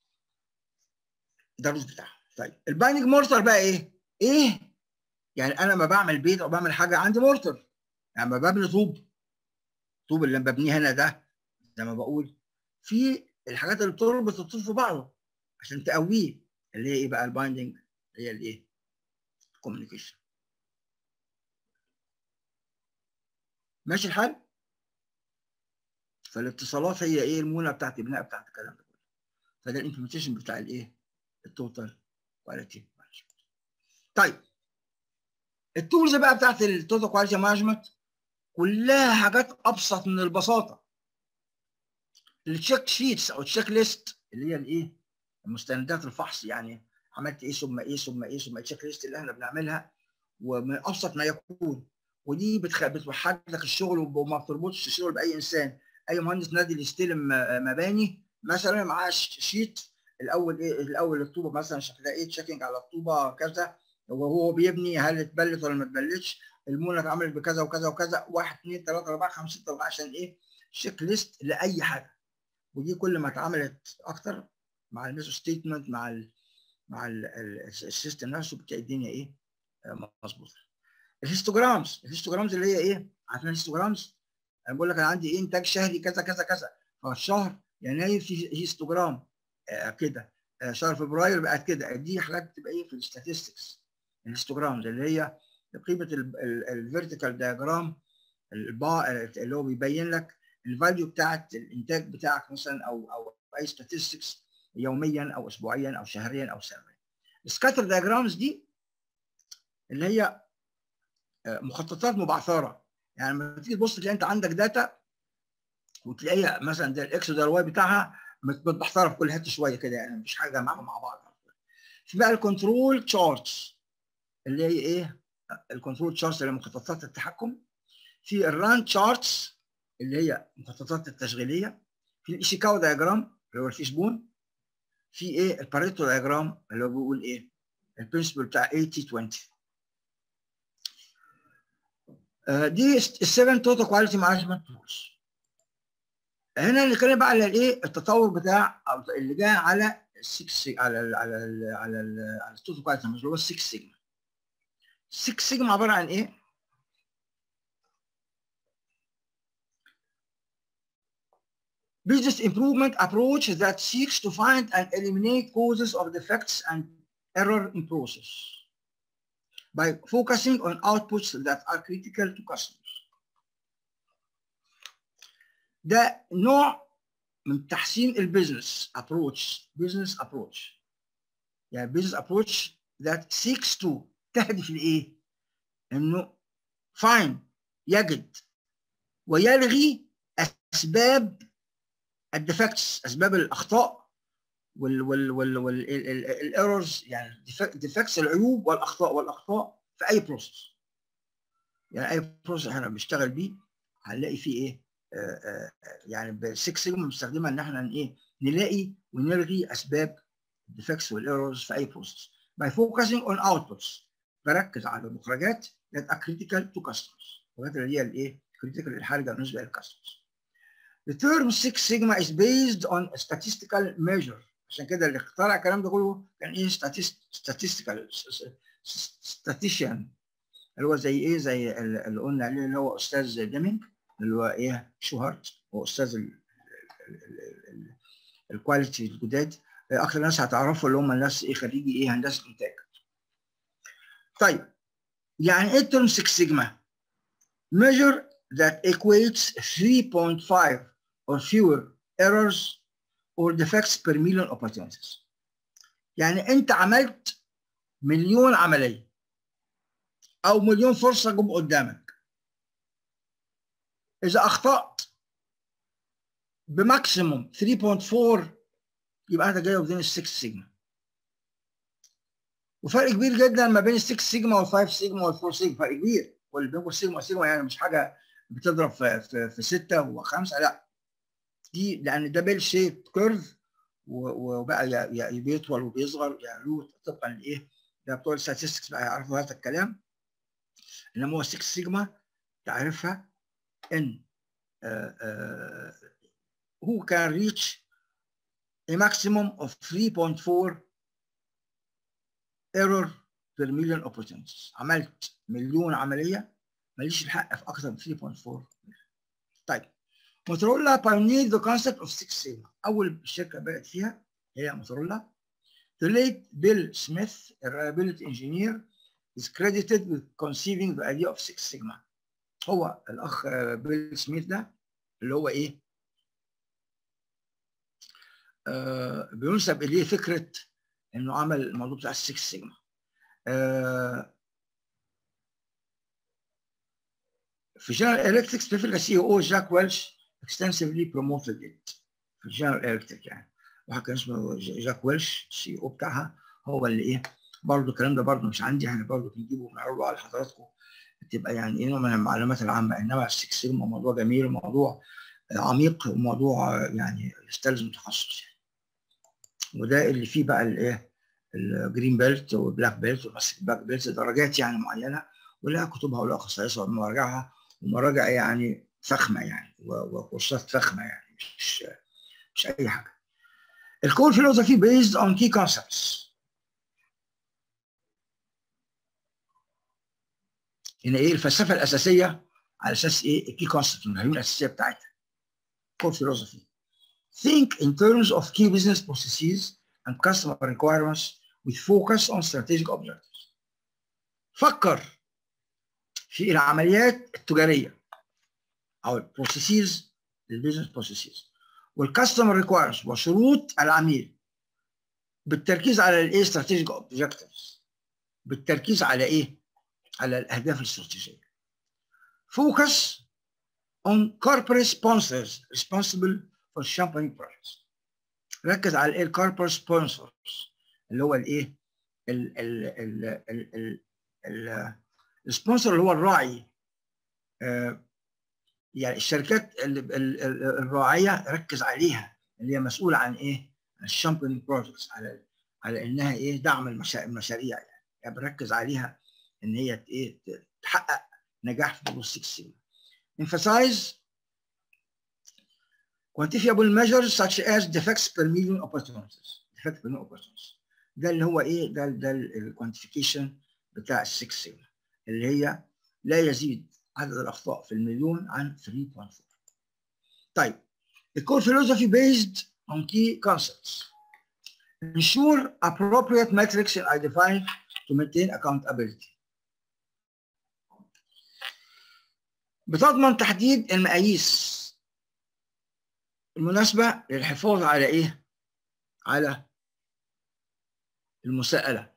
ده الرز بتاعها طيب البايننج مورتر بقى ايه؟ ايه؟ يعني انا لما بعمل بيت او بعمل حاجه عندي مورتر يعني لما ببني طوب الطوب اللي ببنيه هنا ده زي ما بقول في الحاجات اللي بتربط الطوب في بعضه عشان تقويه اللي هي ايه بقى البايندنج هي الايه؟ الكوميونيكيشن ماشي الحال؟ فالاتصالات هي ايه المونه بتاعت البناء بتاعت الكلام ده فده الامبلمنتيشن بتاع الايه؟ التوتال كواليتي مانجمنت. طيب التولز بقى بتاعت التوتال كواليتي مانجمنت كلها حاجات ابسط من البساطه. التشيك شيتس او التشيك ليست اللي هي الايه؟ مستندات الفحص يعني عملت ايه ثم ايه ثم ايه ثم التشيك ليست اللي احنا بنعملها ومن ابسط ما يكون ودي بتخ... بتوحد لك الشغل وما بتربطش الشغل باي انسان اي مهندس نادي يستلم مباني مثلا معاه شيت الاول ايه الاول الطوبه مثلا شكلها ايه تشيكنج على الطوبه كذا وهو بيبني هل اتبلت ولا ما اتبلتش المونه اتعملت بكذا وكذا وكذا 1 2 3 4 5 6 عشان ايه تشيك ليست لاي حاجه ودي كل ما اتعملت اكتر مع الميثود ستيتمنت مع ال مع السيستم نفسه بتلاقي الدنيا ايه مظبوطه الهيستوجرامز الهيستوجرامز اللي هي ايه عارفين الهيستوجرامز انا بقول لك انا عندي ايه انتاج شهري كذا كذا كذا فالشهر يناير في هيستوجرام آه كده آه شهر فبراير بقت كده دي حاجات بتبقى ايه في الستاتستكس الهيستوجرامز اللي هي قيمه الفيرتيكال دياجرام اللي هو بيبين لك الفاليو بتاعت الانتاج بتاعك مثلا او او اي statistics يوميا او اسبوعيا او شهريا او سنويا. السكاتر دياجرامز دي اللي هي مخططات مبعثره يعني لما تيجي تبص تلاقي انت عندك داتا وتلاقيها مثلا ده الاكس وده الواي بتاعها متبحترة في كل حته شويه كده يعني مفيش حاجه معاهم مع بعض في بقى الكنترول تشارتس اللي هي ايه الكنترول تشارتس اللي هي مخططات التحكم في الران تشارتس اللي هي المخططات التشغيليه في الايشيكاوا دايجرام اللي هو الفيش بون في ايه الباريتو دايجرام اللي هو بيقول ايه البرنسبل بتاع 80 20 آه دي السفن توتال كواليتي مانجمنت تولز هنا نتكلم بقى على الايه التطور بتاع او اللي جاي على السكس على ال على ال على ال على التوتال كواليتي اللي هو السكس سيجما 6 سيجما عباره عن ايه؟ business improvement approach that seeks to find and eliminate causes of defects and error in process by focusing on outputs that are critical to customers. ده نوع من تحسين البيزنس approach business approach يعني business approach that seeks to تهدف لايه؟ انه find يجد ويلغي اسباب الديفكتس اسباب الاخطاء وال وال وال والايرورز يعني ديفكتس العيوب والاخطاء والاخطاء في اي بروسيس يعني اي بروسيس احنا بنشتغل بيه هنلاقي فيه ايه آآ آآ يعني بالسكس سيجما بنستخدمها ان احنا ايه نلاقي ونلغي اسباب الديفكتس والايرورز في اي بروسيس by focusing on outputs بركز على المخرجات that are critical to customers الحاجات اللي هي الايه critical الحرجه بالنسبه للكاستمرز The term Six Sigma is based on a statistical measure عشان كده اللي اخترع الكلام ده كله كان ايه statistical statistician اللي هو زي ايه زي اللي قلنا عليه اللي هو استاذ ديمينج اللي هو ايه شوهارت هو استاذ الكواليتي الجداد اكتر ناس هتعرفوا اللي هم الناس ايه خريجي ايه هندسه انتاج طيب يعني ايه الترم 6 سيجما measure that equates 3.5 or fewer errors or defects per million opportunities. يعني انت عملت مليون عمليه او مليون فرصه جم قدامك اذا اخطات بماكسيموم 3.4 يبقى انت جاي وذين ال 6 سيجما وفرق كبير جدا ما بين ال 6 سيجما وال 5 سيجما وال 4 سيجما فرق كبير واللي بين سيجما وسيجما يعني مش حاجه بتضرب في في, في 6 و5 لا دي لان ده بيل شيب كيرف وبقى يا بيطول وبيصغر يعلو طبقا لايه ده بتوع الستاتستكس بقى يعرفوا هذا الكلام انما هو 6 سيجما تعرفها ان هو كان ريتش a maximum of 3.4 error per million opportunities عملت مليون عمليه ماليش الحق في اكثر من 3.4 طيب موتورولا pioneered the concept of Six Sigma اول شركه بدات فيها هي موتورولا The late Bill Smith, a reliability engineer, is credited with conceiving the idea of Six Sigma. هو الاخ بيل سميث ده اللي هو ايه؟ آه بينسب اليه فكره انه عمل الموضوع بتاع السكس سيجما. آه في جنرال الكتريك سبيفيك سي او جاك ويلش extensively promoted it في جنرال الكتريك يعني واحد كان اسمه جاك ويلش سي او بتاعها هو اللي ايه برضه الكلام ده برضه مش عندي احنا برضه بنجيبه ونعرضه على حضراتكم تبقى يعني ايه نوع من المعلومات العامه انما السكس سيجما موضوع جميل وموضوع عميق وموضوع يعني يستلزم تخصص يعني وده اللي فيه بقى الايه الجرين بيلت والبلاك بيلت والماسك بلاك بيلت درجات يعني معينه ولها كتبها ولها خصائصها ومراجعها ومراجع يعني فخمه يعني وكورسات فخمه يعني مش مش اي حاجه. الكور فيلوسفي بيزد اون كي كونسبتس. هنا ايه الفلسفه الاساسيه على اساس ايه الكي كونسبت المفاهيم الاساسيه بتاعتها. كور فيلوسفي. Think in terms of key business processes and customer requirements with focus on strategic objectives. فكر في العمليات التجاريه او البروسيسز للبيزنس بروسيسز والكاستمر ريكوايرمنتس وشروط العميل بالتركيز على الايه استراتيجيك اوبجكتيفز بالتركيز على ايه؟ على الاهداف الاستراتيجيه. Focus on corporate sponsors responsible for championing projects. ركز على الايه الكاربر سبونسرز اللي هو الايه السبونسر اللي هو الراعي آه يعني الشركات الراعيه ركز عليها اللي هي مسؤوله عن ايه؟ الشامبيون بروجكتس على على انها ايه دعم المشاريع يعني, يعني بركز عليها ان هي ايه تحقق نجاح في بلوس 6 سيجما. emphasize quantifiable measures such as defects per million opportunities defects per million opportunities ده اللي هو ايه ده ده الكوانتيفيكيشن بتاع ال 6 سيجما اللي هي لا يزيد عدد الاخطاء في المليون عن 3.4 طيب الكور philosophy based on key concepts ensure appropriate metrics are defined to maintain accountability بتضمن تحديد المقاييس المناسبة للحفاظ على إيه؟ على المساءلة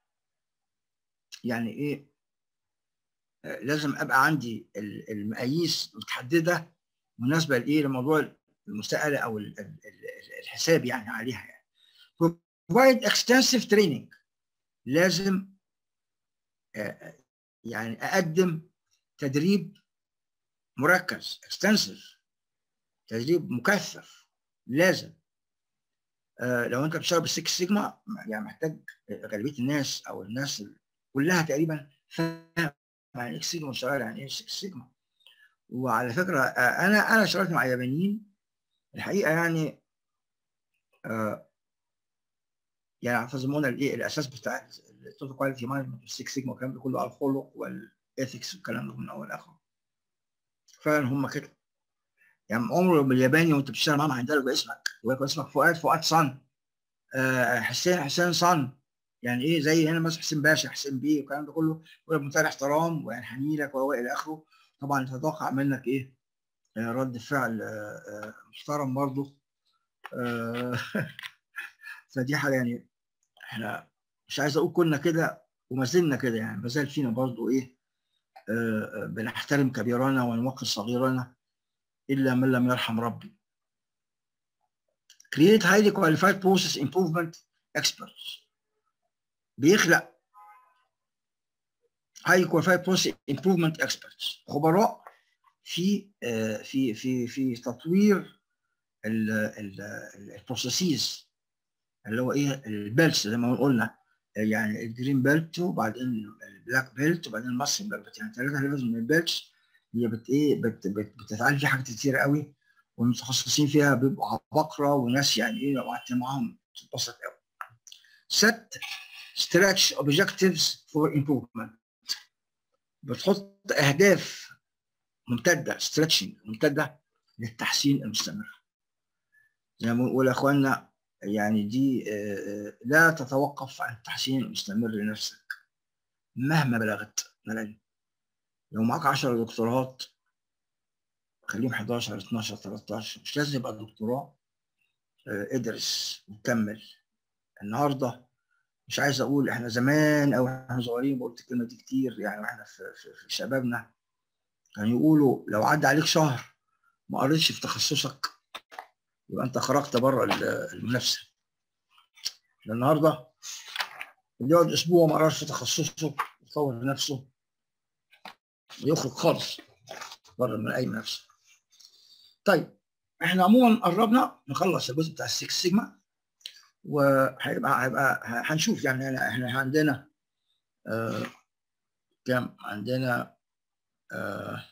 يعني إيه؟ لازم أبقى عندي المقاييس متحددة مناسبة لإيه؟ لموضوع المساءلة أو الحساب يعني عليها يعني. provide extensive training لازم يعني أقدم تدريب مركز extensive تدريب مكثف لازم آه لو انت بتشتغل بالسكس سيجما يعني محتاج غالبيه الناس او الناس كلها تقريبا فاهم يعني اكس سيجما وشغال يعني ايه سكس سيجما وعلى فكره آه انا انا اشتغلت مع يابانيين الحقيقه يعني آه يعني فزمونا الايه الاساس بتاع التوتال كواليتي مانجمنت والسكس سيجما والكلام ده كله على الخلق والاثكس والكلام ده من اول لاخر فعلا هم كده يعني عمره بالياباني وانت بتشتغل معاهم هيندرج باسمك ويكون اسمك فؤاد فؤاد صن آه حسين حسين صن يعني ايه زي هنا مثلا حسين باشا حسين بيه والكلام ده كله يقول بمنتهى الاحترام وينحني لك والى اخره طبعا تتوقع منك ايه آه رد فعل آه محترم برضه آه فدي حاجه يعني احنا مش عايز اقول كنا كده وما زلنا كده يعني ما زال فينا برضه ايه آه بنحترم كبيرانا ونوقر صغيرانا إلا من لم يرحم ربي. Create highly qualified process improvement experts. بيخلق highly qualified process improvement experts خبراء في في في في تطوير البروسيسز اللي هو ايه البيلتس زي ما قلنا يعني الجرين بيلت وبعدين البلاك بيلت وبعدين المصري بيلت يعني ثلاثه ليفلز من البيلتس هي بت ايه بت بت بتتعالج فيها حاجات كتير قوي والمتخصصين فيها بيبقوا عباقره وناس يعني ايه لو قعدت معاهم تتبسط قوي. set stretch objectives for improvement بتحط اهداف ممتده stretching ممتده للتحسين المستمر. زي ما بنقول يا اخوانا يعني دي لا تتوقف عن التحسين المستمر لنفسك مهما بلغت ملل لو معاك 10 دكتوراه خليهم 11 12 13 مش لازم يبقى دكتوراه ادرس وكمل النهارده مش عايز اقول احنا زمان او احنا صغيرين قلت الكلمه دي كتير يعني واحنا في, في, في شبابنا كانوا يقولوا لو عدى عليك شهر ما قريتش في تخصصك يبقى انت خرجت بره المنافسه النهارده اللي يقعد اسبوع ما قراش في تخصصه يطور نفسه يخرج خالص بره من اي منافسه طيب احنا عموما قربنا نخلص الجزء بتاع السكس سيجما وهيبقى هيبقى هنشوف يعني احنا عندنا آه كام عندنا آه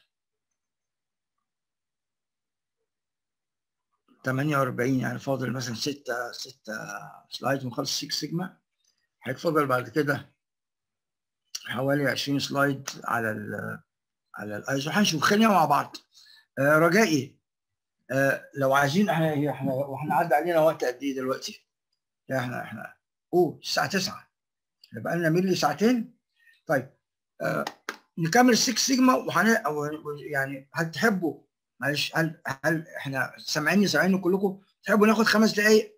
48 يعني فاضل مثلا 6 6 سلايد ونخلص 6 سيجما هيتفضل بعد كده حوالي 20 سلايد على ال على الايزو هنشوف خلينا مع بعض آه رجائي آه لو عايزين احنا احنا واحنا عدى علينا وقت قد ايه دلوقتي؟ احنا احنا اوه الساعه 9 يبقى لنا ملي ساعتين طيب آه نكمل 6 سيجما وهن يعني هل تحبوا معلش هل هل احنا سامعيني سامعيني كلكم تحبوا ناخد خمس دقايق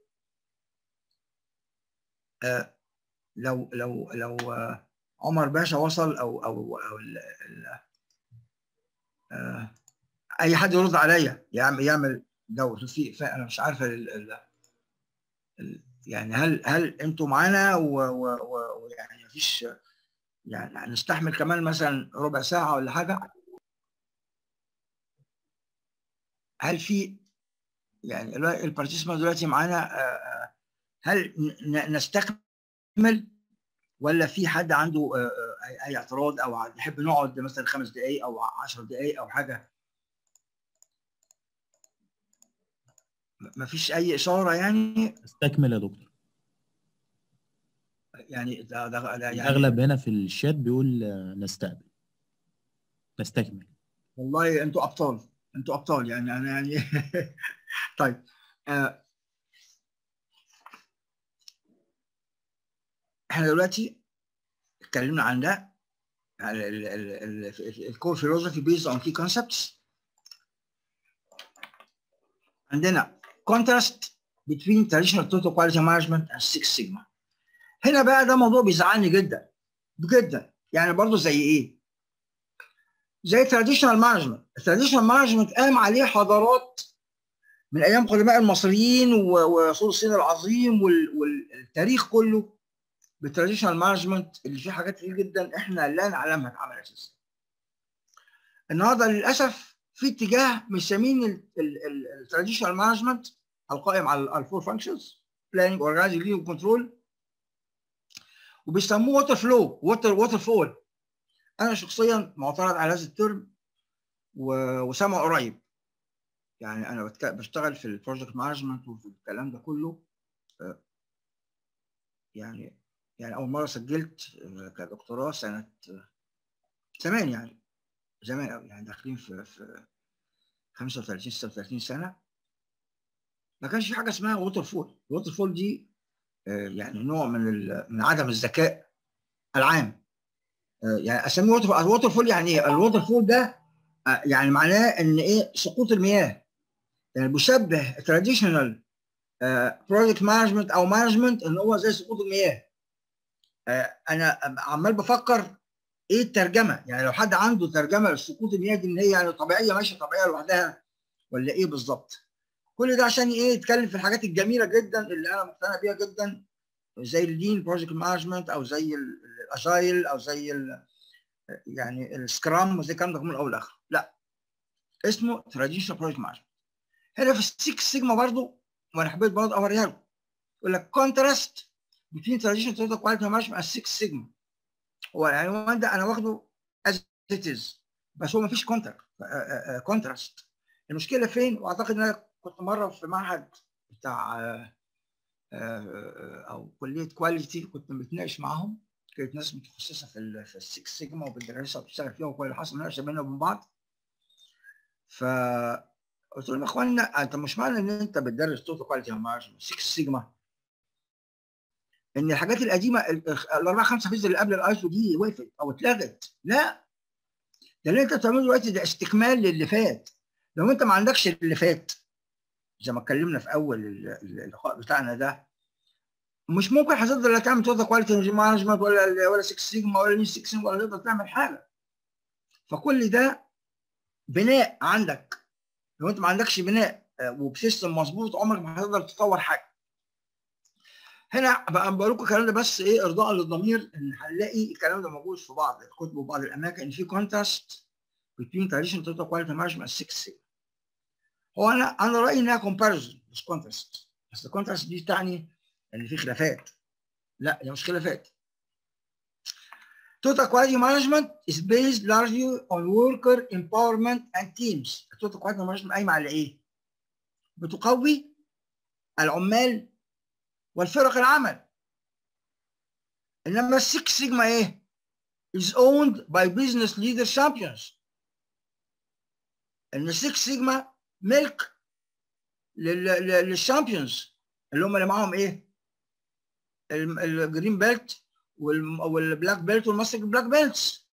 آه لو لو لو آه عمر باشا وصل او او او ال ال آه اي حد يرد عليا يعمل يعمل جو في انا مش عارفه ال ال يعني هل هل انتوا معانا ويعني مفيش يعني هنستحمل كمان مثلا ربع ساعه ولا حاجه هل في يعني البارتيسيبانت دلوقتي معانا هل نستكمل ولا في حد عنده اي اعتراض او نحب نقعد مثلا خمس دقائق او 10 دقائق او حاجه ما فيش اي اشاره يعني استكمل يا دكتور يعني ده ده يعني الاغلب هنا في الشات بيقول نستقبل نستكمل والله انتوا ابطال انتوا ابطال يعني انا يعني طيب آه احنا دلوقتي اتكلمنا عن ده الكور فيلوسفي بيزد اون كي كونسبتس عندنا contrast between traditional total quality management and Six Sigma. هنا بقى ده موضوع بيزعلني جدا جدا يعني برضه زي ايه؟ زي traditional management traditional management قام عليه حضارات من ايام قدماء المصريين وعصور الصين العظيم والتاريخ كله بالتراديشنال مانجمنت اللي فيه حاجات كتير جدا احنا لا نعلمها اتعملت ازاي. النهارده للاسف في اتجاه مسمين التراديشنال مانجمنت القائم على الفور فانكشنز بلاننج اورجانيزنج ليد وكنترول وبيسموه ووتر فلو ووتر ووتر فول انا شخصيا معترض على هذا الترم وسامع قريب يعني انا بشتغل في البروجكت مانجمنت وفي الكلام ده كله يعني يعني اول مره سجلت كدكتوراه سنه زمان يعني زمان قوي يعني داخلين في في 35 36 سنه ما كانش في حاجه اسمها ووتر فول الووتر فول دي يعني نوع من من عدم الذكاء العام يعني اسميه ووتر الووتر فول يعني ايه الووتر فول ده يعني معناه ان ايه سقوط المياه يعني بيشبه تراديشنال بروجكت مانجمنت او مانجمنت ان هو زي سقوط المياه انا عمال بفكر ايه الترجمه يعني لو حد عنده ترجمه لسقوط المياه دي ان هي يعني طبيعيه ماشيه طبيعيه لوحدها ولا ايه بالظبط كل ده عشان ايه يتكلم في الحاجات الجميله جدا اللي انا مقتنع بيها جدا زي اللين بروجكت مانجمنت او زي الاجايل او زي ال يعني السكرام وزي الكلام ده من الاول لاخر لا اسمه تراديشنال بروجكت مانجمنت هنا في السكس سيجما برضه وانا حبيت برضه اوريها لكم يقول لك كونتراست between traditional total quality management and six sigma هو العنوان ده انا واخده as it is بس هو ما فيش كونتراست المشكله فين واعتقد ان انا كنت مره في معهد بتاع او كليه كواليتي كنت بتناقش معاهم كانت ناس متخصصه في في السكس سيجما وبتدرسها وبتشتغل فيها وكل اللي حصل مناقشه بيننا وبين بعض ف قلت لهم يا اخوانا انت مش معنى ان انت بتدرس توتال كواليتي مانجمنت 6 سيجما ان الحاجات القديمه الاربعه خمسه فيز اللي قبل الايسو دي وقفت او اتلغت لا ده اللي انت بتعمله دلوقتي ده استكمال للي فات لو انت ما عندكش اللي فات زي ما اتكلمنا في اول اللقاء بتاعنا ده مش ممكن هتقدر لا تعمل توتال كواليتي مانجمنت ولا ولا 6 سيجما ولا لين 6 سيجما ولا تقدر تعمل حاجه فكل ده بناء عندك لو انت ما عندكش بناء وبسيستم مظبوط عمرك ما هتقدر تطور حاجه هنا بقى بقول لكم الكلام ده بس ايه ارضاء للضمير ان هنلاقي الكلام ده موجود في بعض الكتب وبعض الاماكن ان في كونتراست between traditional total quality management and six sigma هو انا انا رايي انها كومباريزون مش كونتراست بس الكونتراست دي تعني ان في خلافات لا دي مش خلافات Total quality management is based largely on worker empowerment and teams. Total quality management قايمة على إيه؟ بتقوي العمال والفرق العمل. إنما السكس سيجما إيه؟ is owned by business leader champions. إن السكس سيجما ملك للشامبيونز اللي هم اللي معاهم إيه؟ الجرين بيلت والبلاك بيلت والماستر بلاك بيلتس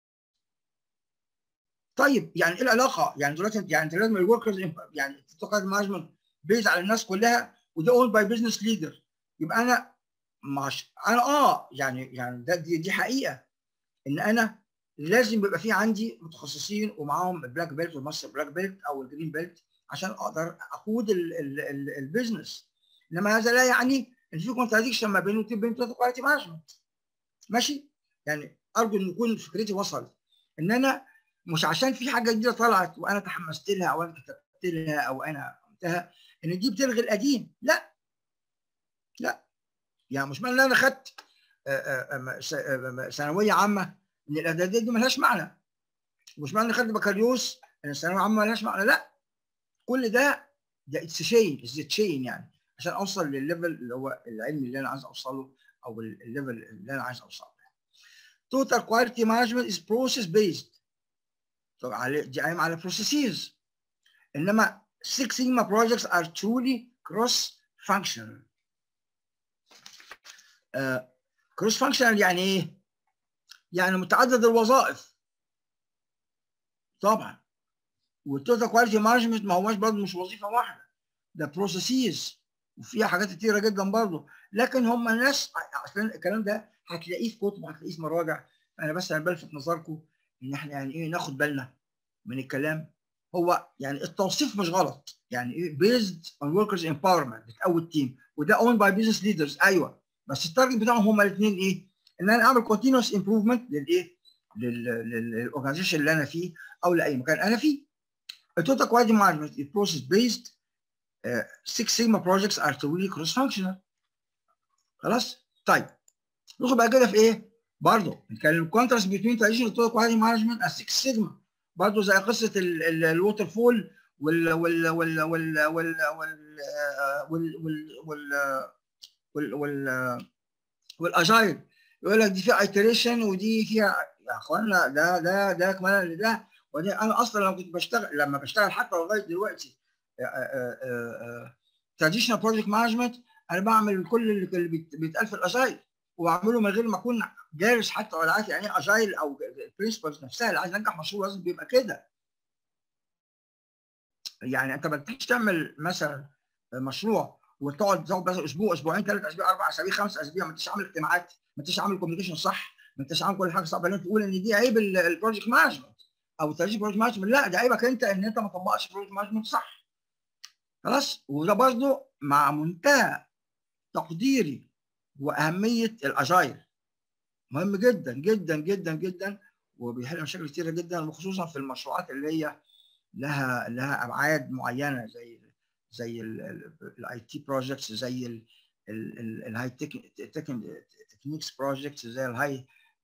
طيب يعني ايه العلاقه؟ يعني دلوقتي يعني انت لازم الوركرز يعني تقعد مانجمنت بيز على الناس كلها وده اون باي بزنس ليدر يبقى انا مش انا اه يعني يعني ده دي, دي حقيقه ان انا لازم يبقى في عندي متخصصين ومعاهم البلاك بيلت والماستر بلاك بيلت او الجرين بيلت عشان اقدر اقود البيزنس انما هذا لا يعني ان في كونتراديكشن ما بينه وبين توتال كواليتي مانجمنت ماشي يعني ارجو ان يكون فكرتي وصلت ان انا مش عشان في حاجه جديده طلعت وانا تحمست لها او انا كتبت لها او انا قمتها ان دي بتلغي القديم لا لا يعني مش معنى ان انا خدت ثانويه عامه ان الاعداديه دي ملهاش معنى مش معنى ان خدت بكالوريوس ان الثانويه العامه ملهاش معنى لا كل ده ده اتس شين اتس تشين يعني عشان اوصل للليفل اللي هو العلمي اللي انا عايز اوصله او الليفل اللي انا عايز اوصله total quality management is process based طبعا على دي قايم على processes انما Six Sigma projects are truly cross functional uh, cross functional يعني ايه؟ يعني متعدد الوظائف طبعا والتوتال كواليتي مانجمنت ما هوش برضه مش وظيفه واحده ده بروسيسز وفيها حاجات كتيره جدا برضه لكن هم الناس عشان الكلام ده هتلاقيه في كتب هتلاقيه في مراجع انا بس انا بلفت نظركم ان احنا يعني ايه ناخد بالنا من الكلام هو يعني التوصيف مش غلط يعني ايه بيزد اون وركرز امباورمنت بتقوي التيم وده اون باي بزنس ليدرز ايوه بس التارجت بتاعهم هما الاثنين ايه؟ ان انا اعمل كونتينوس امبروفمنت للايه؟ للاورجنايزيشن اللي انا فيه او لاي مكان انا فيه. التوتال كواليتي مانجمنت is process based uh, Six Sigma projects are truly cross functional. خلاص؟ طيب ندخل بقى كده في ايه؟ برضه نتكلم الكونتراست بين traditional total quality management and Six Sigma برضه زي قصه الووتر فول وال وال وال وال وال وال وال وال وال والاجايل يقول لك دي فيها ايتريشن ودي فيها يا اخوانا ده ده ده كمان لده ودي انا اصلا لما كنت بشتغل لما بشتغل حتى لغايه دلوقتي تراديشنال بروجكت مانجمنت انا بعمل كل اللي بيتقال في الاجايل وبعمله من غير ما اكون دارس حتى ولا عارف يعني ايه اجايل او البرنسبلز نفسها اللي عايز ينجح مشروع لازم بيبقى كده يعني انت ما تجيش تعمل مثلا مشروع وتقعد تقعد مثلا اسبوع اسبوعين ثلاث اسابيع اربع اسابيع خمس اسابيع ما انتش عامل اجتماعات ما انتش عامل كوميونيكيشن صح ما انتش عامل كل حاجه صح بعدين تقول ان دي عيب البروجكت مانجمنت او ترجيح بروجكت مانجمنت لا ده عيبك انت ان انت ما طبقتش بروجكت مانجمنت صح خلاص وده برضه مع منتهى تقديري واهميه الاجايل مهم جدا جدا جدا جدا وبيحل مشاكل كتيره جدا وخصوصا في المشروعات اللي هي لها لها ابعاد معينه زي زي الاي تي بروجكتس زي الهاي تكنيكس بروجكتس زي الهاي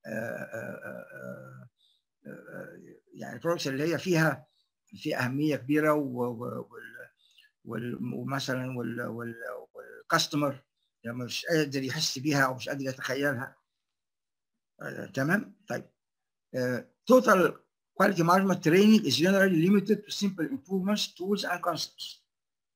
يعني البروجكتس اللي هي فيها في اهميه كبيره ومثلا والكاستمر يعني مش قادر يحس بيها او مش قادر يتخيلها تمام طيب total quality management training is generally limited to simple improvements tools and concepts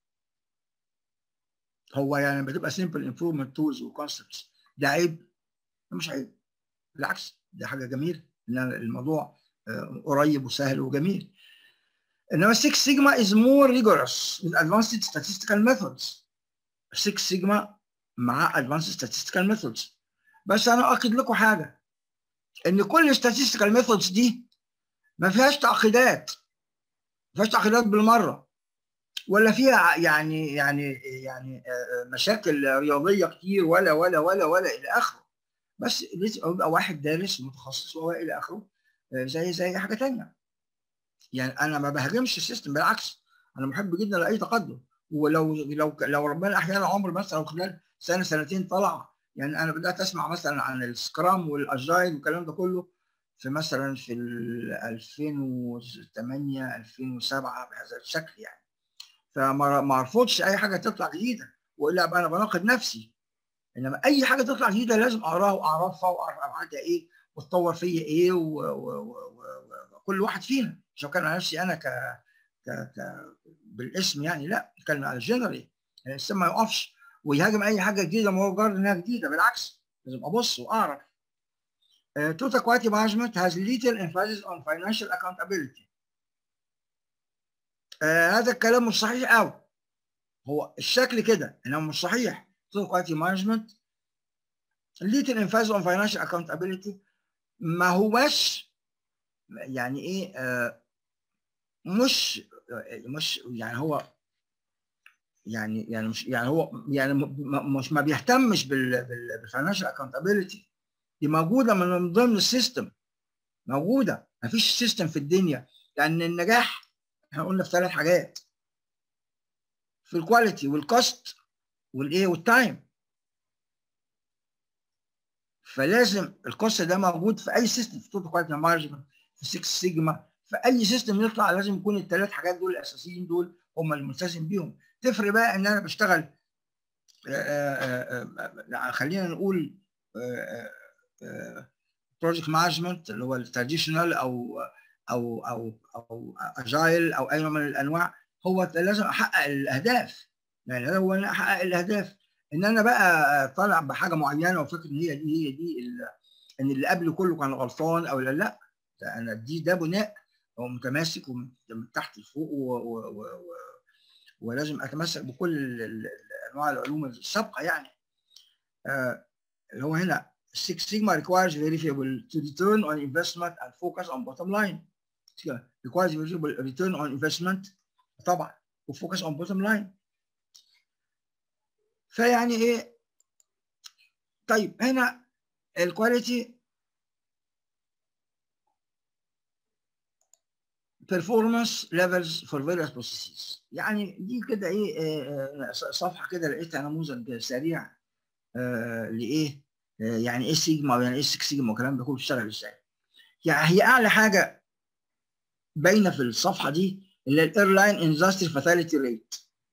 هو يعني بتبقى simple improvement tools وconcepts ده عيب مش عيب بالعكس ده حاجه جميله ان الموضوع قريب وسهل وجميل انما 6 سيجما is more rigorous with advanced statistical methods 6 سيجما مع advanced statistical methods بس انا اؤكد لكم حاجه ان كل statistical methods دي ما فيهاش تعقيدات ما فيهاش تعقيدات بالمره ولا فيها يعني يعني يعني مشاكل رياضيه كتير ولا ولا ولا ولا الى اخره بس يبقى واحد دارس متخصص وهو الى اخره زي زي حاجه ثانيه يعني انا ما بهاجمش السيستم بالعكس انا محب جدا لاي تقدم ولو لو لو ربنا احيانا عمر مثلا خلال سنه سنتين طلع يعني انا بدات اسمع مثلا عن السكرام والاجايل والكلام ده كله في مثلا في 2008 2007 بهذا الشكل يعني فما ما ارفضش اي حاجه تطلع جديده والا ابقى انا بناقض نفسي انما اي حاجه تطلع جديده لازم اقراها واعرفها واعرف ابعادها ايه وتطور فيا ايه وكل واحد فينا مش بتكلم على نفسي انا ك ك ك بالاسم يعني لا بتكلم على الجنرال الانسان ما يقفش ويهاجم اي حاجه جديده ما هو مجرد انها جديده بالعكس لازم ابص واعرف Uh, total quality management has little emphasis on financial accountability. Uh, هذا الكلام مش صحيح قوي. هو الشكل كده انما مش صحيح. total quality management little emphasis on financial accountability ما هوش يعني ايه uh, مش مش يعني هو يعني يعني مش يعني هو يعني مش ما بيهتمش بالفاينانشال اكونتابيلتي دي موجوده من ضمن السيستم موجوده ما فيش سيستم في الدنيا لان النجاح احنا قلنا في ثلاث حاجات في الكواليتي والكوست والايه والتايم فلازم الكوست ده موجود في اي سيستم في توتال كواليتي مانجمنت في 6 سيجما في اي سيستم يطلع لازم يكون الثلاث حاجات دول الاساسيين دول هم الملتزم بيهم تفرق بقى ان انا بشتغل خلينا نقول بروجكت مانجمنت اللي هو التراديشنال او او او او اجايل او اي نوع من الانواع هو لازم احقق الاهداف يعني هو انا احقق الاهداف ان انا بقى طالع بحاجه معينه وفاكر ان هي دي هي دي ان اللي قبله كله كان غلطان او لا لا ده انا دي ده بناء هو متماسك ومن تحت لفوق و و و و ولازم اتمسك بكل انواع العلوم السابقه يعني آه اللي هو هنا 6 sigma requires verifiable to return on investment and focus on bottom line requires verifiable return on investment طبعا وفوكس on bottom line فيعني ايه طيب هنا الكواليتي performance levels for various processes يعني دي كده ايه صفحه كده لقيتها نموذج سريع لايه يعني ايه سيجما ويعني ايه 6 سيجما والكلام ده كله بيشتغل ازاي يعني هي اعلى حاجه باينه في الصفحه دي اللي الايرلاين اندستري فاتاليتي ريت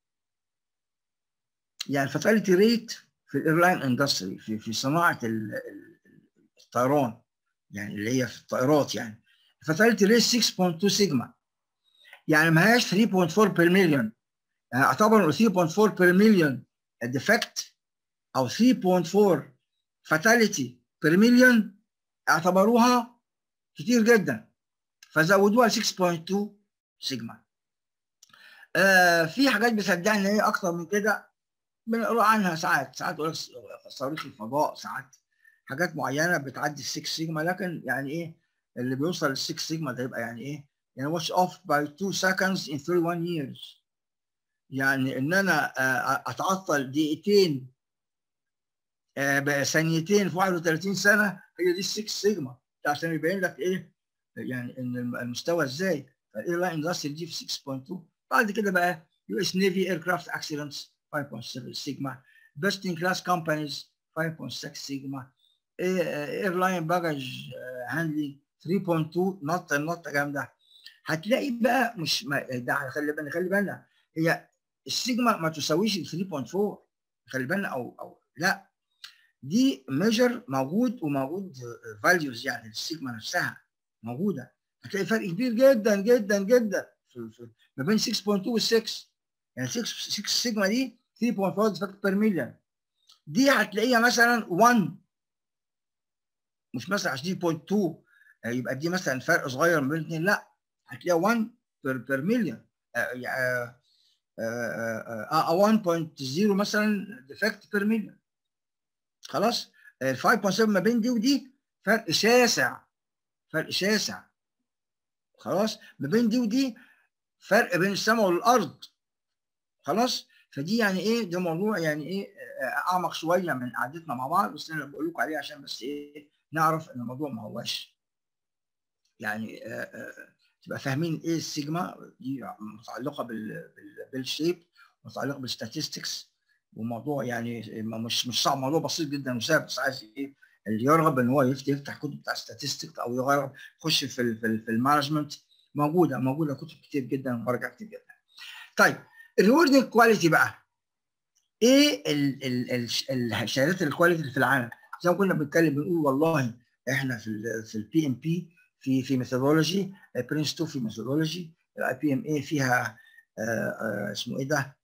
يعني الفاتاليتي ريت في الايرلاين اندستري في في صناعه الطيران يعني اللي هي في الطائرات يعني الفاتاليتي ريت 6.2 سيجما يعني ما هياش 3.4 بير مليون يعني اعتبروا 3.4 بير مليون ديفكت او 3.4 فاتاليتي بير مليون اعتبروها كتير جدا فزودوها 6.2 سيجما آه في حاجات بتصدقني ان هي اكتر من كده بنقرا عنها ساعات ساعات يقول لك صواريخ الفضاء ساعات حاجات معينه بتعدي ال 6 سيجما لكن يعني ايه اللي بيوصل لل 6 سيجما ده يبقى يعني ايه يعني watch off by 2 seconds in 31 years يعني ان انا اتعطل دقيقتين ثانيتين في 31 سنه هي دي 6 سيجما عشان يبين لك ايه يعني ان المستوى ازاي فالايرلاين اندستري دي في 6.2 بعد كده بقى يو اس نيفي اير كرافت اكسيدنتس 5.7 سيجما بيست ان كلاس كومبانيز 5.6 سيجما ايرلاين باجج هاندلنج 3.2 نطه نطه جامده هتلاقي بقى مش ما ده خلي بالنا خلي بالنا هي السيجما ما تساويش ال 3.4 خلي بالنا او او لا دي ميجر موجود وموجود فاليوز يعني السيجما نفسها موجوده هتلاقي فرق كبير جدا جدا جدا في في ما بين 6.2 وال 6 يعني 6 6 سيجما دي 3.4 ديفكت بير مليون دي هتلاقيها مثلا 1 مش مثلا 20.2 يبقى دي مثلا فرق صغير ما بين الاثنين لا هتلاقيها 1 بير بير مليون اه 1.0 مثلا ديفكت بير مليون خلاص ال 5.7 ما بين دي ودي فرق شاسع فرق شاسع خلاص ما بين دي ودي فرق بين السماء والارض خلاص فدي يعني ايه ده موضوع يعني ايه اعمق شويه من قعدتنا مع بعض بس انا بقول لكم عليه عشان بس ايه نعرف ان الموضوع ما هواش يعني آآ آآ تبقى فاهمين ايه السيجما دي متعلقه بال بالشيب متعلقه بالستاتستكس وموضوع يعني مش مش صعب موضوع بسيط جدا وسهل بس عايز ايه اللي يرغب ان هو يفتح كتب بتاع ستاتستكس او يغير يخش في ال في, ال في المانجمنت موجوده موجوده كتب كتير جدا ومراجع كتير جدا. طيب الريوردنج كواليتي بقى ايه ال ال الشهادات الكواليتي اللي في العالم؟ زي ما كنا بنتكلم بنقول والله احنا في ال في البي ام بي في في ميثودولوجي برنس 2 في ميثودولوجي الاي بي ام اي فيها آآ آآ اسمه ايه ده؟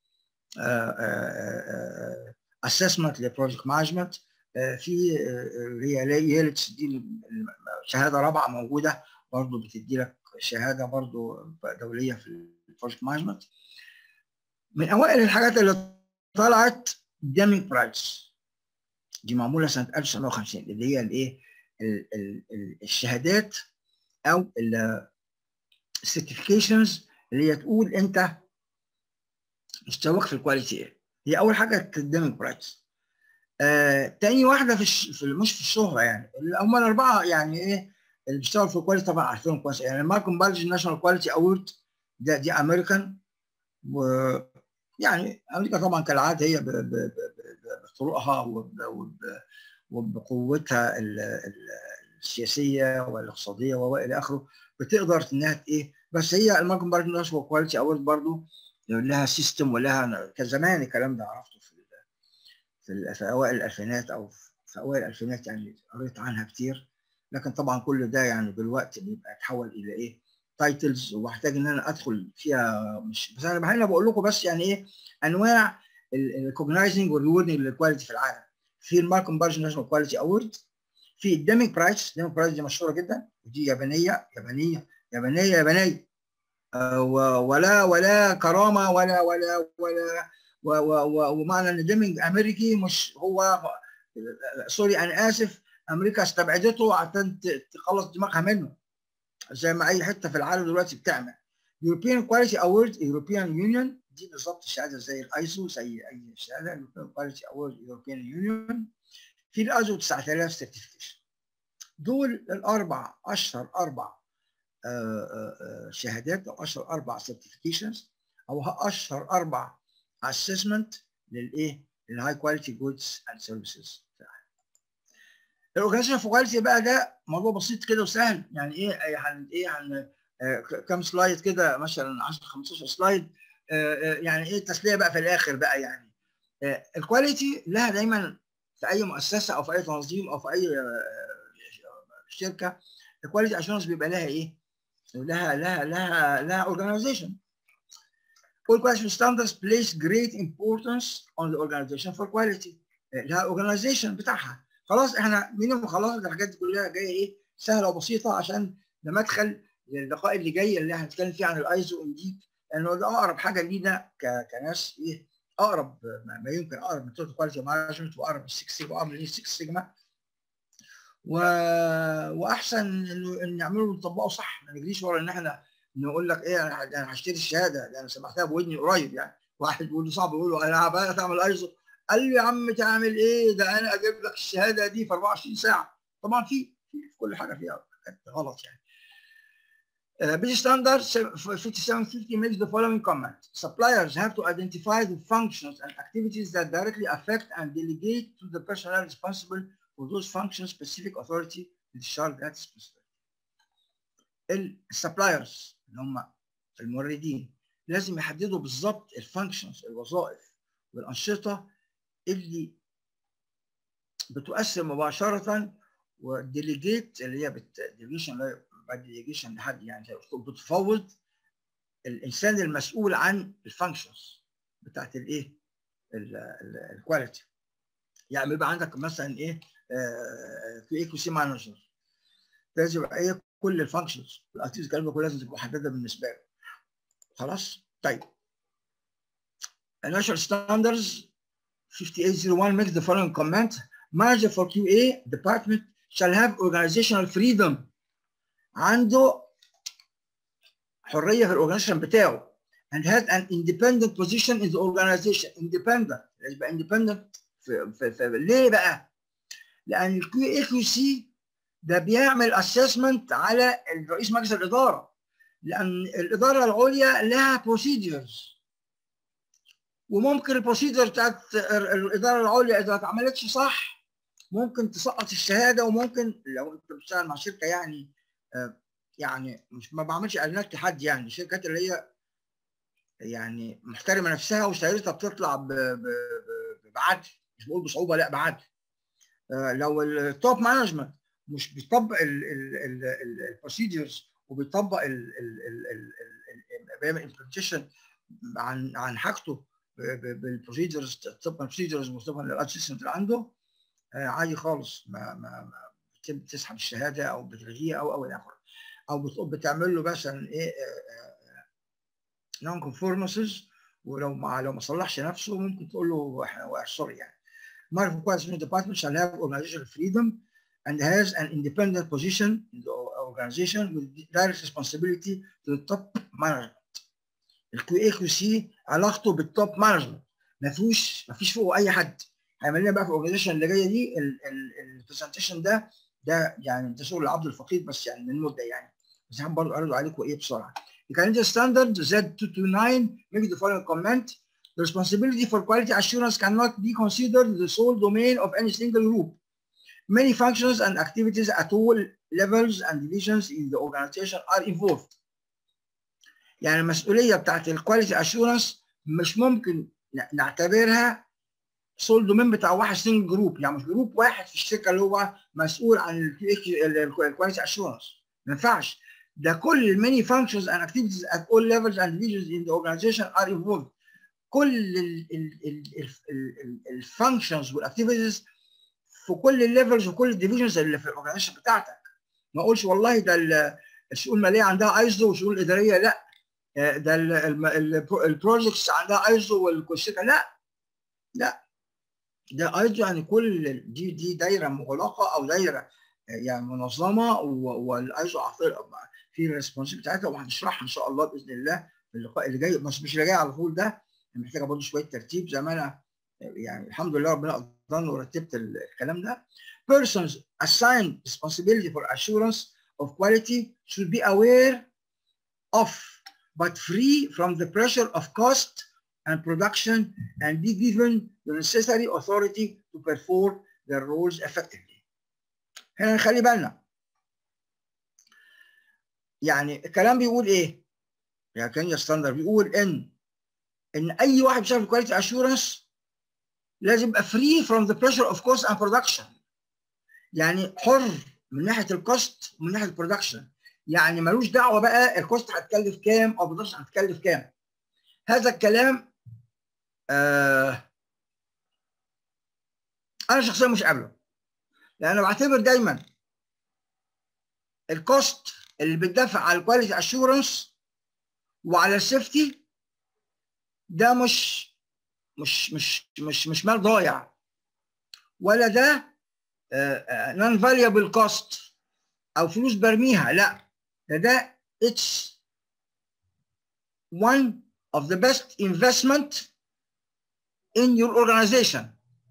اسسمنت لبروجكت مانجمنت في اللي هي ييلتس دي شهاده رابعه موجوده برضه بتدي لك شهاده برضه دوليه في البروجكت مانجمنت من اوائل الحاجات اللي طلعت ديمينج برايس دي معموله سنه 1950 اللي هي الايه الشهادات او السيرتيفيكيشنز اللي هي تقول انت مستواك في الكواليتي ايه هي اول حاجه الديمينج برايس آه، تاني واحده في, الش... في مش في الشهره يعني هم الاربعه يعني ايه اللي بيشتغلوا في الكواليتي طبعا عارفينهم كويس يعني ماركم بالج ناشونال كواليتي اوورد ده دي امريكان و يعني امريكا طبعا كالعاده هي ب... ب... ب... بطرقها وب... وب... وبقوتها ال... ال... السياسيه والاقتصاديه والى اخره بتقدر انها ايه بس هي الماركم بالج ناشونال كواليتي اوورد برضه لها سيستم ولها كان زمان الكلام ده عرفته في في, في اوائل الالفينات او في اوائل الالفينات يعني قريت عنها كتير لكن طبعا كل ده يعني بالوقت بيبقى اتحول الى ايه تايتلز واحتاج ان انا ادخل فيها مش بس انا هنا بقول لكم بس يعني ايه انواع الريكوجنايزنج والريوردنج للكواليتي في العالم في الماركم بارج ناشونال كواليتي اوورد في الديمينج برايس الديمينج برايس دي مشهوره جدا ودي يابانيه يابانيه يابانيه يابانيه آه ولا ولا كرامه ولا ولا ولا ومعنى ان ديمينج امريكي مش هو سوري انا اسف امريكا استبعدته عشان تخلص دماغها منه زي ما اي حته في العالم دلوقتي بتعمل European Quality Award European Union دي بالظبط الشهاده زي الايسو زي اي شهاده European Quality Award European Union في الايزو 9000 سيرتيفيكيشن دول الاربع اشهر اربع شهادات او اشهر اربع سيرتيفيكيشنز او اشهر اربع اسسمنت للايه؟ للهاي كواليتي جودز اند سيرفيسز الاورجانيزيشن فور كواليتي بقى ده موضوع بسيط كده وسهل يعني ايه يعني ايه يعني كام سلايد كده مثلا 10 15 سلايد يعني ايه التسليه بقى في الاخر بقى يعني الكواليتي لها دايما في اي مؤسسه او في اي تنظيم او في اي شركه الكواليتي اشورنس بيبقى لها ايه؟ لها لها لها لها organization. All quality standards place great importance on the organization for quality. لها organization بتاعها. خلاص احنا مينيموم خلاص الحاجات دي كلها جايه ايه؟ سهله وبسيطه عشان ده مدخل للقاء اللي جاي اللي هنتكلم فيه عن الايزو انديك لانه ده اقرب حاجه لينا كناس ايه؟ اقرب ما يمكن اقرب من توتال كواليتي مانجمنت واقرب من 6 سيجما واقرب من 6 سيجما و... واحسن انه نعمله نطبقه صح ما نجريش ورا ان احنا نقول لك ايه انا هشتري الشهاده ده انا سمعتها بودني قريب يعني واحد بيقول لي صعب يقول له انا بقى تعمل ايزو قال لي يا عم تعمل ايه ده انا اجيب لك الشهاده دي في 24 ساعه طبعا في في كل حاجه فيها غلط يعني Uh, British standard 5750 makes the following comment. Suppliers have to identify the functions and activities that directly affect and delegate to the personnel responsible for those functions specific authority to discharge that responsibility. السبلايرز اللي هم الموردين لازم يحددوا بالظبط الفانكشنز الوظائف والانشطه اللي بتؤثر مباشره وديليجيت اللي هي ديليجيشن بعد ديليجيشن لحد يعني بتفوض الانسان المسؤول عن الفانكشنز بتاعت الايه الكواليتي يعني يبقى عندك مثلا ايه في ايكو سي مانجر لازم يبقى ايه كل الفانكشنز والاكتيفيتيز الكلام ده كله لازم تبقى محدده بالنسبه له خلاص طيب National Standards 5801 makes the following comment manager for QA department shall have organizational freedom عنده حريه في الاورجنايزيشن بتاعه and has an independent position in the organization independent يبقى independent في, في, في ليه بقى؟ لان الكيو اي كيو سي ده بيعمل اسسمنت على رئيس مجلس الاداره لان الاداره العليا لها بروسيدرز وممكن البروسيدر بتاعت الاداره العليا اذا ما اتعملتش صح ممكن تسقط الشهاده وممكن لو انت بتشتغل مع شركه يعني يعني مش ما بعملش اعلانات لحد يعني الشركات اللي هي يعني محترمه نفسها وشهادتها بتطلع بعدل مش بقول بصعوبه لا بعدل لو التوب مانجمنت مش بيطبق البروسيدرز وبيطبق بيعمل امبلمنتيشن عن عن حاجته بالبروسيدرز طبقا البروسيدرز وطبقا للادسيستنت اللي عنده عادي خالص ما ما بتسحب الشهاده او بتلغيها او او الى اخره او بتعمل له مثلا ايه نون كونفورمانسز ولو ما لو ما صلحش نفسه ممكن تقول له سوري يعني Mark Quality Department shall have organizational freedom and has an independent position in the organization with direct responsibility to the top management. الكيو اي كيو سي علاقته بالتوب مانجمنت ما فيهوش ما فيش فوقه اي حد هيعمل لنا بقى في الاورجنايزيشن اللي جايه دي البرزنتيشن ده ده يعني ده شغل عبد الفقير بس يعني من مده يعني بس هم برضه اعرضوا عليكم ايه بسرعه. The Canadian standard Z229 make the following comment. The responsibility for quality assurance cannot be considered the sole domain of any single group. Many functions and activities at all levels and divisions in the organization are involved. يعني المسؤوليه بتاعت الكواليتي اشورنس مش ممكن نعتبرها سول دومين بتاع واحد سنجل جروب يعني مش جروب واحد في الشركه اللي هو مسؤول عن الكواليتي اشورنس ما ينفعش ده كل الماني functions and activities at all levels and divisions in the organization are involved كل الفانكشنز والاكتيفيتيز في كل الليفلز وكل الديفيجنز اللي في الاورجنايزيشن بتاعتك ما اقولش والله ده الشؤون الماليه عندها ايزو والشؤون الاداريه لا ده البروجكتس عندها ايزو والشركه لا لا ده ايزو يعني كل دي دي دايره مغلقه او دايره يعني منظمه والايزو في الريسبونس بتاعتها وهنشرحها ان شاء الله باذن الله في اللقاء اللي جاي مش مش اللي جاي على طول ده محتاجه برضه شويه ترتيب زي ما انا يعني الحمد لله ربنا قدرني ورتبت الكلام ده persons assigned responsibility for assurance of quality should be aware of but free from the pressure of cost and production and be given the necessary authority to perform their roles effectively. هنا نخلي بالنا يعني الكلام بيقول ايه؟ يعني كان ستاندر بيقول ان ان اي واحد بيشتغل في كواليتي اشورنس لازم يبقى فري فروم ذا بريشر اوف كوست اند برودكشن يعني حر من ناحيه الكوست ومن ناحيه البرودكشن يعني ملوش دعوه بقى الكوست هتكلف كام او البرودكشن هتكلف كام هذا الكلام آه انا شخصيا مش قابله لان انا بعتبر دايما الكوست اللي بتدفع على الكواليتي اشورنس وعلى السيفتي ده مش مش مش مش مش مال ضايع ولا ده نون فاليبل كوست او فلوس برميها لا ده ده it's one of the best investment in your organization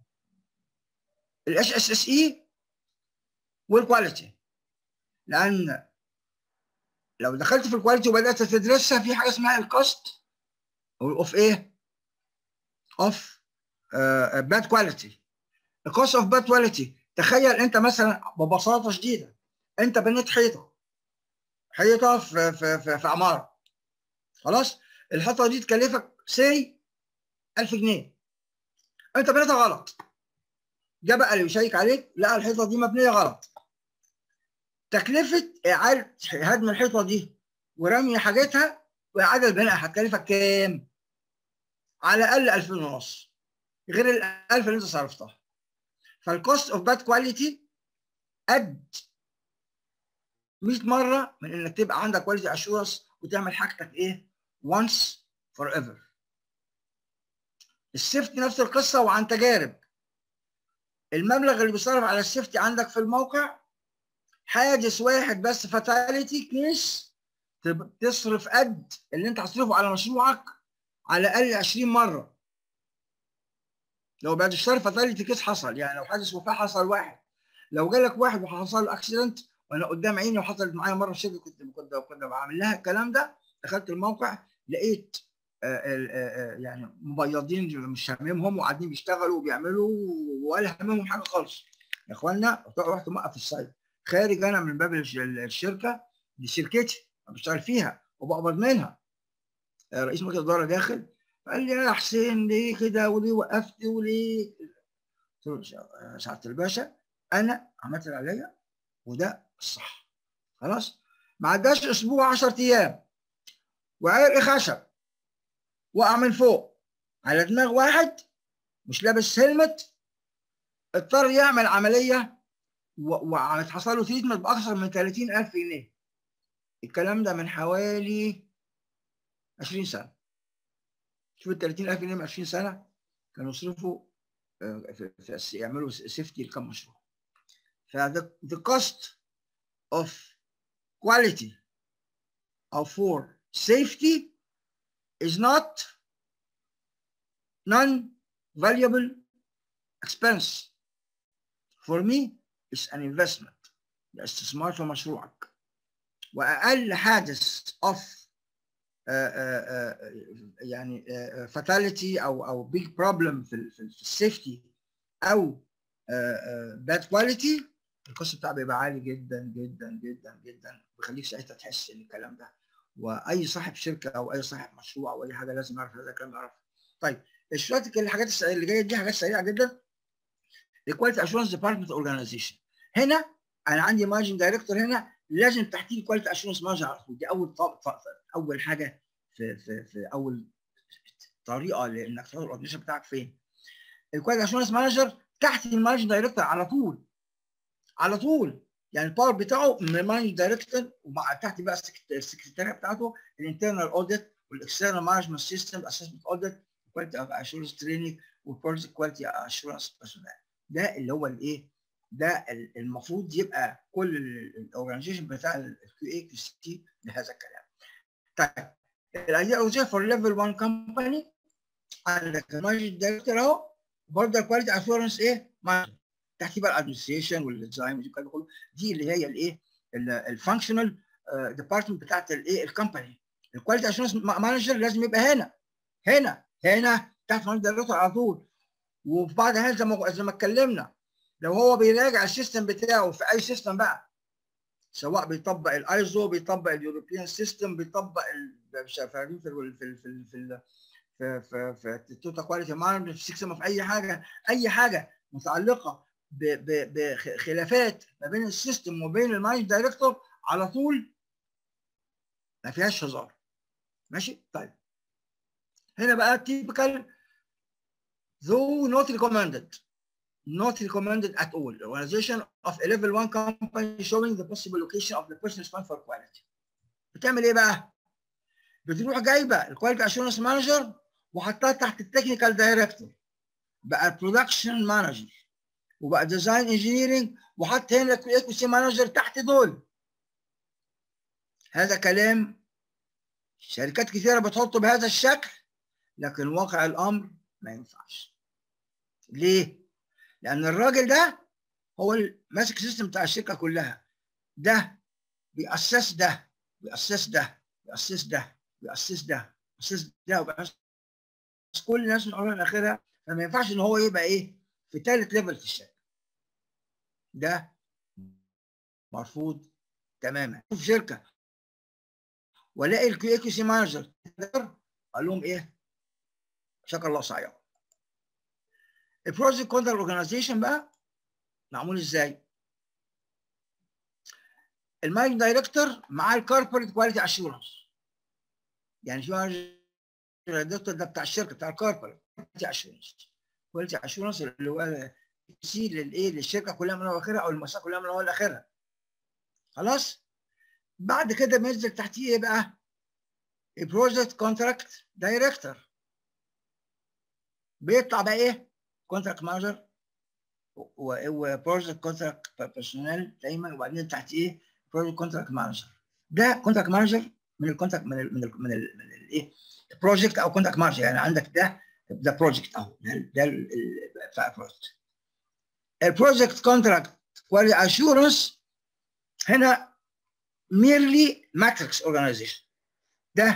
الاس اس اس اي والكواليتي لان لو دخلت في الكواليتي وبدات تدرسها في حاجه اسمها الكوست اوف ايه؟ اوف باد كواليتي الكوست اوف باد كواليتي تخيل انت مثلا ببساطه شديده انت بنيت حيطه حيطه في في في, في عماره خلاص الحيطه دي تكلفك سي 1000 جنيه انت بنيتها غلط جه بقى اللي بيشيك عليك لقى الحيطه دي مبنيه غلط تكلفه اعاده هدم الحيطه دي ورمي حاجتها واعاده بنائها هتكلفك كام؟ على الاقل 2000 ونص غير ال 1000 اللي انت صرفتها فالكوست اوف باد كواليتي قد 100 مره من انك تبقى عندك كواليتي اشورنس وتعمل حاجتك ايه؟ once forever السيفتي نفس القصه وعن تجارب المبلغ اللي بيصرف على السيفتي عندك في الموقع حادث واحد بس فاتاليتي كيس تصرف قد اللي انت هتصرفه على مشروعك على الاقل 20 مره لو بعد الشهر فاتاليتي كيس حصل يعني لو حادث وفاه حصل واحد لو جالك واحد وحصل له اكسيدنت وانا قدام عيني وحصلت معايا مره في شركه كنت كنت كنت بعمل لها الكلام ده دخلت الموقع لقيت آآ آآ يعني مبيضين مش هاممهم وقاعدين بيشتغلوا وبيعملوا ولا هاممهم حاجه خالص يا اخوانا رحت موقف السايت خارج انا من باب الشركه دي شركتي انا بشتغل فيها وبقبض منها رئيس مجلس الاداره داخل قال لي يا حسين ليه كده وليه وقفت وليه قلت له سعاده الباشا انا عملت اللي عليا وده الصح خلاص ما عداش اسبوع 10 ايام وعرق خشب وقع من فوق على دماغ واحد مش لابس هلمت اضطر يعمل عمليه وحصل له تريتمنت باكثر من 30000 جنيه الكلام ده من حوالي 20 سنه شوف ال 30000 جنيه من 20 سنه كانوا يصرفوا في, في يعملوا سيفتي لكم مشروع ف the cost of quality or for safety is not non-valuable expense for me is an investment ده استثمار في مشروعك واقل حادث of uh, uh, uh, يعني fatality او او big problem في ال في السيفتي او bad quality الكوست بتاعه بيبقى عالي جدا جدا جدا جدا بيخليك ساعتها تحس ان الكلام ده واي صاحب شركه او اي صاحب مشروع او اي حاجه لازم يعرف هذا الكلام يعرف طيب شويه الحاجات اللي جايه دي حاجات سريعه جدا الكواليتي اشورنس ديبارتمنت اورجانيزيشن هنا انا عندي مارجن دايركتور هنا لازم تحتيه كواليتي اشورنس مارجن على طول دي اول طب اول حاجه في في في اول طريقه لانك تحط الاورجانيزيشن بتاعك فين الكواليتي اشورنس مانجر تحت المارجن دايركتور على طول على طول يعني الباور بتاعه من المانجن دايركتور ومع تحت بقى السكرتاريه بتاعته الانترنال اوديت والاكسترنال مانجمنت سيستم اسسمنت اوديت كواليتي اشورنس تريننج وبروجكت كواليتي اشورنس بيرسونال ده اللي هو الايه ده المفروض يبقى كل الاورجنايزيشن بتاع الكيو اي كيو سي لهذا الكلام طيب الايديا اوزيا فور ليفل 1 كومباني عندك المانجنج دايركتور اهو برضه الكواليتي اشورنس ايه تحت بقى الادمنستريشن والديزاين والكلام كله دي اللي هي الايه الفانكشنال ديبارتمنت بتاعت الايه الكومباني الكواليتي اشورنس مانجر لازم يبقى هنا هنا هنا تحت المانجنج دايركتور على طول وبعد هذا زي ما زي ما اتكلمنا لو هو بيراجع السيستم بتاعه في اي سيستم بقى سواء بيطبق الايزو بيطبق اليوروبيان سيستم بيطبق مش عارفين في ال في ال في ال في ال في في في التوتا كواليتي مانجمنت في سيستم في اي حاجه اي حاجه متعلقه بخلافات ما بين السيستم وبين المانج دايركتور على طول ما فيهاش هزار ماشي طيب هنا بقى تيبيكال though not recommended not recommended at all. Organization of a level 1 company showing the possible location of the person responsible for quality. بتعمل ايه بقى؟ بتروح جايبه الكواليتي اشورنس مانجر وحطها تحت التكنيكال دايركتور بقى البرودكشن مانجر وبقى ديزاين انجينيرنج وحط هنا الايكو سي مانجر تحت دول. هذا كلام شركات كثيره بتحطه بهذا الشكل لكن واقع الامر ما ينفعش. ليه؟ لان الراجل ده هو ماسك السيستم بتاع الشركه كلها ده بيأسس ده بيأسس ده بيأسس ده بيأسس ده بيأسس ده وبيأسس كل الناس من اولها لاخرها فما ينفعش ان هو يبقى ايه في ثالث ليفل في الشركه ده مرفوض تماما في شركه والاقي الكيو اي كيو سي مانجر قال لهم ايه شكر الله سعيهم البروجكت كونتر اورجانيزيشن بقى معمول ازاي؟ المانج دايركتور مع الكوربريت كواليتي اشورنس يعني في دايركتور ده بتاع الشركه بتاع الكوربريت كواليتي اشورنس كواليتي اشورنس اللي هو سي للايه للشركه كلها من اولها لاخرها او المؤسسه كلها من اولها لاخرها خلاص بعد كده بينزل تحتيه ايه بقى؟ البروجكت كونتراكت دايركتور بيطلع بقى ايه؟ كونتراكت مانجر وبروجكت كونتراكت بيرسونال دايما وبعدين تحت ايه بروجكت كونتراكت مانجر ده كونتراكت مانجر من الكونتراكت من ال من ال من ال من الايه البروجكت او كونتراكت مانجر يعني عندك ده ده بروجكت اهو ده بتاع البروجكت البروجكت كونتراكت كواليتي اشورنس هنا ميرلي ماتريكس اورجانيزيشن ده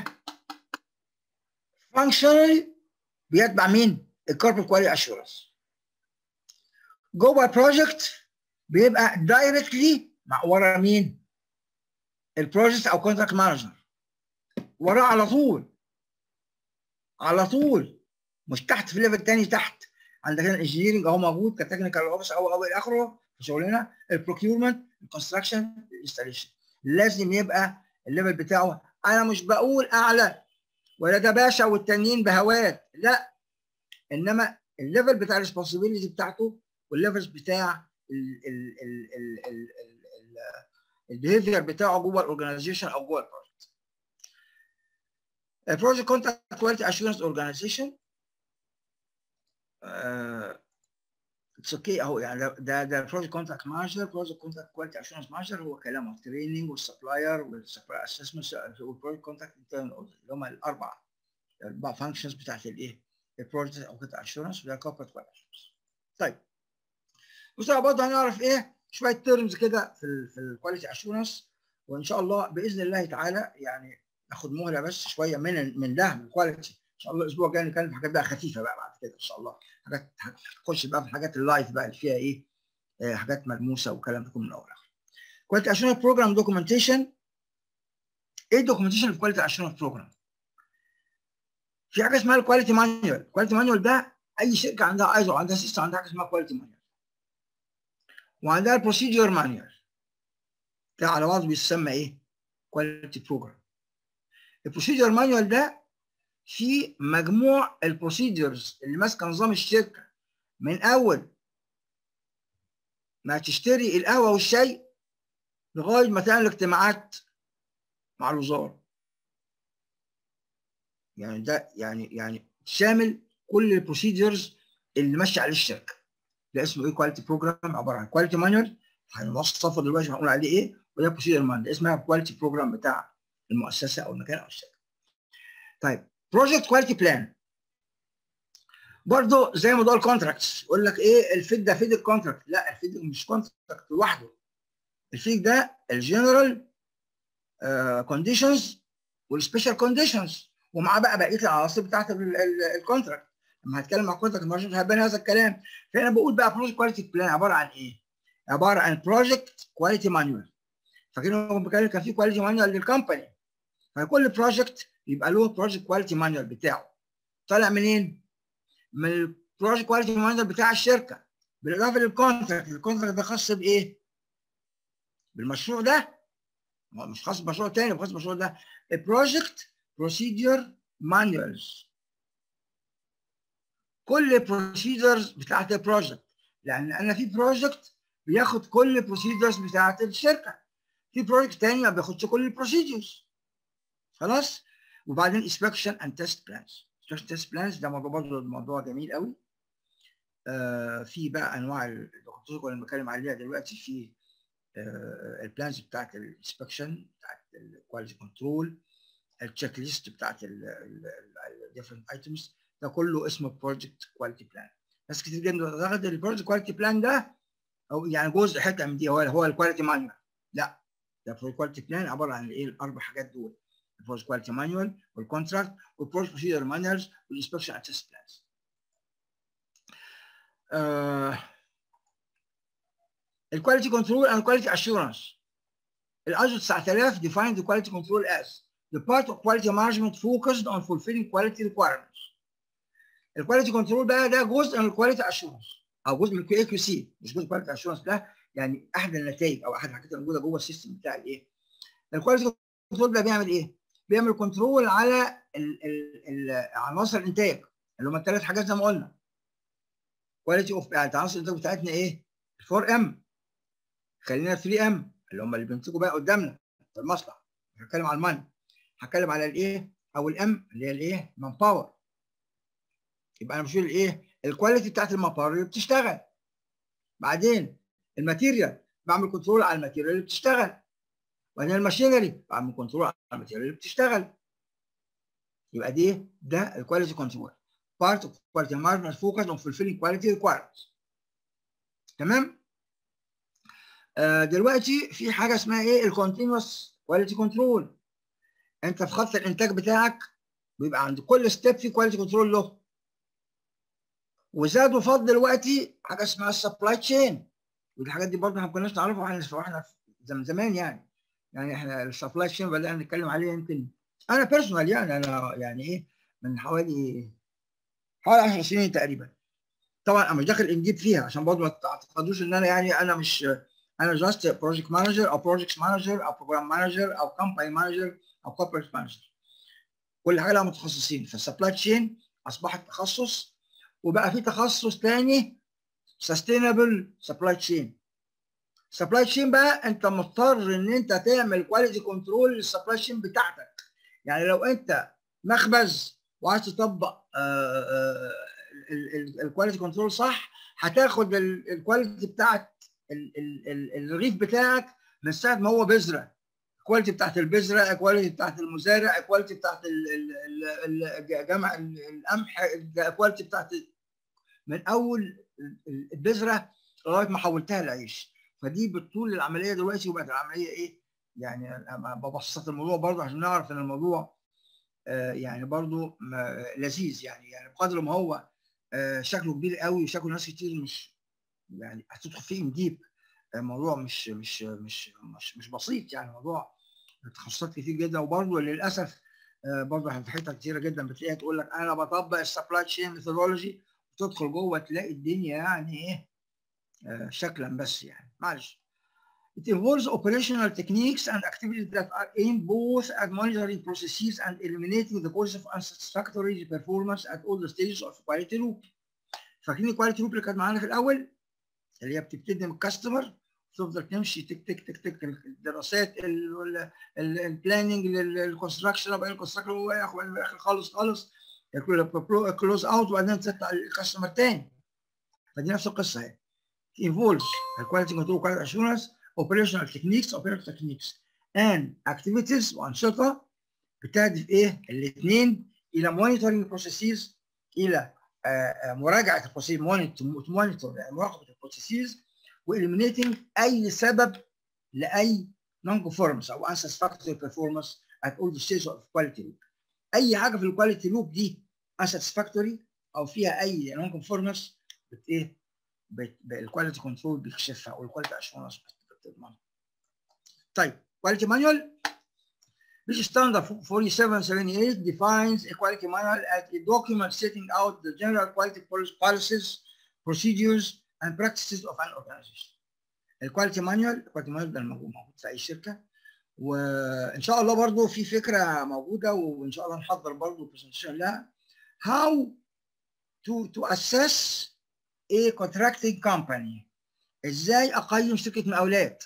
فانكشنالي بيتبع مين؟ الكوربريت كواليتي اشورنس جوه البروجكت بيبقى دايركتلي مع ورا مين؟ البروجكت او كونتراكت مانجر وراه على طول على طول مش تحت في ليفل تاني تحت عندك هنا الانجينيرنج اهو موجود كتكنيكال اوفيس او او الى اخره في شغلنا البروكيورمنت الكونستراكشن الانستاليشن لازم يبقى الليفل بتاعه انا مش بقول اعلى ولا ده باشا والتانيين بهوات لا انما الليفل بتاع الريسبونسبيلتي بتاعته والليفلز بتاع البيهيفير بتاعه جوه الاورجنايزيشن او جوه البروجكت. البروجكت كونتاكت كواليتي اشورنس اورجنايزيشن اتس اوكي اهو يعني ده ده البروجكت كونتاكت مانجر بروجكت كونتاكت كواليتي اشورنس مانجر هو كلامه التريننج والسبلاير والسبلاير اسسمنت والبروجكت كونتاكت انترنال اللي هم الاربعه الاربع فانكشنز بتاعت الايه البروجكت او قطع اشورنس وده كوربريت كواليتي طيب بصوا برضه هنعرف ايه شويه تيرمز كده في ال في الكواليتي اشورنس وان شاء الله باذن الله تعالى يعني ناخد مهله بس شويه من من ده من الكواليتي ان شاء الله الاسبوع الجاي نتكلم في حاجات بقى خفيفه بقى بعد كده ان شاء الله حاجات هتخش بقى في الحاجات اللايف بقى اللي فيها ايه آه حاجات ملموسه والكلام ده كله من الاول كواليتي اشورنس بروجرام دوكيومنتيشن ايه الدوكيومنتيشن في كواليتي اشورنس بروجرام في حاجه اسمها الكواليتي مانيوال الكواليتي مانيوال ده اي شركه عندها ايزو عندها سيستم عندها حاجه اسمها كواليتي مانيوال وعندها البروسيدور مانيوال ده على بعضه بيسمى ايه كواليتي بروجرام البروسيدور مانيوال ده في مجموع البروسيدورز اللي ماسكه نظام الشركه من اول ما تشتري القهوه والشاي لغايه ما تعمل اجتماعات مع الوزاره يعني ده يعني يعني شامل كل البروسيدرز اللي ماشيه عليه الشركه ده اسمه ايه كواليتي بروجرام عباره عن كواليتي مانوال هنوصفه دلوقتي هنقول عليه ايه وده بروسيدر مانوال اسمها كواليتي بروجرام بتاع المؤسسه او المكان او الشركه طيب بروجكت كواليتي بلان برضه زي موضوع الكونتراكتس يقول لك ايه الفيد ده فيد الكونتراكت لا الفيد مش كونتراكت لوحده الفيد ده الجنرال كونديشنز والسبيشال كونديشنز ومعاه بقى بقيه العناصر بتاعت الكونتراكت لما هتكلم عن الكونتراكت مش هيبان هذا الكلام فانا بقول بقى بروجكت كواليتي بلان عباره عن ايه؟ عباره عن بروجكت كواليتي مانوال فاكرين هو بيتكلم كان في كواليتي مانوال للكومباني فكل بروجكت يبقى له بروجكت كواليتي مانوال بتاعه طالع منين؟ من البروجكت كواليتي مانوال بتاع الشركه بالاضافه للكونتراكت الكونتراكت ده خاص بايه؟ بالمشروع ده مش خاص بمشروع تاني خاص بالمشروع ده البروجكت بروسيدور مانوالز كل البروسيدرز بتاعت البروجكت لان انا في بروجكت بياخد كل البروسيدرز بتاعت الشركه في بروجكت تاني ما بياخدش كل البروسيدرز خلاص وبعدين انسبكشن اند تيست بلانز انسبكشن تيست بلانز ده موضوع برضه موضوع جميل قوي آه في بقى انواع الدكتور اللي بتكلم عليها دلوقتي في آه البلانز بتاعت الانسبكشن بتاعت الكواليتي كنترول التشيك ليست بتاعت الديفرنت ايتمز ده كله اسمه بروجكت كواليتي بلان ناس كتير جدا تاخد البروجكت كواليتي بلان ده او يعني جزء حته من دي هو هو الكواليتي مانوال لا ده البروجكت كواليتي بلان عباره عن ايه الاربع حاجات دول البروجكت كواليتي مانوال والكونتراكت والبروجكت بروسيدر مانوالز والانسبكشن اند تيست بلانز الكواليتي كنترول اند كواليتي اشورنس الايزو 9000 define the quality control as the part of quality management focused on fulfilling quality requirements. الكواليتي كنترول بقى ده جزء من الكواليتي اشورنس او جزء من الكيو كيو سي مش جزء من الكواليتي اشورنس ده يعني احد النتائج او احد الحاجات الموجوده جوه السيستم بتاع الايه؟ الكواليتي كنترول ده بيعمل ايه؟ بيعمل كنترول على ال ال ال عناصر الانتاج اللي هم الثلاث حاجات زي ما قلنا. كواليتي اوف عناصر الانتاج بتاعتنا ايه؟ 4 ام خلينا 3 ام اللي هم اللي بينتجوا بقى قدامنا في المصنع مش هتكلم على الماني هتكلم على الايه او الام اللي هي الايه مان باور يبقى انا بشيل الايه الكواليتي بتاعت المان باور اللي بتشتغل بعدين الماتيريال بعمل كنترول على الماتيريال اللي بتشتغل وبعدين الماشينري بعمل كنترول على الماتيريال اللي بتشتغل يبقى دي ده الكواليتي كنترول part of quality management focused on fulfilling quality requirements تمام آه دلوقتي في حاجه اسمها ايه الكونتينوس كواليتي كنترول انت في خط الانتاج بتاعك بيبقى عند كل ستيب في كواليتي كنترول له وزاد وفضل دلوقتي حاجه اسمها السبلاي تشين ودي الحاجات دي برضه ما كناش نعرفها واحنا واحنا من زمان يعني يعني احنا السبلاي تشين بدانا نتكلم عليه يمكن انا بيرسونال يعني انا يعني ايه من حوالي حوالي 10 سنين تقريبا طبعا انا مش داخل انجيب فيها عشان برضه ما تعتقدوش ان انا يعني انا مش انا جاست بروجكت مانجر او بروجكت مانجر او بروجرام مانجر او كومباني مانجر او كوربريت مانجر كل حاجه لها متخصصين فالسبلاي تشين اصبحت تخصص وبقى في تخصص تاني سستينبل سبلاي تشين سبلاي تشين بقى انت مضطر ان انت تعمل كواليتي كنترول للسبلاي تشين بتاعتك يعني لو انت مخبز وعايز تطبق الكواليتي كنترول صح هتاخد الكواليتي بتاعت الرغيف بتاعك من ساعه ما هو بذره الكواليتي بتاعت البذره الكواليتي بتاعت المزارع الكواليتي بتاعت جمع القمح الكواليتي بتاعت من اول البذره لغايه ما حولتها لعيش فدي بتطول العمليه دلوقتي وبقت العمليه ايه يعني ببسط الموضوع برضه عشان نعرف ان الموضوع آه يعني برضه لذيذ يعني يعني بقدر ما هو آه شكله كبير قوي وشكله ناس كتير مش يعني هتدخل فيه ديب الموضوع مش مش مش مش, مش بسيط يعني موضوع تخصصات كتير جدا وبرضه للاسف برضه في حته كتيره جدا بتلاقيها تقول لك انا بطبق السبلاي تشين ميثودولوجي وتدخل جوه تلاقي الدنيا يعني ايه شكلا بس يعني معلش It involves operational techniques and activities that are aimed both at monitoring processes and eliminating the causes of unsatisfactory performance at all the stages of quality loop. فاكرين الكواليتي لوب اللي كانت معانا في الاول اللي هي بتبتدي من الكاستمر تفضل تمشي تك تك تك تك الدراسات البلاننج للكونستراكشن وبعدين الكونستراكشن هو ياخد في الاخر خالص خالص كلوز اوت وبعدين تطلع الكاستمر تاني فدي نفس القصه اهي involves quality control quality assurance operational techniques operational techniques and activities وانشطه بتهدف ايه الاثنين الى monitoring processes الى مراجعه البروسيس مونيتور يعني مراقبه البروسيسز واليمينيتنج اي سبب لاي نون كونفورمس او unsatisfactory performance at all the stages of quality loop. اي حاجه في الكواليتي لوب دي unsatisfactory او فيها اي نون كونفورمس بت ايه الكواليتي كنترول بيكشفها او الكواليتي اشورنس بتضمنها. طيب كواليتي مانوال This standard 4778 defines a quality manual as a document setting out the general quality policies, procedures, and practices of an organization. الكواليتي مانوال الكواليتي مانوال ده موجود في اي شركه وان شاء الله برضو في فكره موجوده وان شاء الله نحضر برضو برزنتيشن لها how to to assess a contracting company ازاي اقيم شركه مقاولات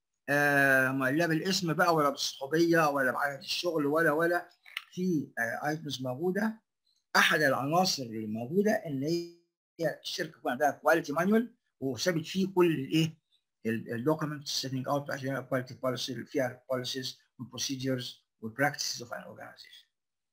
آه لا بالاسم بقى ولا بالصحوبيه ولا بعدد الشغل ولا ولا في ايتمز موجوده احد العناصر اللي موجوده ان هي الشركه يكون عندها كواليتي مانوال وثابت فيه كل الايه الدوكيومنت سيتنج اوت عشان كواليتي بوليسي اللي فيها البوليسيز والبروسيجرز والبراكتسز اوف ان اورجانيزيشن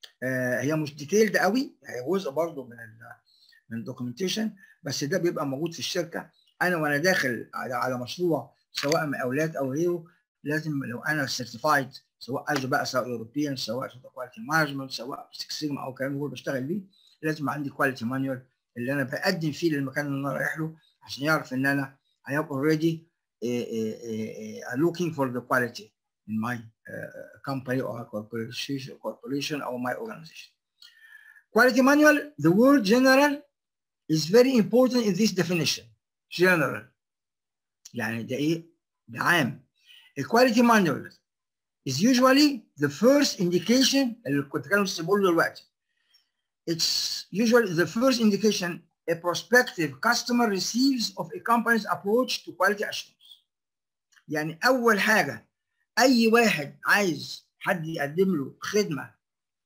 هي مش ديتيلد قوي هي جزء برضه من ال من الدوكيومنتيشن بس ده بيبقى موجود في الشركه انا وانا داخل على, على مشروع سواء مقاولات او غيره لازم لو انا سيرتيفايد سواء ايزو بقى سواء اوروبيان سواء كواليتي مانجمنت سواء 6 سيجما او الكلام اللي بشتغل بيه لازم عندي كواليتي مانوال اللي انا بقدم فيه للمكان اللي انا رايح له عشان يعرف ان انا I am already uh, uh, uh, looking for the quality in my company or corporation, corporation or my organization. Quality manual, the word general is very important in this definition. General. يعني ده ايه؟ ده عام. A quality manual is usually the first indication اللي كنت كان بقوله دلوقتي. It's usually the first indication a prospective customer receives of a company's approach to quality assurance. يعني أول حاجة أي واحد عايز حد يقدم له خدمة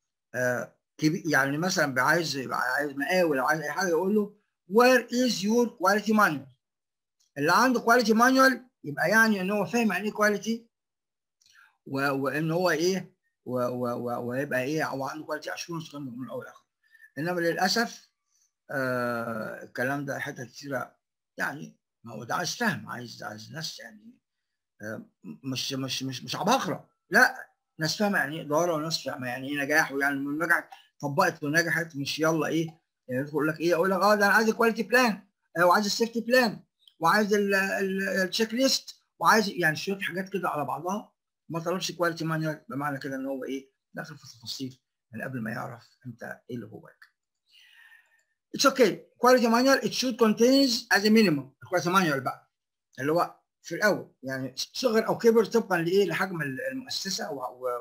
آه يعني مثلا عايز عايز مقاول أو عايز أي حاجة يقول له where is your quality manual؟ اللي عنده quality manual يبقى يعني إن هو فاهم يعني إيه quality وإن هو إيه ويبقى إيه أو عنده quality assurance من الأول لآخر. إنما للأسف آه الكلام ده حتت كتيرة يعني ما هو ده عايز فهم عايز عايز ناس يعني آه مش مش مش مش عباقرة لا ناس فاهمة يعني ايه إدارة وناس فاهمة يعني ايه نجاح ويعني من نجحت طبقت ونجحت مش يلا ايه يعني تقول لك ايه اقول لك اه ده انا عايز الكواليتي بلان آه وعايز السيفتي بلان وعايز التشيك ليست وعايز يعني شويه حاجات كده على بعضها ما طلبش كواليتي مانيوال بمعنى كده ان هو ايه داخل في التفاصيل من قبل ما يعرف انت ايه اللي جواك. It's okay. Quality manual it should contains as a minimum. Quality manual بقى اللي هو في الاول يعني صغر او كبر طبقا لايه لحجم المؤسسه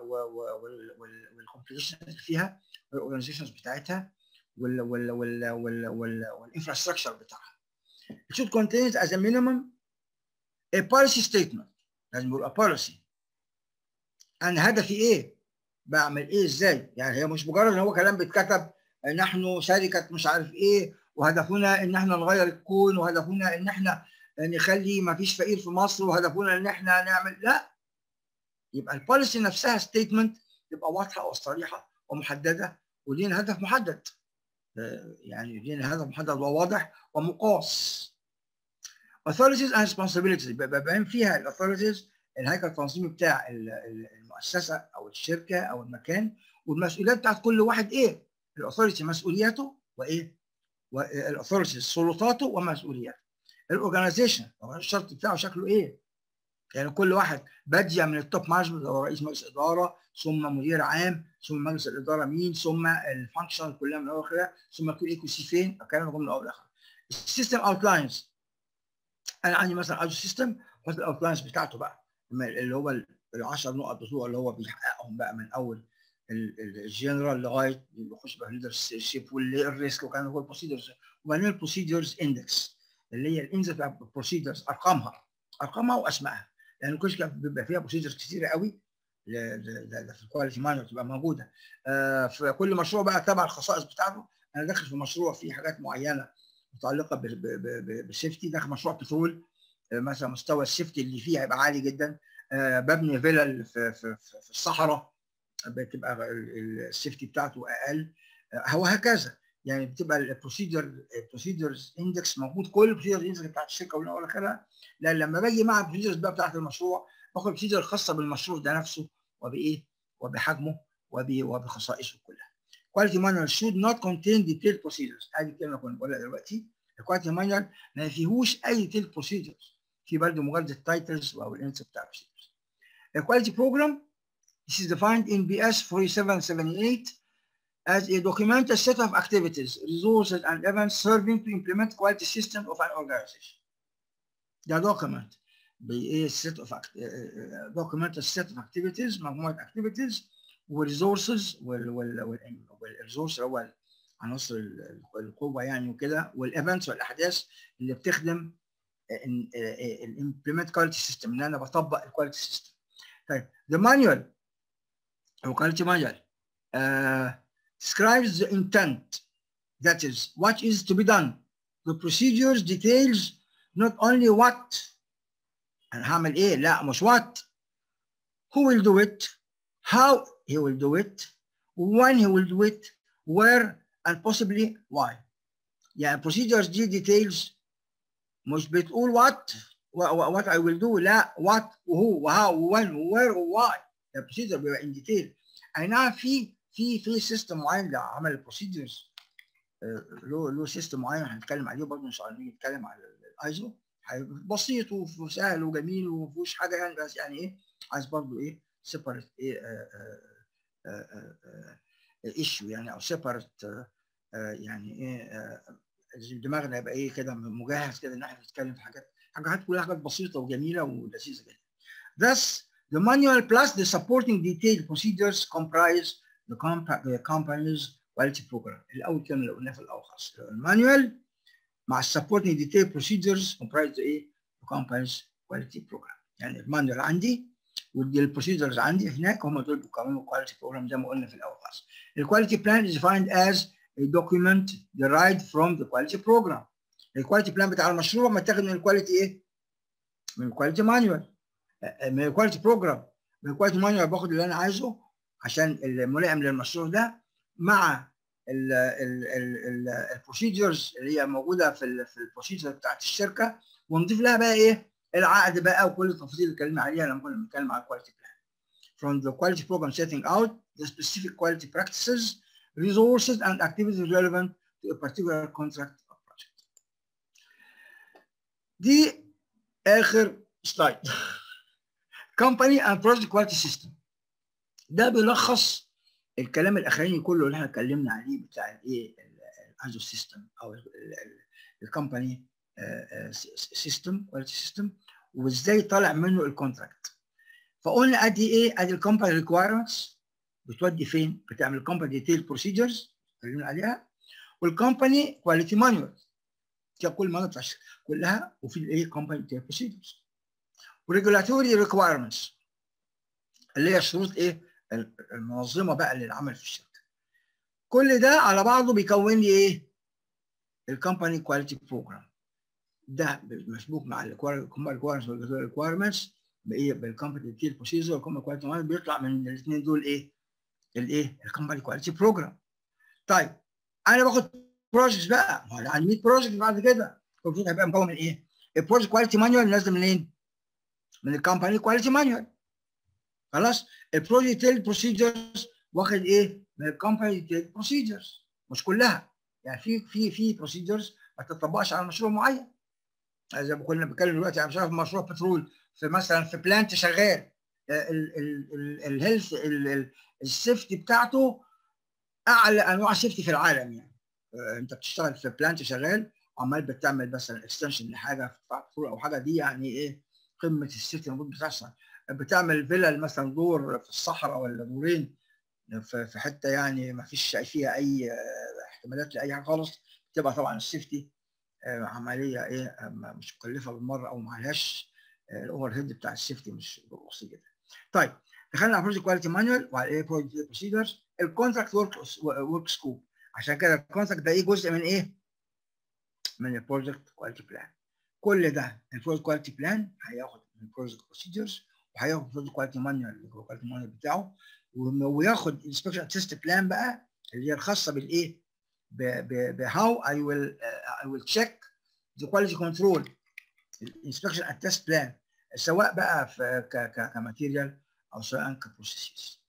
والكومبليكيشن اللي فيها والاورجنايزيشنز بتاعتها وال وال وال وال وال والانفراستراكشر بتاعها. It should contain as a minimum a policy statement لازم يبقى policy. انا هدفي ايه؟ بعمل ايه ازاي؟ يعني هي مش مجرد ان هو كلام بيتكتب نحن شركه مش عارف ايه وهدفنا ان احنا نغير الكون وهدفنا ان احنا نخلي ما فيش فقير في مصر وهدفنا ان احنا نعمل لا يبقى البوليسي نفسها ستيتمنت تبقى واضحه وصريحه ومحدده ولينا هدف محدد يعني لينا هدف محدد وواضح ومقاس authorities and responsibilities بيبقى باين فيها الاثوريتيز الهيكل التنظيمي بتاع المؤسسه او الشركه او المكان والمسؤوليات بتاعت كل واحد ايه؟ الاثوريتي مسؤولياته وايه؟ والاثوريتي سلطاته ومسؤولياته. الاورجنايزيشن الشرط بتاعه شكله ايه؟ يعني كل واحد باديه من التوب مانجمنت او رئيس مجلس اداره ثم مدير عام ثم مجلس الاداره مين ثم الفانكشن كلها من اول لاخر ثم كل ايكو سي فين الكلام ده من اول لاخر. السيستم اوتلاينز انا عندي مثلا اجو سيستم بحط الاوتلاينز بتاعته بقى اللي هو ال 10 نقط بتوع اللي هو بيحققهم بقى من اول الجنرال لغايه بيخش بقى ليدر شيب والريسك وكان هو البروسيدرز وبعدين البروسيدرز اندكس اللي هي الانزل بتاع البروسيدرز ارقامها ارقامها واسمائها لان كل شركه بيبقى فيها بروسيدرز كتيره قوي في الكواليتي مانجر تبقى موجوده آه في كل مشروع بقى تبع الخصائص بتاعته انا داخل في مشروع فيه حاجات معينه متعلقه بالسيفتي داخل مشروع بترول آه مثلا مستوى السيفتي اللي فيه هيبقى عالي جدا آه ببني فيلا في, في, في الصحراء بتبقى السيفتي بتاعته اقل وهكذا يعني بتبقى البروسيدر البروسيدرز اندكس موجود كل البروسيدرز اندكس بتاعت الشركه ولا اخرها لان لما باجي مع البروسيدرز بقى بتاعت المشروع باخد البروسيدر الخاصه بالمشروع ده نفسه وبايه وبحجمه وبخصائصه كلها. Quality manual should not contain detailed procedures هذه الكلمه كنا بنقولها دلوقتي الكواليتي مانوال ما فيهوش اي detailed procedures في برضه مجرد التايتلز او الانس بتاع البروسيدرز. الكواليتي بروجرام This is defined in BS 4778 as a documented set of activities, resources, and events serving to implement quality system of an organization. The document be a set of act, uh, documented set of activities, مجموعة activities والresources وال وال والresource هو عناصر القوة يعني وكده والايفنتس والاحداث اللي بتخدم الامبلمنت كواليتي سيستم ان انا بطبق الكواليتي سيستم. طيب the manual or quality manual uh, describes the intent that is what is to be done the procedures details not only what انا هعمل ايه لا مش what who will do it how he will do it when he will do it where and possibly why يعني procedures دي details مش بتقول what what I will do لا what وهو وهاو when where why البروسيدر بيبقى ان ديتيل اي نعم في في في سيستم معين لعمل البروسيدرز له له سيستم معين هنتكلم عليه برضه ان شاء الله نتكلم على الايزو بسيط وسهل وجميل وما فيهوش حاجه يعني بس يعني ايه عايز برضه ايه سيبريت ايه ايشيو يعني او سيبريت يعني ايه دماغنا يبقى ايه كده مجهز كده ان احنا نتكلم في حاجات حاجات كلها حاجات بسيطه وجميله ولذيذه جدا. Thus The manual plus the supporting detailed procedures comprise the, comp the company's quality program. الأول كلمة اللي قلناها في الأول خالص. المانيوال مع supporting detailed procedures comprise ايه؟ the company's quality program. يعني المانيوال عندي والبروسيدرز عندي هناك هم دول بيكونوا quality program زي ما قلنا في الأول خالص. الكواليتي plan is defined as a document derived from the quality program. الكواليتي بلان بتاع المشروع متاخد من الكواليتي ايه؟ من الكواليتي مانيوال. من الكواليتي بروجرام من الكواليتي مانيوال باخد اللي انا عايزه عشان الملائم للمشروع ده مع البروسيدرز اللي هي موجوده في في البروسيدر بتاعت الشركه ونضيف لها بقى ايه العقد بقى وكل التفاصيل اللي اتكلمنا عليها لما كنا بنتكلم على الكواليتي بلان from the quality program setting out the specific quality practices resources and activities relevant to a particular contract or project دي اخر سلايد company and project quality system ده بيلخص الكلام الاخراني كله اللي احنا اتكلمنا عليه بتاع الايه الايزو سيستم او الكومباني سيستم كواليتي سيستم وازاي طالع منه الكونتراكت فقلنا ادي ايه ادي الكومباني ريكوايرمنتس بتودي فين بتعمل الكومباني ديتيل بروسيجرز اتكلمنا عليها والكومباني كواليتي مانوال كل مانوال كلها وفي الايه كومباني ديتيل بروسيجرز وريجولاتوري ريكوايرمنتس اللي هي الشروط ايه المنظمه بقى للعمل في الشركه كل ده على بعضه بيكون لي ايه الكومباني كواليتي بروجرام ده مسبوق مع الريكوايرمنتس بايه بالكومباني ديتيل بروسيجر والكومباني كواليتي مانجمنت بيطلع من الاثنين دول ايه الايه الكومباني كواليتي بروجرام طيب انا باخد بروجكتس بقى ما انا عندي 100 بروجكت بعد كده البروجكت هيبقى مكون من ايه البروجكت كواليتي مانوال نازل منين من الكومباني كواليتي مانوال خلاص البروجكت ديتيل بروسيجرز واخد ايه من الكومباني ديتيل بروسيجرز مش كلها يعني في في في بروسيجرز ما تطبقش على مشروع معين زي ما كنا بنتكلم دلوقتي عن مشروع في مشروع بترول في مثلا في بلانت شغال الهيلث السيفتي بتاعته اعلى انواع سيفتي في العالم يعني انت بتشتغل في بلانت شغال عمال بتعمل مثلا اكستنشن لحاجه في بترول او حاجه دي يعني ايه قمه السيفتي المفروض بتحصل بتعمل فيلا مثلا دور في الصحراء ولا دورين في حته يعني ما فيش فيها اي احتمالات لاي حاجه خالص تبقى طبعا السيفتي عمليه ايه مش مكلفه بالمره او معلهاش الاوفر هيد بتاع السيفتي مش بسيط جدا. طيب دخلنا على بروجكت كواليتي مانوال وعلى ايه بروجكت بروسيدرز الكونتراكت ورك ورك سكوب عشان كده الكونتراكت ده ايه جزء من ايه؟ من البروجكت كواليتي بلان. كل ده البروجكت كواليتي بلان هياخد من البروجكت بروسيدرز وهياخد البروجكت كواليتي مانوال الكواليتي مانوال بتاعه وياخد انسبكشن تيست بلان بقى اللي هي الخاصه بالايه؟ بهاو اي ويل اي ويل تشيك ذا كواليتي كنترول الانسبكشن اند تيست بلان سواء بقى في كماتيريال او سواء كبروسيسز.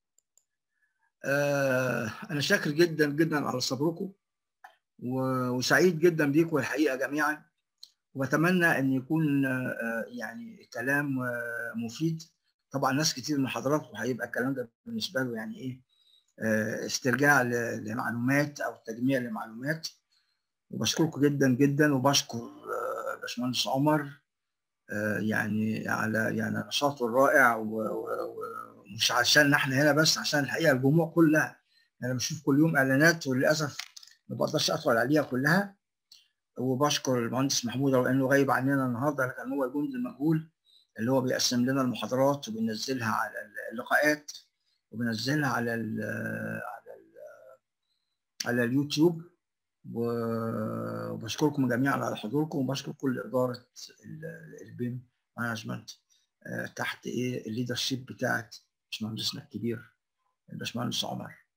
آه انا شاكر جدا جدا على صبركم وسعيد جدا بيكم الحقيقه جميعا واتمنى ان يكون آه يعني كلام آه مفيد طبعا ناس كتير من حضراتكم هيبقى الكلام ده بالنسبه له يعني ايه استرجاع لمعلومات او تجميع لمعلومات وبشكركم جدا جدا وبشكر باشمهندس عمر يعني على يعني نشاطه الرائع ومش عشان احنا هنا بس عشان الحقيقه الجموع كلها انا بشوف كل يوم اعلانات وللاسف ما بقدرش اطول عليها كلها وبشكر المهندس محمود رغم انه غايب عننا النهارده لكن هو الجندي المجهول اللي هو بيقسم لنا المحاضرات وبينزلها على اللقاءات وبنزلها على ال على ال على اليوتيوب وبشكركم جميعا على حضوركم وبشكر كل اداره البيم مانجمنت تحت ايه الليدرشيب بتاعت باشمهندسنا الكبير الباشمهندس عمر